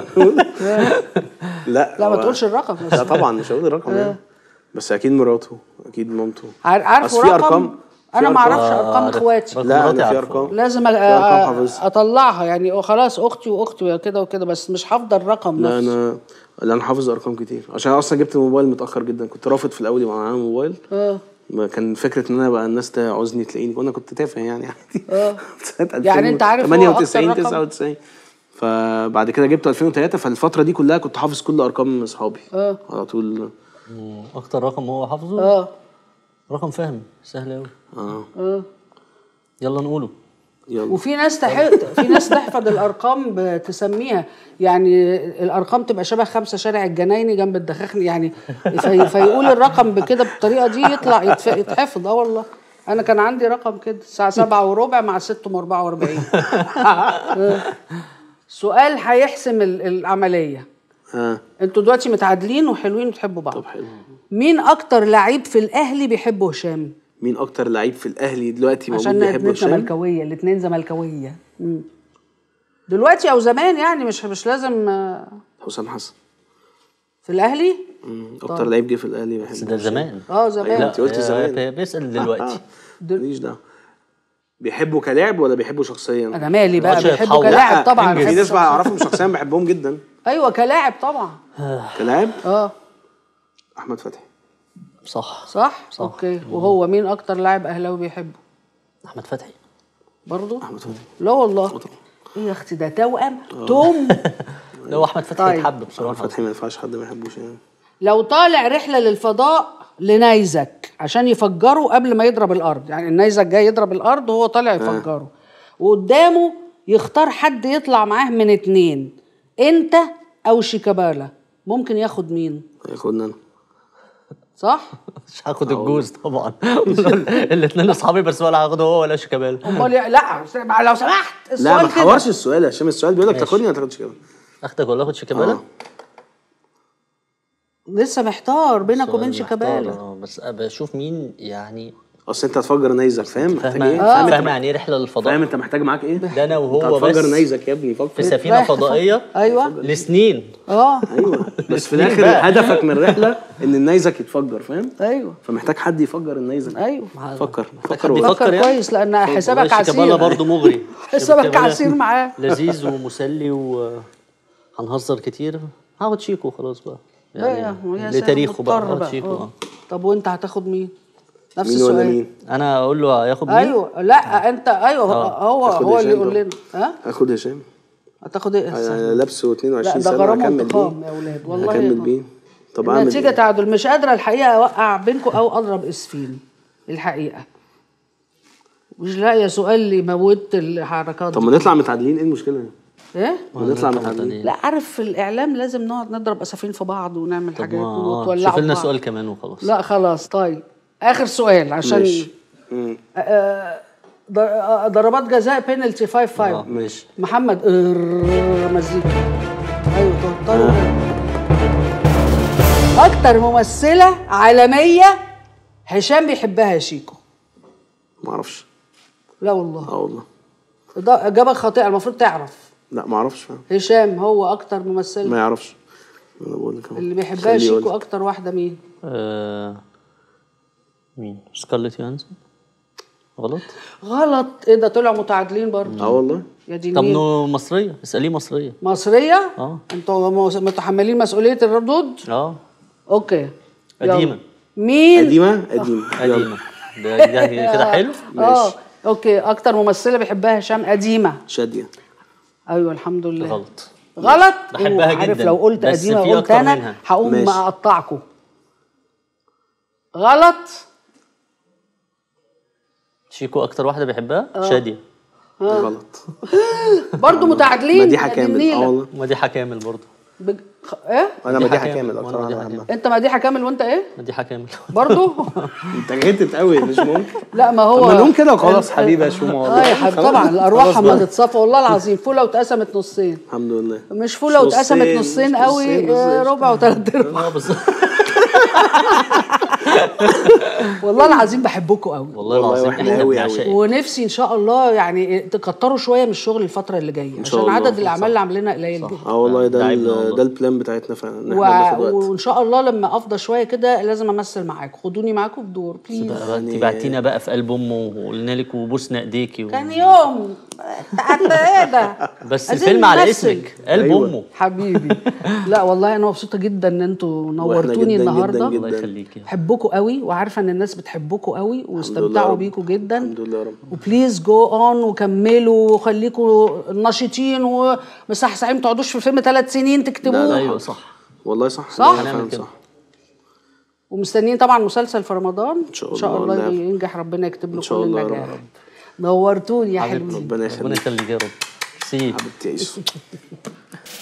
لا لا ما هو- تقولش الرقم بس لا طبعا مش هقول الرقم يعني بس اكيد مراته اكيد مامته عار- عارفه أصل في رقم أرقام- في انا ما أرقام. اعرفش ارقام عارف. اخواتي رقم لا مراتي انا في عارفه. ارقام لازم أ- في أرقام حافظها. اطلعها يعني خلاص اختي واختي كده وكده بس مش حافظه الرقم لا نفسه انا لا انا حافظ ارقام كتير عشان اصلا جبت الموبايل متاخر جدا كنت رافض في الاول يبقى معايا موبايل اه ما كان فكره ان انا بقى الناس تعوزني تلاقيني وانا كنت تافه يعني عادي اه سنه 2000 يعني أنت عارف هو 98 أكتر رقم؟ 99 فبعد كده جبته 2003 فالفتره دي كلها كنت حافظ كل ارقام اصحابي اه على طول اكتر رقم هو حافظه اه رقم فهمي سهل قوي اه اه يلا نقوله يلا وفي ناس تح... في ناس تحفظ الارقام بتسميها يعني الارقام تبقى شبه خمسه شارع الجنايني جنب الدخاخني يعني في... فيقول الرقم بكده بالطريقه دي يطلع يتف... يتحفظ اه والله انا كان عندي رقم كده الساعه سبعة وربع مع ست ام 44 آه. سؤال هيحسم ال- العمليه اه انتوا دلوقتي متعادلين وحلوين وتحبوا بعض طب حلو مين اكتر لعيب في الاهلي بيحبه هشام مين اكتر لعيب في الاهلي دلوقتي موجود عشان بيحب الاثنين هشام زملكاويه الاثنين زملكاويه مم. دلوقتي او زمان يعني مش مش لازم آه، حسام حسن في الاهلي مم. اكتر لعيب جه في الاهلي بحبه بس ده زمان اه زمان لا. أنت قلت هي- زمان. هي بيسال دلوقتي ماليش دعوه بيحبه كلاعب ولا بيحبه شخصيا؟ انا مالي بقى ماتش بيحبه هيتحول. كلاعب لا، طبعا في بحب ناس بقى شخصياً. اعرفهم شخصيا بحبهم جدا ايوه كلاعب طبعا كلاعب اه احمد فتحي صح صح, صح. اوكي وهو مين اكتر لاعب اهلاوي بيحبه احمد فتحي برضه احمد فتحي لا والله ايه يا اختي ده توأم توم لو احمد فتحي طيب. يتحب احمد بصراحه فتحي ما ينفعش حد ما يحبوش يعني لو طالع رحله للفضاء لنيزك عشان يفجره قبل ما يضرب الارض يعني النيزك جاي يضرب الارض وهو طالع يفجره وقدامه يختار حد يطلع معاه من اتنين انت او شيكابالا ممكن ياخد مين هياخدنا انا صح مش هاخد الجوز طبعا الاثنين اصحابي بس ولا هاخده هو ولا شيكابالا امال يا- لا لو سمحت لا السؤال ما كده تحورش السؤال عشان السؤال بيقول لك ماشي. تاخدني ولا تاخدش كده اخدك ولا اخد شيكابالا آه. لسه محتار بينك وبين سؤال محتار، شيكابالا آه، بس بشوف مين يعني اصل انت هتفجر نيزك فاهم محتاج فاهمه ايه؟ آه. فاهم فاهمه انت يعني ايه رحله للفضاء فاهم انت محتاج معاك ايه؟ ده انا انت وهو هتفجر بس نيزك يا ابني في فكر سفينه رايح تفكر. فضائيه ايوه لسنين اه ايوه بس في مين الاخر بقى؟ هدفك من الرحله ان النيزك يتفجر فاهم؟ ايوه فمحتاج حد يفجر النيزك ايوه فكر حد فكر يفكر. فكر يعني؟ كويس لان حسابك شيكابالا عسير برضه مغري حسابك شيكابالا عسير معاه لذيذ ومسلي وهنهزر كتير هاخد شيكو خلاص بقى لا يا- يا سلام، لتاريخه بقى مضطر هاخد شيكو آه. اه طب وانت هتاخد مين؟ نفس مين السؤال ولا مين؟ انا اقول له هياخد مين ايوه لا انت ايوه هو هو, تاخد هو اللي هشام يقول طبعا. لنا ها هاخد هشام هتاخد ايه انا أحسن؟ لابسه 22 لا ده سنه غرام هكمل وانتقام بيه يا اولاد والله هكمل بيه طب اعمل النتيجه ايه؟ تعادل مش قادره الحقيقه اوقع بينكم او اضرب اسفين الحقيقه مش لاقيه سؤال اللي موت الحركات طب دي. ما نطلع متعادلين ايه المشكله؟ ايه ما نطلع متعادلين لا عارف في الاعلام لازم نقعد نضرب اسفين في بعض ونعمل حاجات ما- آه، وتولعوا شوف لنا في بعض. سؤال كمان وخلاص لا خلاص طيب اخر سؤال عشان ماشي مم. آه، ضر- آه، ضربات جزاء بينالتي 5 آه، 5 ماشي محمد آه، مزيكا ايوه توتروا اكتر ممثله عالميه هشام بيحبها يا شيكو ما اعرفش لا والله اه والله ده اجابه خاطئه المفروض تعرف لا ما اعرفش فاهم هشام هو اكتر ممثل ما يعرفش انا بقول لك أهو. اللي بيحبها خليه يقول. شيكو اكتر واحده مين آه، مين سكارلت يوهانسون غلط غلط ايه ده طلعوا متعادلين برضه اه والله يا دي طب مين نو مصريه اساليه مصريه مصريه اه انتوا مو- متحملين مسؤوليه الردود اه اوكي يلا. قديمة. مين قديمه قديمه يلا. قديمه ده ده كده حلو اه اوكي اكتر ممثله بيحبها هشام قديمه شاديه ايوه الحمد لله غلط غلط بحبها عارف جداً، لو قلت بس قديمه في قلت أكتر انا منها. هقوم ماشي. اقطعكم غلط شيكو اكتر واحده بيحبها شاديه غلط برضو متعادلين مديحه يا دي كامل النيلة. اه والله مديحه كامل برضه بج... خ... ايه انا مديحة مديحه كامل. كامل وأنا اكتر مديحة واحدة كامل. بحبها. انت مديحه كامل وانت ايه مديحه كامل برضو انت غيتت قوي مش ممكن لا ما هو طب ما نقوم كده وخلاص ال- حبيبي يا شومة والله. اه يا حبيبي خلاص. طبعا الارواح خلاص ما بقى. تتصفى والله العظيم فوله واتقسمت نصين الحمد لله مش فوله مش واتقسمت نصين، نصين مش قوي نصين آه، بالظبط. ربع وثلاث ارباع اه بالظبط والله العظيم بحبكم قوي والله والله العظيم واحنا احنا أوي بنعشقك ونفسي ان شاء الله يعني تكتروا شويه من الشغل الفتره اللي جايه عشان الله. عدد الاعمال اللي عاملينها قليل جدا اه والله ده ده عيبنا ال- والله. ده البلان بتاعتنا فعلا ان و... احنا ناخد وقت وان شاء الله لما افضى شويه كده لازم امثل معاكم خدوني معاكم في دور بليز بقى بقى انت بعتينا بقى في قلب امه وقلنا لك وبوسنا ايديكي و... كان يوم انت ايه ده بس عايزين الفيلم على نمثل. اسمك قلب أيوة. امه حبيبي لا والله انا مبسوطه جدا ان انتوا نورتوني جداً النهارده جداً الله جداً. يخليكي بحبكم قوي وعارفه ان الناس بتحبكم قوي لله واستمتعوا رب. بيكم جدا الحمد لله يا رب وبليز جو اون وكملوا وخليكم نشيطين ومصحصحين ما تقعدوش في الفيلم ثلاث سنين لا، تكتبوه لا. ايوه صح والله صح صح؟ لا، هنعمل فعلاً كده. صح ومستنيين طبعا مسلسل في رمضان إن شاء ان شاء الله الله نعم. ينجح ربنا يكتب له إن شاء كل الله يا النجاح رب. نورتوني يا حبيبتي. حلوين ربنا ربنا يخليك يخليك يا رب سي حبيبتي يا يوسف